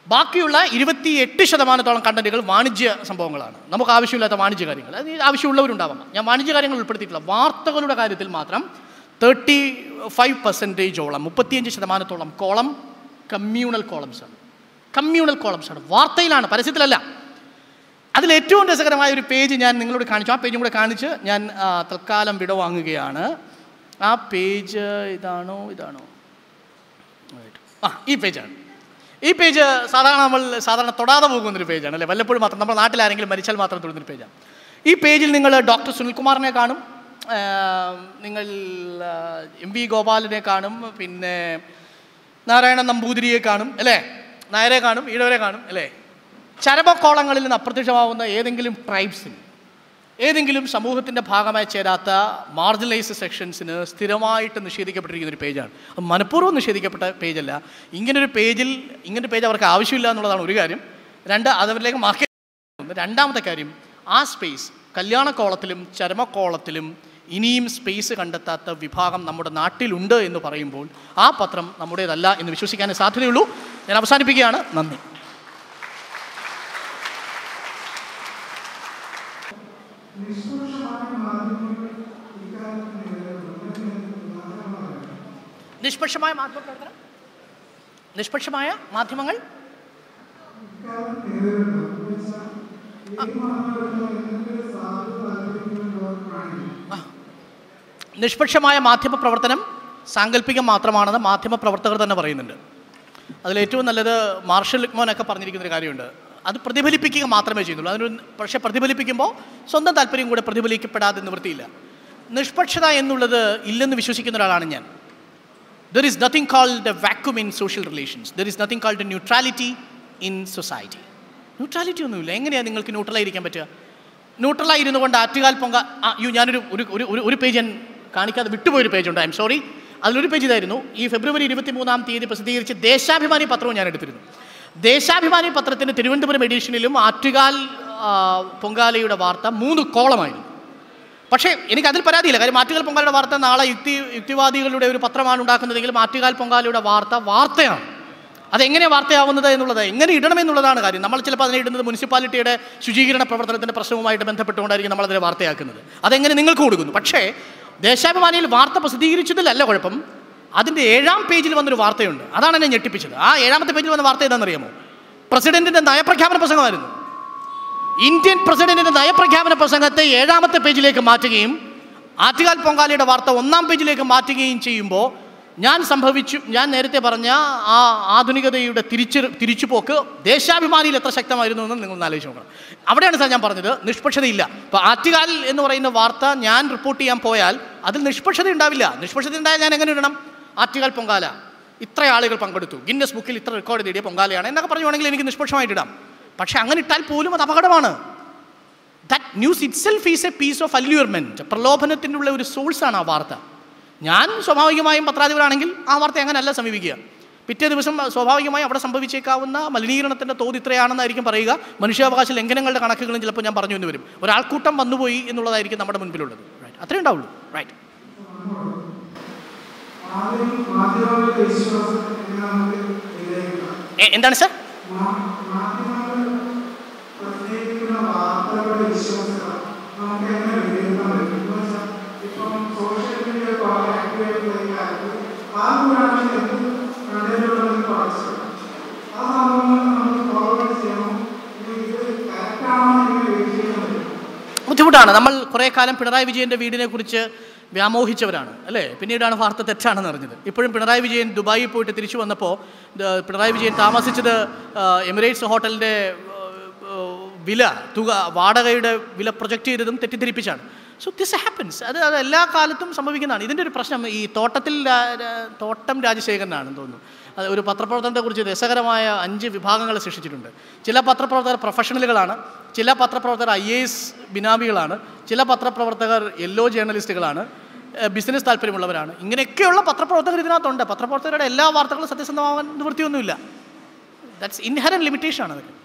ബാക്കിയുള്ള ഇരുപത്തി എട്ട് ശതമാനത്തോളം കണ്ടന്റുകൾ വാണിജ്യ സംഭവങ്ങളാണ് നമുക്ക് ആവശ്യമില്ലാത്ത വാണിജ്യ കാര്യങ്ങൾ അത് ആവശ്യമുള്ളവരുണ്ടാവാം ഞാൻ വാണിജ്യ കാര്യങ്ങൾ ഉൾപ്പെടുത്തിയിട്ടില്ല വാർത്തകളുടെ കാര്യത്തിൽ മാത്രം തേർട്ടി ഫൈവ് പെർസെൻറ്റേജോളം മുപ്പത്തിയഞ്ച് ശതമാനത്തോളം കോളം കമ്മ്യൂണൽ കോളംസ് ആണ് കമ്മ്യൂണൽ കോളംസ് ആണ് വാർത്തയിലാണ് പരസ്യത്തിലല്ല അതിൽ ഏറ്റവും രസകരമായ ഒരു പേജ് ഞാൻ നിങ്ങളോട് കാണിച്ചു ആ പേജും കൂടെ കാണിച്ച് ഞാൻ ആ, തൽക്കാലം വിടവാങ്ങുകയാണ് ആ പേജ് ഇതാണോ ഇതാണോ Wait. ആ ഈ പേജാണ് ഈ പേജ് സാധാരണ നമ്മൾ സാധാരണ തൊടാതെ പോകുന്നൊരു പേജാണ് അല്ലേ വല്ലപ്പോഴും മാത്രം നമ്മുടെ നാട്ടിൽ ആരെങ്കിലും മരിച്ചാൽ മാത്രം തൊടുന്നൊരു പേജാണ് ഈ പേജിൽ നിങ്ങൾ ഡോക്ടർ സുനിൽകുമാറിനെ കാണും ആ, നിങ്ങൾ എം വി ഗോപാലിനെ കാണും പിന്നെ നാരായണ നമ്പൂതിരിയെ കാണും അല്ലേ നായരെ കാണും ഈഴവരെ കാണും അല്ലേ ചരമക്കോളങ്ങളിൽ നിന്ന് അപ്രത്യക്ഷമാവുന്ന ഏതെങ്കിലും ട്രൈബ്സിന് ഏതെങ്കിലും സമൂഹത്തിൻ്റെ ഭാഗമായി ചേരാത്ത മാർജിനലൈസ്ഡ് സെക്ഷൻസിന് സ്ഥിരമായിട്ട് നിഷേധിക്കപ്പെട്ടിരിക്കുന്ന ഒരു പേജാണ് അത് മനഃപൂർവ്വം നിഷേധിക്കപ്പെട്ട പേജല്ല ഇങ്ങനൊരു പേജിൽ ഇങ്ങനൊരു പേജ് അവർക്ക് ആവശ്യമില്ല എന്നുള്ളതാണ് ഒരു കാര്യം രണ്ട് അതവരിലേക്ക് മാർക്കറ്റ് രണ്ടാമത്തെ കാര്യം ആ സ്പേസ് കല്യാണക്കോളത്തിലും ചരമക്കോളത്തിലും ഇനിയും സ്പേസ് കണ്ടെത്താത്ത വിഭാഗം നമ്മുടെ നാട്ടിലുണ്ട് എന്ന് പറയുമ്പോൾ ആ പത്രം നമ്മുടേതല്ല എന്ന് വിശ്വസിക്കാനേ സാധ്യതയുള്ളൂ ഞാൻ അവസാനിപ്പിക്കുകയാണ് നന്ദി നിഷ്പക്ഷമായ മാധ്യമ പ്രവർത്തനം നിഷ്പക്ഷമായ മാധ്യമങ്ങൾ ആ. നിഷ്പക്ഷമായ മാധ്യമ പ്രവർത്തനം സാങ്കല്പികം മാത്രമാണെന്ന് മാധ്യമ പ്രവർത്തകർ തന്നെ പറയുന്നുണ്ട് അതിലേറ്റവും നല്ലത് മാർഷൽ ലിക്മോനൊക്കെ പറഞ്ഞിരിക്കുന്ന ഒരു കാര്യമുണ്ട് അത് പ്രതിഫലിപ്പിക്കുക മാത്രമേ ചെയ്യുന്നുള്ളൂ അതിനൊരു പക്ഷേ പ്രതിഫലിപ്പിക്കുമ്പോൾ സ്വന്തം താല്പര്യം കൂടെ പ്രതിഫലിക്കപ്പെടാതെ നിവൃത്തിയില്ല നിഷ്പക്ഷത എന്നുള്ളത് ഇല്ലെന്ന് വിശ്വസിക്കുന്ന ഒരാളാണ് ഞാൻ there is nothing called a vacuum in social relations there is nothing called a neutrality in society neutrality ഒന്നുമില്ല എങ്ങനെയാണ് നിങ്ങൾക്ക് ന്യൂട്രലായിരിക്കാൻ പറ്റുക ന്യൂട്രലായി ഇരുന്നു കൊണ്ട് ആറ്റുകാൽ പൊങ്ക ആ യു ഞാനൊരു ഒരു ഒരു ഒരു- ഒരു പേജ് ഞാൻ കാണിക്കാതെ വിട്ടുപോയൊരു പേജുണ്ട് ഐ എം സോറി അതിലൊരു പേജ് ഇതായിരുന്നു ഈ ഫെബ്രുവരി ഇരുപത്തി മൂന്നാം തീയതി പ്രസിദ്ധീകരിച്ച ദേശാഭിമാനി പത്രവും ഞാൻ എടുത്തിരുന്നു ദേശാഭിമാനി പത്രത്തിൻ്റെ തിരുവനന്തപുരം എഡിഷനിലും ആറ്റുകാൽ ആ, പൊങ്കാലയുടെ വാർത്ത മൂന്ന് കോളമായിരുന്നു പക്ഷേ എനിക്ക് അതിൽ പരാതിയില്ല കാര്യം ആറ്റുകാൽ പൊങ്കാലയുടെ വാർത്ത നാളെ യുക്തി യുക്തിവാദികളുടെ ഒരു പത്രമാണ് ഉണ്ടാക്കുന്നതെങ്കിലും ആറ്റുകാൽ പൊങ്കാലയുടെ വാർത്ത വാർത്തയാണ് അതെങ്ങനെ വാർത്തയാവുന്നത് എന്നുള്ളത് എങ്ങനെ ഇടണമെന്നുള്ളതാണ് കാര്യം നമ്മൾ ചിലപ്പോൾ അതിനെ ഇടുന്നത് മുനിസിപ്പാലിറ്റിയുടെ ശുചീകരണ പ്രവർത്തനത്തിൻ്റെ പ്രശ്നവുമായിട്ട് ബന്ധപ്പെട്ടുകൊണ്ടായിരിക്കും നമ്മളതിനെ വാർത്തയാക്കുന്നത് അതെങ്ങനെ നിങ്ങൾക്ക് കൊടുക്കുന്നു പക്ഷേ ദേശാഭിമാനിയിൽ വാർത്ത പ്രസിദ്ധീകരിച്ചതിലല്ല കുഴപ്പം അതിൻ്റെ ഏഴാം പേജിൽ വന്നൊരു വാർത്തയുണ്ട് അതാണ് എന്നെ ഞെട്ടിപ്പിച്ചത് ആ ഏഴാമത്തെ പേജിൽ വന്ന വാർത്ത ഏതാണെന്നറിയാമോ പ്രസിഡന്റിന്റെ നയപ്രഖ്യാപന പ്രസംഗമായിരുന്നു ഇന്ത്യൻ പ്രസിഡന്റിന്റെ നയപ്രഖ്യാപന പ്രസംഗത്തെ ഏഴാമത്തെ പേജിലേക്ക് മാറ്റുകയും ആറ്റുകാൽ പൊങ്കാലയുടെ വാർത്ത ഒന്നാം പേജിലേക്ക് മാറ്റുകയും ചെയ്യുമ്പോൾ ഞാൻ സംഭവിച്ചു ഞാൻ നേരത്തെ പറഞ്ഞ ആ ആധുനികതയുടെ തിരിച്ചു തിരിച്ചുപോക്ക് ദേശാഭിമാനിയിൽ എത്ര ശക്തമായിരുന്നു എന്ന് നിങ്ങൾ ഒന്ന് ആലോചിച്ച് നോക്കണം അവിടെയാണ് സാർ ഞാൻ പറഞ്ഞത് നിഷ്പക്ഷതയില്ല ഇപ്പോൾ ആറ്റുകാൽ എന്ന് പറയുന്ന വാർത്ത ഞാൻ റിപ്പോർട്ട് ചെയ്യാൻ പോയാൽ അതിൽ നിഷ്പക്ഷത ഉണ്ടാവില്ല നിഷ്പക്ഷത ഉണ്ടായാൽ ഞാൻ എങ്ങനെ ഇടണം ആറ്റുകാൽ പൊങ്കാല ഇത്ര ആളുകൾ പങ്കെടുത്തു ഗിന്നസ് ബുക്കിൽ ഇത്ര റെക്കോർഡ് നേടിയ പൊങ്കാലയാണ് എന്നൊക്കെ പറയുവാണെങ്കിൽ എനിക്ക് നിഷ്പക്ഷമായിട്ട് ഇടാം പക്ഷേ അങ്ങനെ ഇട്ടാൽ പോലും അത് അപകടമാണ് that news itself is a piece of allurement പ്രലോഭനത്തിനുള്ള ഒരു സോഴ്സാണ് ആ വാർത്ത ഞാൻ സ്വാഭാവികമായും പത്രാധിപരാണെങ്കിൽ ആ വാർത്ത അങ്ങനെയല്ല സമീപിക്കുക പിറ്റേ ദിവസം സ്വാഭാവികമായി അവിടെ സംഭവിച്ചേക്കാവുന്ന മലിനീകരണത്തിൻ്റെ തോത് ഇത്രയാണെന്നായിരിക്കും പറയുക മനുഷ്യാവകാശ ലംഘനങ്ങളുടെ കണക്കുകളും ചിലപ്പോൾ ഞാൻ പറഞ്ഞു എന്ന് വരും ഒരാൾക്കൂട്ടം വന്നുപോയി എന്നുള്ളതായിരിക്കും നമ്മുടെ മുൻപിലുള്ളത് റൈറ്റ് അത്രേ ഉണ്ടാവുള്ളൂ റൈറ്റ് ആദ്യം മാധ്യമങ്ങളുടെ വിശ്വാസം എങ്ങനെ നമുക്ക് വിലയിരുത്താം എന്താണ് സർ മാ- മാധ്യമങ്ങൾ പ്രസിദ്ധീകരിക്കുന്ന വാർത്തകളുടെ വിശ്വാസ്യത നമുക്ക് എങ്ങനെ വിലയിരുത്താൻ പറ്റും എന്ന് വെച്ചാൽ ഇപ്പം സോഷ്യൽ മീഡിയ വളരെ ആക്റ്റീവായിട്ടുള്ള ഈ കാലത്ത് ആർക്കാണ് എന്ത് കണ്ടന്റുള്ളതെന്ന് പഠിച്ചത് ആ സംഭവങ്ങൾ നമുക്ക് ഫോർവേഡ് ചെയ്യണം ഇത് ഇത് കറക്റ്റാണോ എന്ന് വിലയിരുത്താൻ പറ്റും ബുദ്ധിമുട്ടാണ് നമ്മൾ കുറേ കാലം പിണറായി വിജയൻ്റെ വീടിനെ കുറിച്ച് വ്യാമോഹിച്ചവരാണ് അല്ലേ പിന്നീടാണ് വാർത്ത തെറ്റാണെന്ന് അറിഞ്ഞത് ഇപ്പോഴും പിണറായി വിജയൻ ദുബായിൽ പോയിട്ട് തിരിച്ചു വന്നപ്പോൾ ഇത് പിണറായി വിജയൻ താമസിച്ചത് ആ, എമിറേറ്റ്സ് ഹോട്ടലിൻ്റെ ആ, വില തുക വാടകയുടെ വില പ്രൊജക്റ്റ് ചെയ്തതും തെറ്റിദ്ധരിപ്പിച്ചാണ് സോ ദിസ് ഹാപ്പൻസ് അത് അത് എല്ലാ കാലത്തും സംഭവിക്കുന്നതാണ് ഇതിൻ്റെ ഒരു പ്രശ്നം ഈ തോട്ടത്തിൽ രാ- രാ- തോട്ടം രാജശേഖരനാണെന്ന് തോന്നുന്നു അത് ഒരു പത്രപ്രവർത്തനത്തെ കുറിച്ച് രസകരമായ അഞ്ച് വിഭാഗങ്ങൾ സൃഷ്ടിച്ചിട്ടുണ്ട് ചില പത്രപ്രവർത്തകർ പ്രൊഫഷണലുകളാണ് ചില പത്രപ്രവർത്തകർ ഐ എ എസ് ബിനാമികളാണ് ചില പത്രപ്രവർത്തകർ യെല്ലോ ജേർണലിസ്റ്റുകളാണ് ഏഹ് ബിസിനസ് താല്പര്യമുള്ളവരാണ് ഇങ്ങനെയൊക്കെയുള്ള പത്രപ്രവർത്തകർ ഇതിനകത്തുണ്ട് പത്രപ്രവർത്തകരുടെ എല്ലാ വാർത്തകളും സത്യസന്ധമാവാൻ നിവൃത്തിയൊന്നുമില്ല ദാറ്റ്സ് ഇൻഹറൻ ലിമിറ്റേഷൻ ആണ് അതൊക്കെ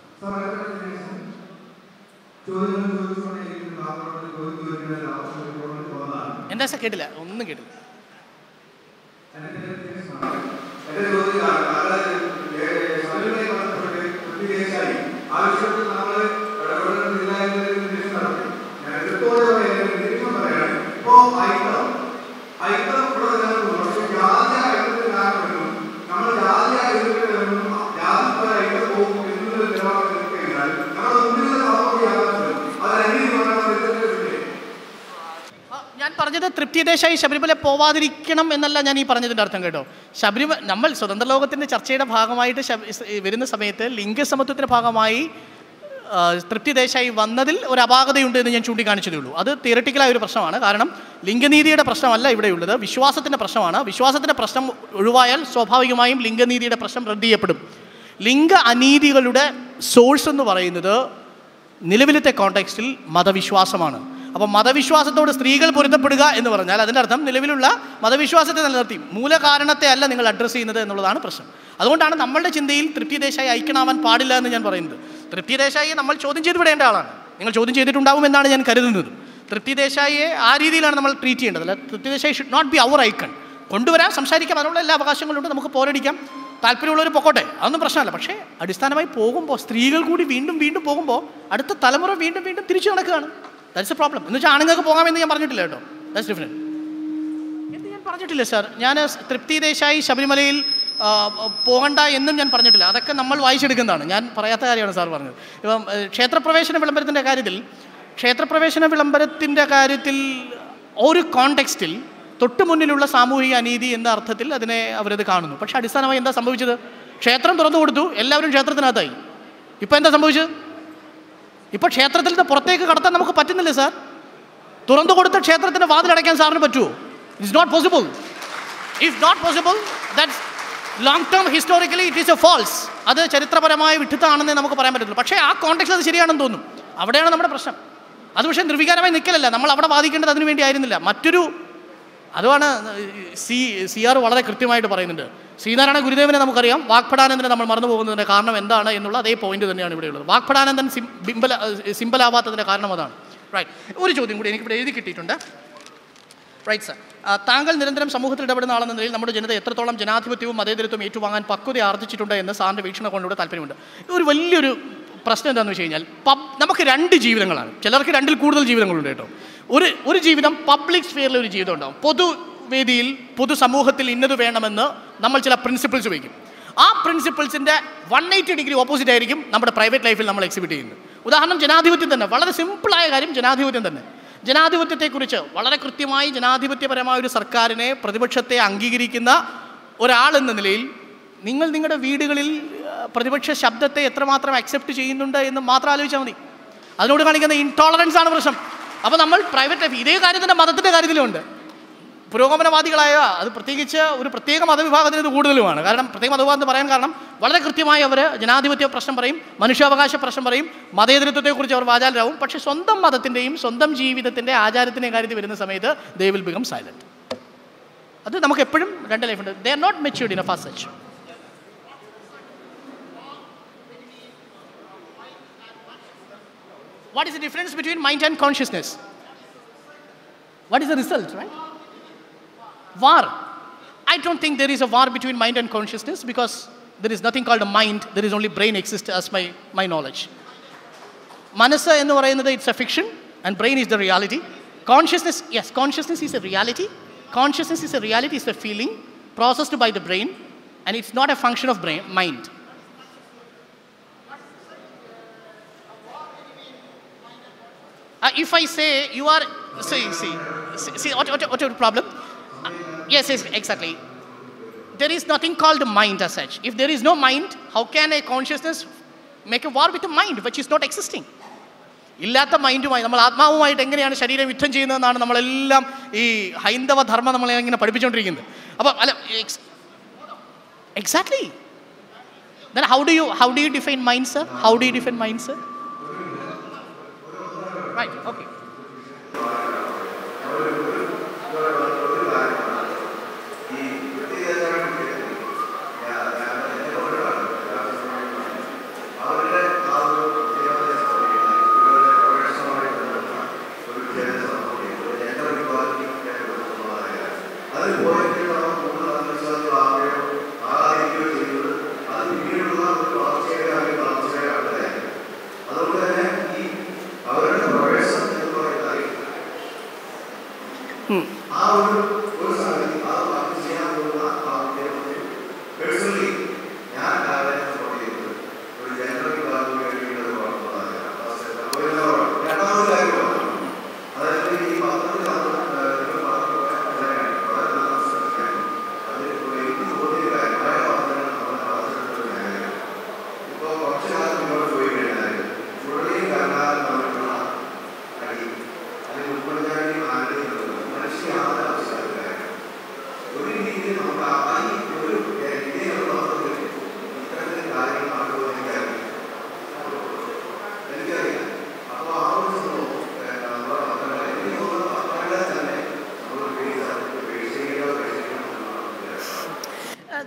ചോദ്യങ്ങൾ ചോദിച്ചുകൊണ്ടേയിരിക്കുന്ന ആളുകളോട് ചോദ്യം ചോദിക്കുന്ന അവസ്ഥ റിപ്പോർട്ടിൽ തോന്നാണ് എന്താ സാർ കേട്ടില്ല ഒന്നും കേട്ടില്ല എന്റെ ചോദ്യം അതായത് സമരവുമായി ബന്ധപ്പെട്ട് തൃപ്തി ദേശായി ശബരിമല പോവാതിരിക്കണം എന്നല്ല ഞാൻ ഈ പറഞ്ഞതിൻ്റെ അർത്ഥം കേട്ടോ ശബരിമല നമ്മൾ സ്വതന്ത്ര ലോകത്തിൻ്റെ ചർച്ചയുടെ ഭാഗമായിട്ട് ശബ- ഈ വരുന്ന സമയത്ത് ലിംഗസമത്വത്തിൻ്റെ ഭാഗമായി ആ, തൃപ്തി ദേശായി വന്നതിൽ ഒരു അപാകതയുണ്ട് എന്ന് ഞാൻ ചൂണ്ടിക്കാണിച്ചതേ ഉള്ളൂ അത് തിയറട്ടിക്കലായ ഒരു പ്രശ്നമാണ് കാരണം ലിംഗനീതിയുടെ പ്രശ്നമല്ല ഇവിടെയുള്ളത് വിശ്വാസത്തിൻ്റെ പ്രശ്നമാണ് വിശ്വാസത്തിൻ്റെ പ്രശ്നം ഒഴിവായാൽ സ്വാഭാവികമായും ലിംഗനീതിയുടെ പ്രശ്നം റദ്ദ് ചെയ്യപ്പെടും ലിംഗ അനീതികളുടെ സോഴ്സ് എന്ന് പറയുന്നത് നിലവിലത്തെ കോണ്ടെക്സ്റ്റിൽ മതവിശ്വാസമാണ് അപ്പോൾ മതവിശ്വാസത്തോട് സ്ത്രീകൾ പൊരുത്തപ്പെടുക എന്ന് പറഞ്ഞാൽ അതിൻ്റെ അർത്ഥം നിലവിലുള്ള മതവിശ്വാസത്തെ നിലനിർത്തി മൂലകാരണത്തെ അല്ല നിങ്ങൾ അഡ്രസ്സ് ചെയ്യുന്നത് എന്നുള്ളതാണ് പ്രശ്നം അതുകൊണ്ടാണ് നമ്മളുടെ ചിന്തയിൽ തൃപ്തി ദേശായി ഐക്യനാവാൻ പാടില്ല എന്ന് ഞാൻ പറയുന്നത് തൃപ്തി ദേശായി നമ്മൾ ചോദ്യം ചെയ്ത് വിടേണ്ട ആളാണ് നിങ്ങൾ ചോദ്യം ചെയ്തിട്ടുണ്ടാവുമെന്നാണ് ഞാൻ കരുതുന്നത് തൃപ്തി ദേശായിയെ ആ രീതിയിലാണ് നമ്മൾ ട്രീറ്റ് ചെയ്യേണ്ടത് അല്ല Trupti Desai should not be our icon കൊണ്ടുവരാം സംസാരിക്കാം അതിനുള്ള എല്ലാ അവകാശങ്ങളുണ്ട് നമുക്ക് പോരടിക്കാം താല്പര്യമുള്ളവർ പൊക്കോട്ടെ അതൊന്നും പ്രശ്നമല്ല പക്ഷേ അടിസ്ഥാനമായി പോകുമ്പോൾ സ്ത്രീകൾ കൂടി വീണ്ടും വീണ്ടും പോകുമ്പോൾ അടുത്ത തലമുറ വീണ്ടും വീണ്ടും തിരിച്ചു നടക്കുകയാണ് ദാറ്റ്സ് എ പ്രോബ്ലം എന്ന് വെച്ചാൽ ആണുങ്ങൾക്ക് പോകാമെന്ന് ഞാൻ പറഞ്ഞിട്ടില്ല കേട്ടോ ദാറ്റ്സ് ഡിഫറെൻറ്റ് എന്ന് ഞാൻ പറഞ്ഞിട്ടില്ല സാർ ഞാൻ തൃപ്തി ദേശായി ശബരിമലയിൽ ആ, പോകണ്ട എന്നും ഞാൻ പറഞ്ഞിട്ടില്ല അതൊക്കെ നമ്മൾ വായിച്ചെടുക്കുന്നതാണ് ഞാൻ പറയാത്ത കാര്യമാണ് സാർ പറഞ്ഞത് ഇപ്പം ഏഹ്, ക്ഷേത്രപ്രവേശന വിളംബരത്തിൻ്റെ കാര്യത്തിൽ ക്ഷേത്രപ്രവേശന വിളംബരത്തിൻ്റെ കാര്യത്തിൽ ഒരു കോണ്ടെക്സ്റ്റിൽ തൊട്ട് മുന്നിലുള്ള സാമൂഹിക അനീതി എന്ന അർത്ഥത്തിൽ അതിനെ അവരത് കാണുന്നു പക്ഷേ അടിസ്ഥാനമായി എന്താ സംഭവിച്ചത് ക്ഷേത്രം തുറന്നു കൊടുത്തു എല്ലാവരും ക്ഷേത്രത്തിനകത്തായി ഇപ്പം എന്താ സംഭവിച്ചത് ഇപ്പോൾ ക്ഷേത്രത്തിൽ നിന്ന് പുറത്തേക്ക് കടത്താൻ നമുക്ക് പറ്റുന്നില്ല സാർ തുറന്നു കൊടുത്ത ക്ഷേത്രത്തിന് വാതിലടയ്ക്കാൻ സാറിന് പറ്റുമോ it's not possible if not possible that's long term historically it is a false അത് ചരിത്രപരമായ വിട്ടിത്താണെന്നേ നമുക്ക് പറയാൻ പറ്റത്തുള്ളൂ പക്ഷേ ആ കോൺടെക്സ്റ്റ് അത് ശരിയാണെന്ന് തോന്നും അവിടെയാണ് നമ്മുടെ പ്രശ്നം അത് പക്ഷേ നിർവികാരമായി നിൽക്കലല്ല നമ്മൾ അവിടെ വാദിക്കേണ്ടത് അതിനു വേണ്ടി ആയിരുന്നില്ല മറ്റൊരു അതുമാണ് സി സി ആർ വളരെ കൃത്യമായിട്ട് പറയുന്നുണ്ട് ശ്രീനാരായണ ഗുരുദേവനെ നമുക്കറിയാം വാക്പടാനന്ദനെ നമ്മൾ മറന്നു പോകുന്നതിൻ്റെ കാരണം എന്താണ് എന്നുള്ള അതേ പോയിന്റ് തന്നെയാണ് ഇവിടെയുള്ളത് വാക്പടാനന്ദൻ സിം ബിംബല സിമ്പലാവാത്തതിൻ്റെ കാരണം അതാണ് റൈറ്റ് ഒരു ചോദ്യം കൂടി എനിക്കിവിടെ എഴുതി കിട്ടിയിട്ടുണ്ട് റൈറ്റ് സർ താങ്കൾ നിരന്തരം സമൂഹത്തിൽ ഇടപെടുന്ന ആളെന്ന നിലയിൽ നമ്മുടെ ജനത എത്രത്തോളം ജനാധിപത്യവും മതേതരത്വം ഏറ്റുവാങ്ങാൻ പക്വത ആർജിച്ചിട്ടുണ്ട് എന്ന് സാറിൻ്റെ വീക്ഷണകോണിലൂടെ താല്പര്യമുണ്ട് ഒരു വലിയൊരു പ്രശ്നം എന്താണെന്ന് വെച്ച് കഴിഞ്ഞാൽ പബ് നമുക്ക് രണ്ട് ജീവിതങ്ങളാണ് ചിലർക്ക് രണ്ടിൽ കൂടുതൽ ജീവിതങ്ങളുണ്ട് കേട്ടോ ഒരു ഒരു ജീവിതം പബ്ലിക് സ്ഫിയറിൽ ഒരു ജീവിതം ഉണ്ടാവും പൊതുവേദിയിൽ പൊതുസമൂഹത്തിൽ ഇന്നത് വേണമെന്ന് നമ്മൾ ചില പ്രിൻസിപ്പിൾസ് വയ്ക്കും ആ പ്രിൻസിപ്പിൾസിൻ്റെ വൺ എയ്റ്റി ഡിഗ്രി ഓപ്പോസിറ്റ് ആയിരിക്കും നമ്മുടെ പ്രൈവറ്റ് ലൈഫിൽ നമ്മൾ എക്സിബിറ്റ് ചെയ്യുന്നത് ഉദാഹരണം ജനാധിപത്യം തന്നെ വളരെ സിമ്പിളായ കാര്യം ജനാധിപത്യം തന്നെ ജനാധിപത്യത്തെക്കുറിച്ച് വളരെ കൃത്യമായി ജനാധിപത്യപരമായ ഒരു സർക്കാരിനെ പ്രതിപക്ഷത്തെ അംഗീകരിക്കുന്ന ഒരാളെന്ന നിലയിൽ നിങ്ങൾ നിങ്ങളുടെ വീടുകളിൽ ആ, പ്രതിപക്ഷ ശബ്ദത്തെ എത്രമാത്രം അക്സെപ്റ്റ് ചെയ്യുന്നുണ്ട് എന്ന് മാത്രം ആലോചിച്ചാൽ മതി അതിനോട് കാണിക്കുന്ന ഇൻടോളറൻസ് ആണ് പ്രശ്നം അപ്പോൾ നമ്മൾ പ്രൈവറ്റ് ലൈഫ് ഇതേ കാര്യം തന്നെ മതത്തിൻ്റെ കാര്യത്തിലുമുണ്ട് പുരോഗമനവാദികളായ അത് പ്രത്യേകിച്ച് ഒരു പ്രത്യേക മതവിഭാഗത്തിന് ഇത് കൂടുതലുമാണ് കാരണം പ്രത്യേക മതവിഭാഗം എന്ന് പറയാൻ കാരണം വളരെ കൃത്യമായി അവർ ജനാധിപത്യ പ്രശ്നം പറയും മനുഷ്യാവകാശ പ്രശ്നം പറയും മതേതരത്വത്തെക്കുറിച്ച് അവർ വാചാലരാകും പക്ഷേ സ്വന്തം മതത്തിൻ്റെയും സ്വന്തം ജീവിതത്തിൻ്റെ ആചാരത്തിൻ്റെയും കാര്യത്തിൽ വരുന്ന സമയത്ത് ദേ വിൽ ബിക്കം സൈലൻറ്റ് അത് നമുക്ക് എപ്പോഴും രണ്ട് ലൈഫുണ്ട് they are not matured in a fast such What is the difference between mind and consciousness? What is the result, right? War. I don't think there is a war between mind and consciousness because there is nothing called a mind, there is only brain exists as my, my knowledge. മനസ്സ് എന്ന് പറയുന്നത് it's a fiction and brain is the reality consciousness yes consciousness is a reality consciousness is a reality is a feeling processed by the brain and it's not a function of brain mind Uh, if I say you are, see, see, see, see what, what, what your problem? Uh, yes, yes, exactly. There is nothing called mind as such. If there is no mind, how can a consciousness make a war with a mind which is not existing? ഇല്ലാത്ത മൈൻഡുമായി നമ്മൾ ആത്മാവുമായിട്ട് എങ്ങനെയാണ് ശരീരം യുദ്ധം ചെയ്യുന്നതെന്നാണ് നമ്മളെല്ലാം ഈ ഹൈന്ദവ ധർമ്മം നമ്മളെ ഇങ്ങനെ പഠിപ്പിച്ചുകൊണ്ടിരിക്കുന്നത് അപ്പോൾ അല്ല exactly then how do you how do you define mind sir how do you define mind sir right okay അതുകൊണ്ട് തന്നെ ഈ അവരുടെ പ്രവേശനം എന്ന്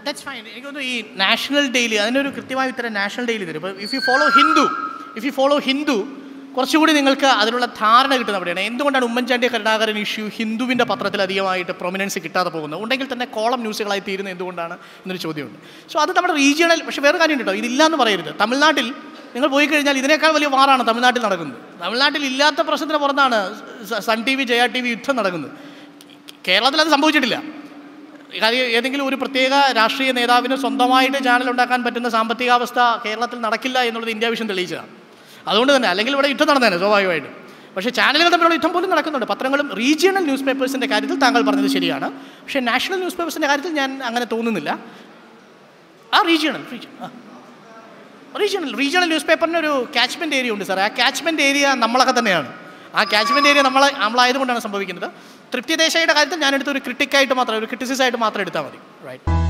ദാറ്റ്സ് ഫൈൻ എനിക്ക് തോന്നുന്നു ഈ നാഷണൽ ഡെയിലി അതിനൊരു കൃത്യമായ ഉത്തരം നാഷണൽ ഡെയിലി തരും ഇപ്പോൾ if you follow Hindu if you follow Hindu കുറച്ചുകൂടി നിങ്ങൾക്ക് അതിനുള്ള ധാരണ കിട്ടുന്ന അവിടെയാണ് എന്തുകൊണ്ടാണ് ഉമ്മൻചാണ്ടി കരുണാകരൻ ഇഷ്യൂ ഹിന്ദുവിൻ്റെ പത്രത്തിൽ അധികമായിട്ട് പ്രൊമിനൻസ് കിട്ടാതെ പോകുന്നത് ഉണ്ടെങ്കിൽ തന്നെ കോളം ന്യൂസുകളായി തീരുന്നത് എന്തുകൊണ്ടാണ് എന്നൊരു ചോദ്യമുണ്ട് സോ അത് നമ്മുടെ റീജിയണൽ പക്ഷേ വേറെ കാര്യം കേട്ടോ ഇതില്ല എന്ന് പറയരുത് തമിഴ്നാട്ടിൽ നിങ്ങൾ പോയി കഴിഞ്ഞാൽ ഇതിനേക്കാൾ വലിയ വാറാണ് തമിഴ്നാട്ടിൽ നടക്കുന്നത് തമിഴ്നാട്ടിൽ ഇല്ലാത്ത പ്രശ്നത്തിന് പുറത്താണ് സ- Sun T V Jaya T V യുദ്ധം നടക്കുന്നത് കേരളത്തിൽ അത് സംഭവിച്ചിട്ടില്ല കാര്യം ഏതെങ്കിലും ഒരു പ്രത്യേക രാഷ്ട്രീയ നേതാവിന് സ്വന്തമായിട്ട് ചാനൽ ഉണ്ടാക്കാൻ പറ്റുന്ന സാമ്പത്തികാവസ്ഥ കേരളത്തിൽ നടക്കില്ല എന്നുള്ളത് ഇന്ത്യ വിഷൻ തെളിയിച്ചതാണ് അതുകൊണ്ട് തന്നെ അല്ലെങ്കിൽ ഇവിടെ യുദ്ധം നടന്നേനെ സ്വാഭാവികമായിട്ടും പക്ഷേ ചാനലുകൾ തമ്മിലുള്ള യുദ്ധം പോലും നടക്കുന്നുണ്ട് പത്രങ്ങളും റീജിയണൽ ന്യൂസ് പേപ്പേഴ്സിൻ്റെ കാര്യത്തിൽ താങ്കൾ പറഞ്ഞത് ശരിയാണ് പക്ഷേ നാഷണൽ ന്യൂസ് പേപ്പേഴ്സിൻ്റെ കാര്യത്തിൽ ഞാൻ അങ്ങനെ തോന്നുന്നില്ല ആ റീജിയണൽ റീജിയൻ ആ റീജിയണൽ റീജിയണൽ ന്യൂസ് പേപ്പറിന് ഒരു കാച്ച്മെൻറ്റ് ഏരിയ ഉണ്ട് സാർ ആ കാച്ച്മെൻറ്റ് ഏരിയ നമ്മളൊക്കെ തന്നെയാണ് ആ കാച്ച്മെൻറ്റ് ഏരിയ നമ്മൾ നമ്മളായതുകൊണ്ടാണ് സംഭവിക്കുന്നത് തൃപ്തി ദേശയുടെ കാര്യത്തിൽ ഞാൻ എടുത്ത ഒരു ക്രിട്ടിക്കായിട്ട് മാത്രം ഒരു ക്രിറ്റിസിസ് ആയിട്ട് മാത്രം എടുത്താൽ മതി റൈറ്റ്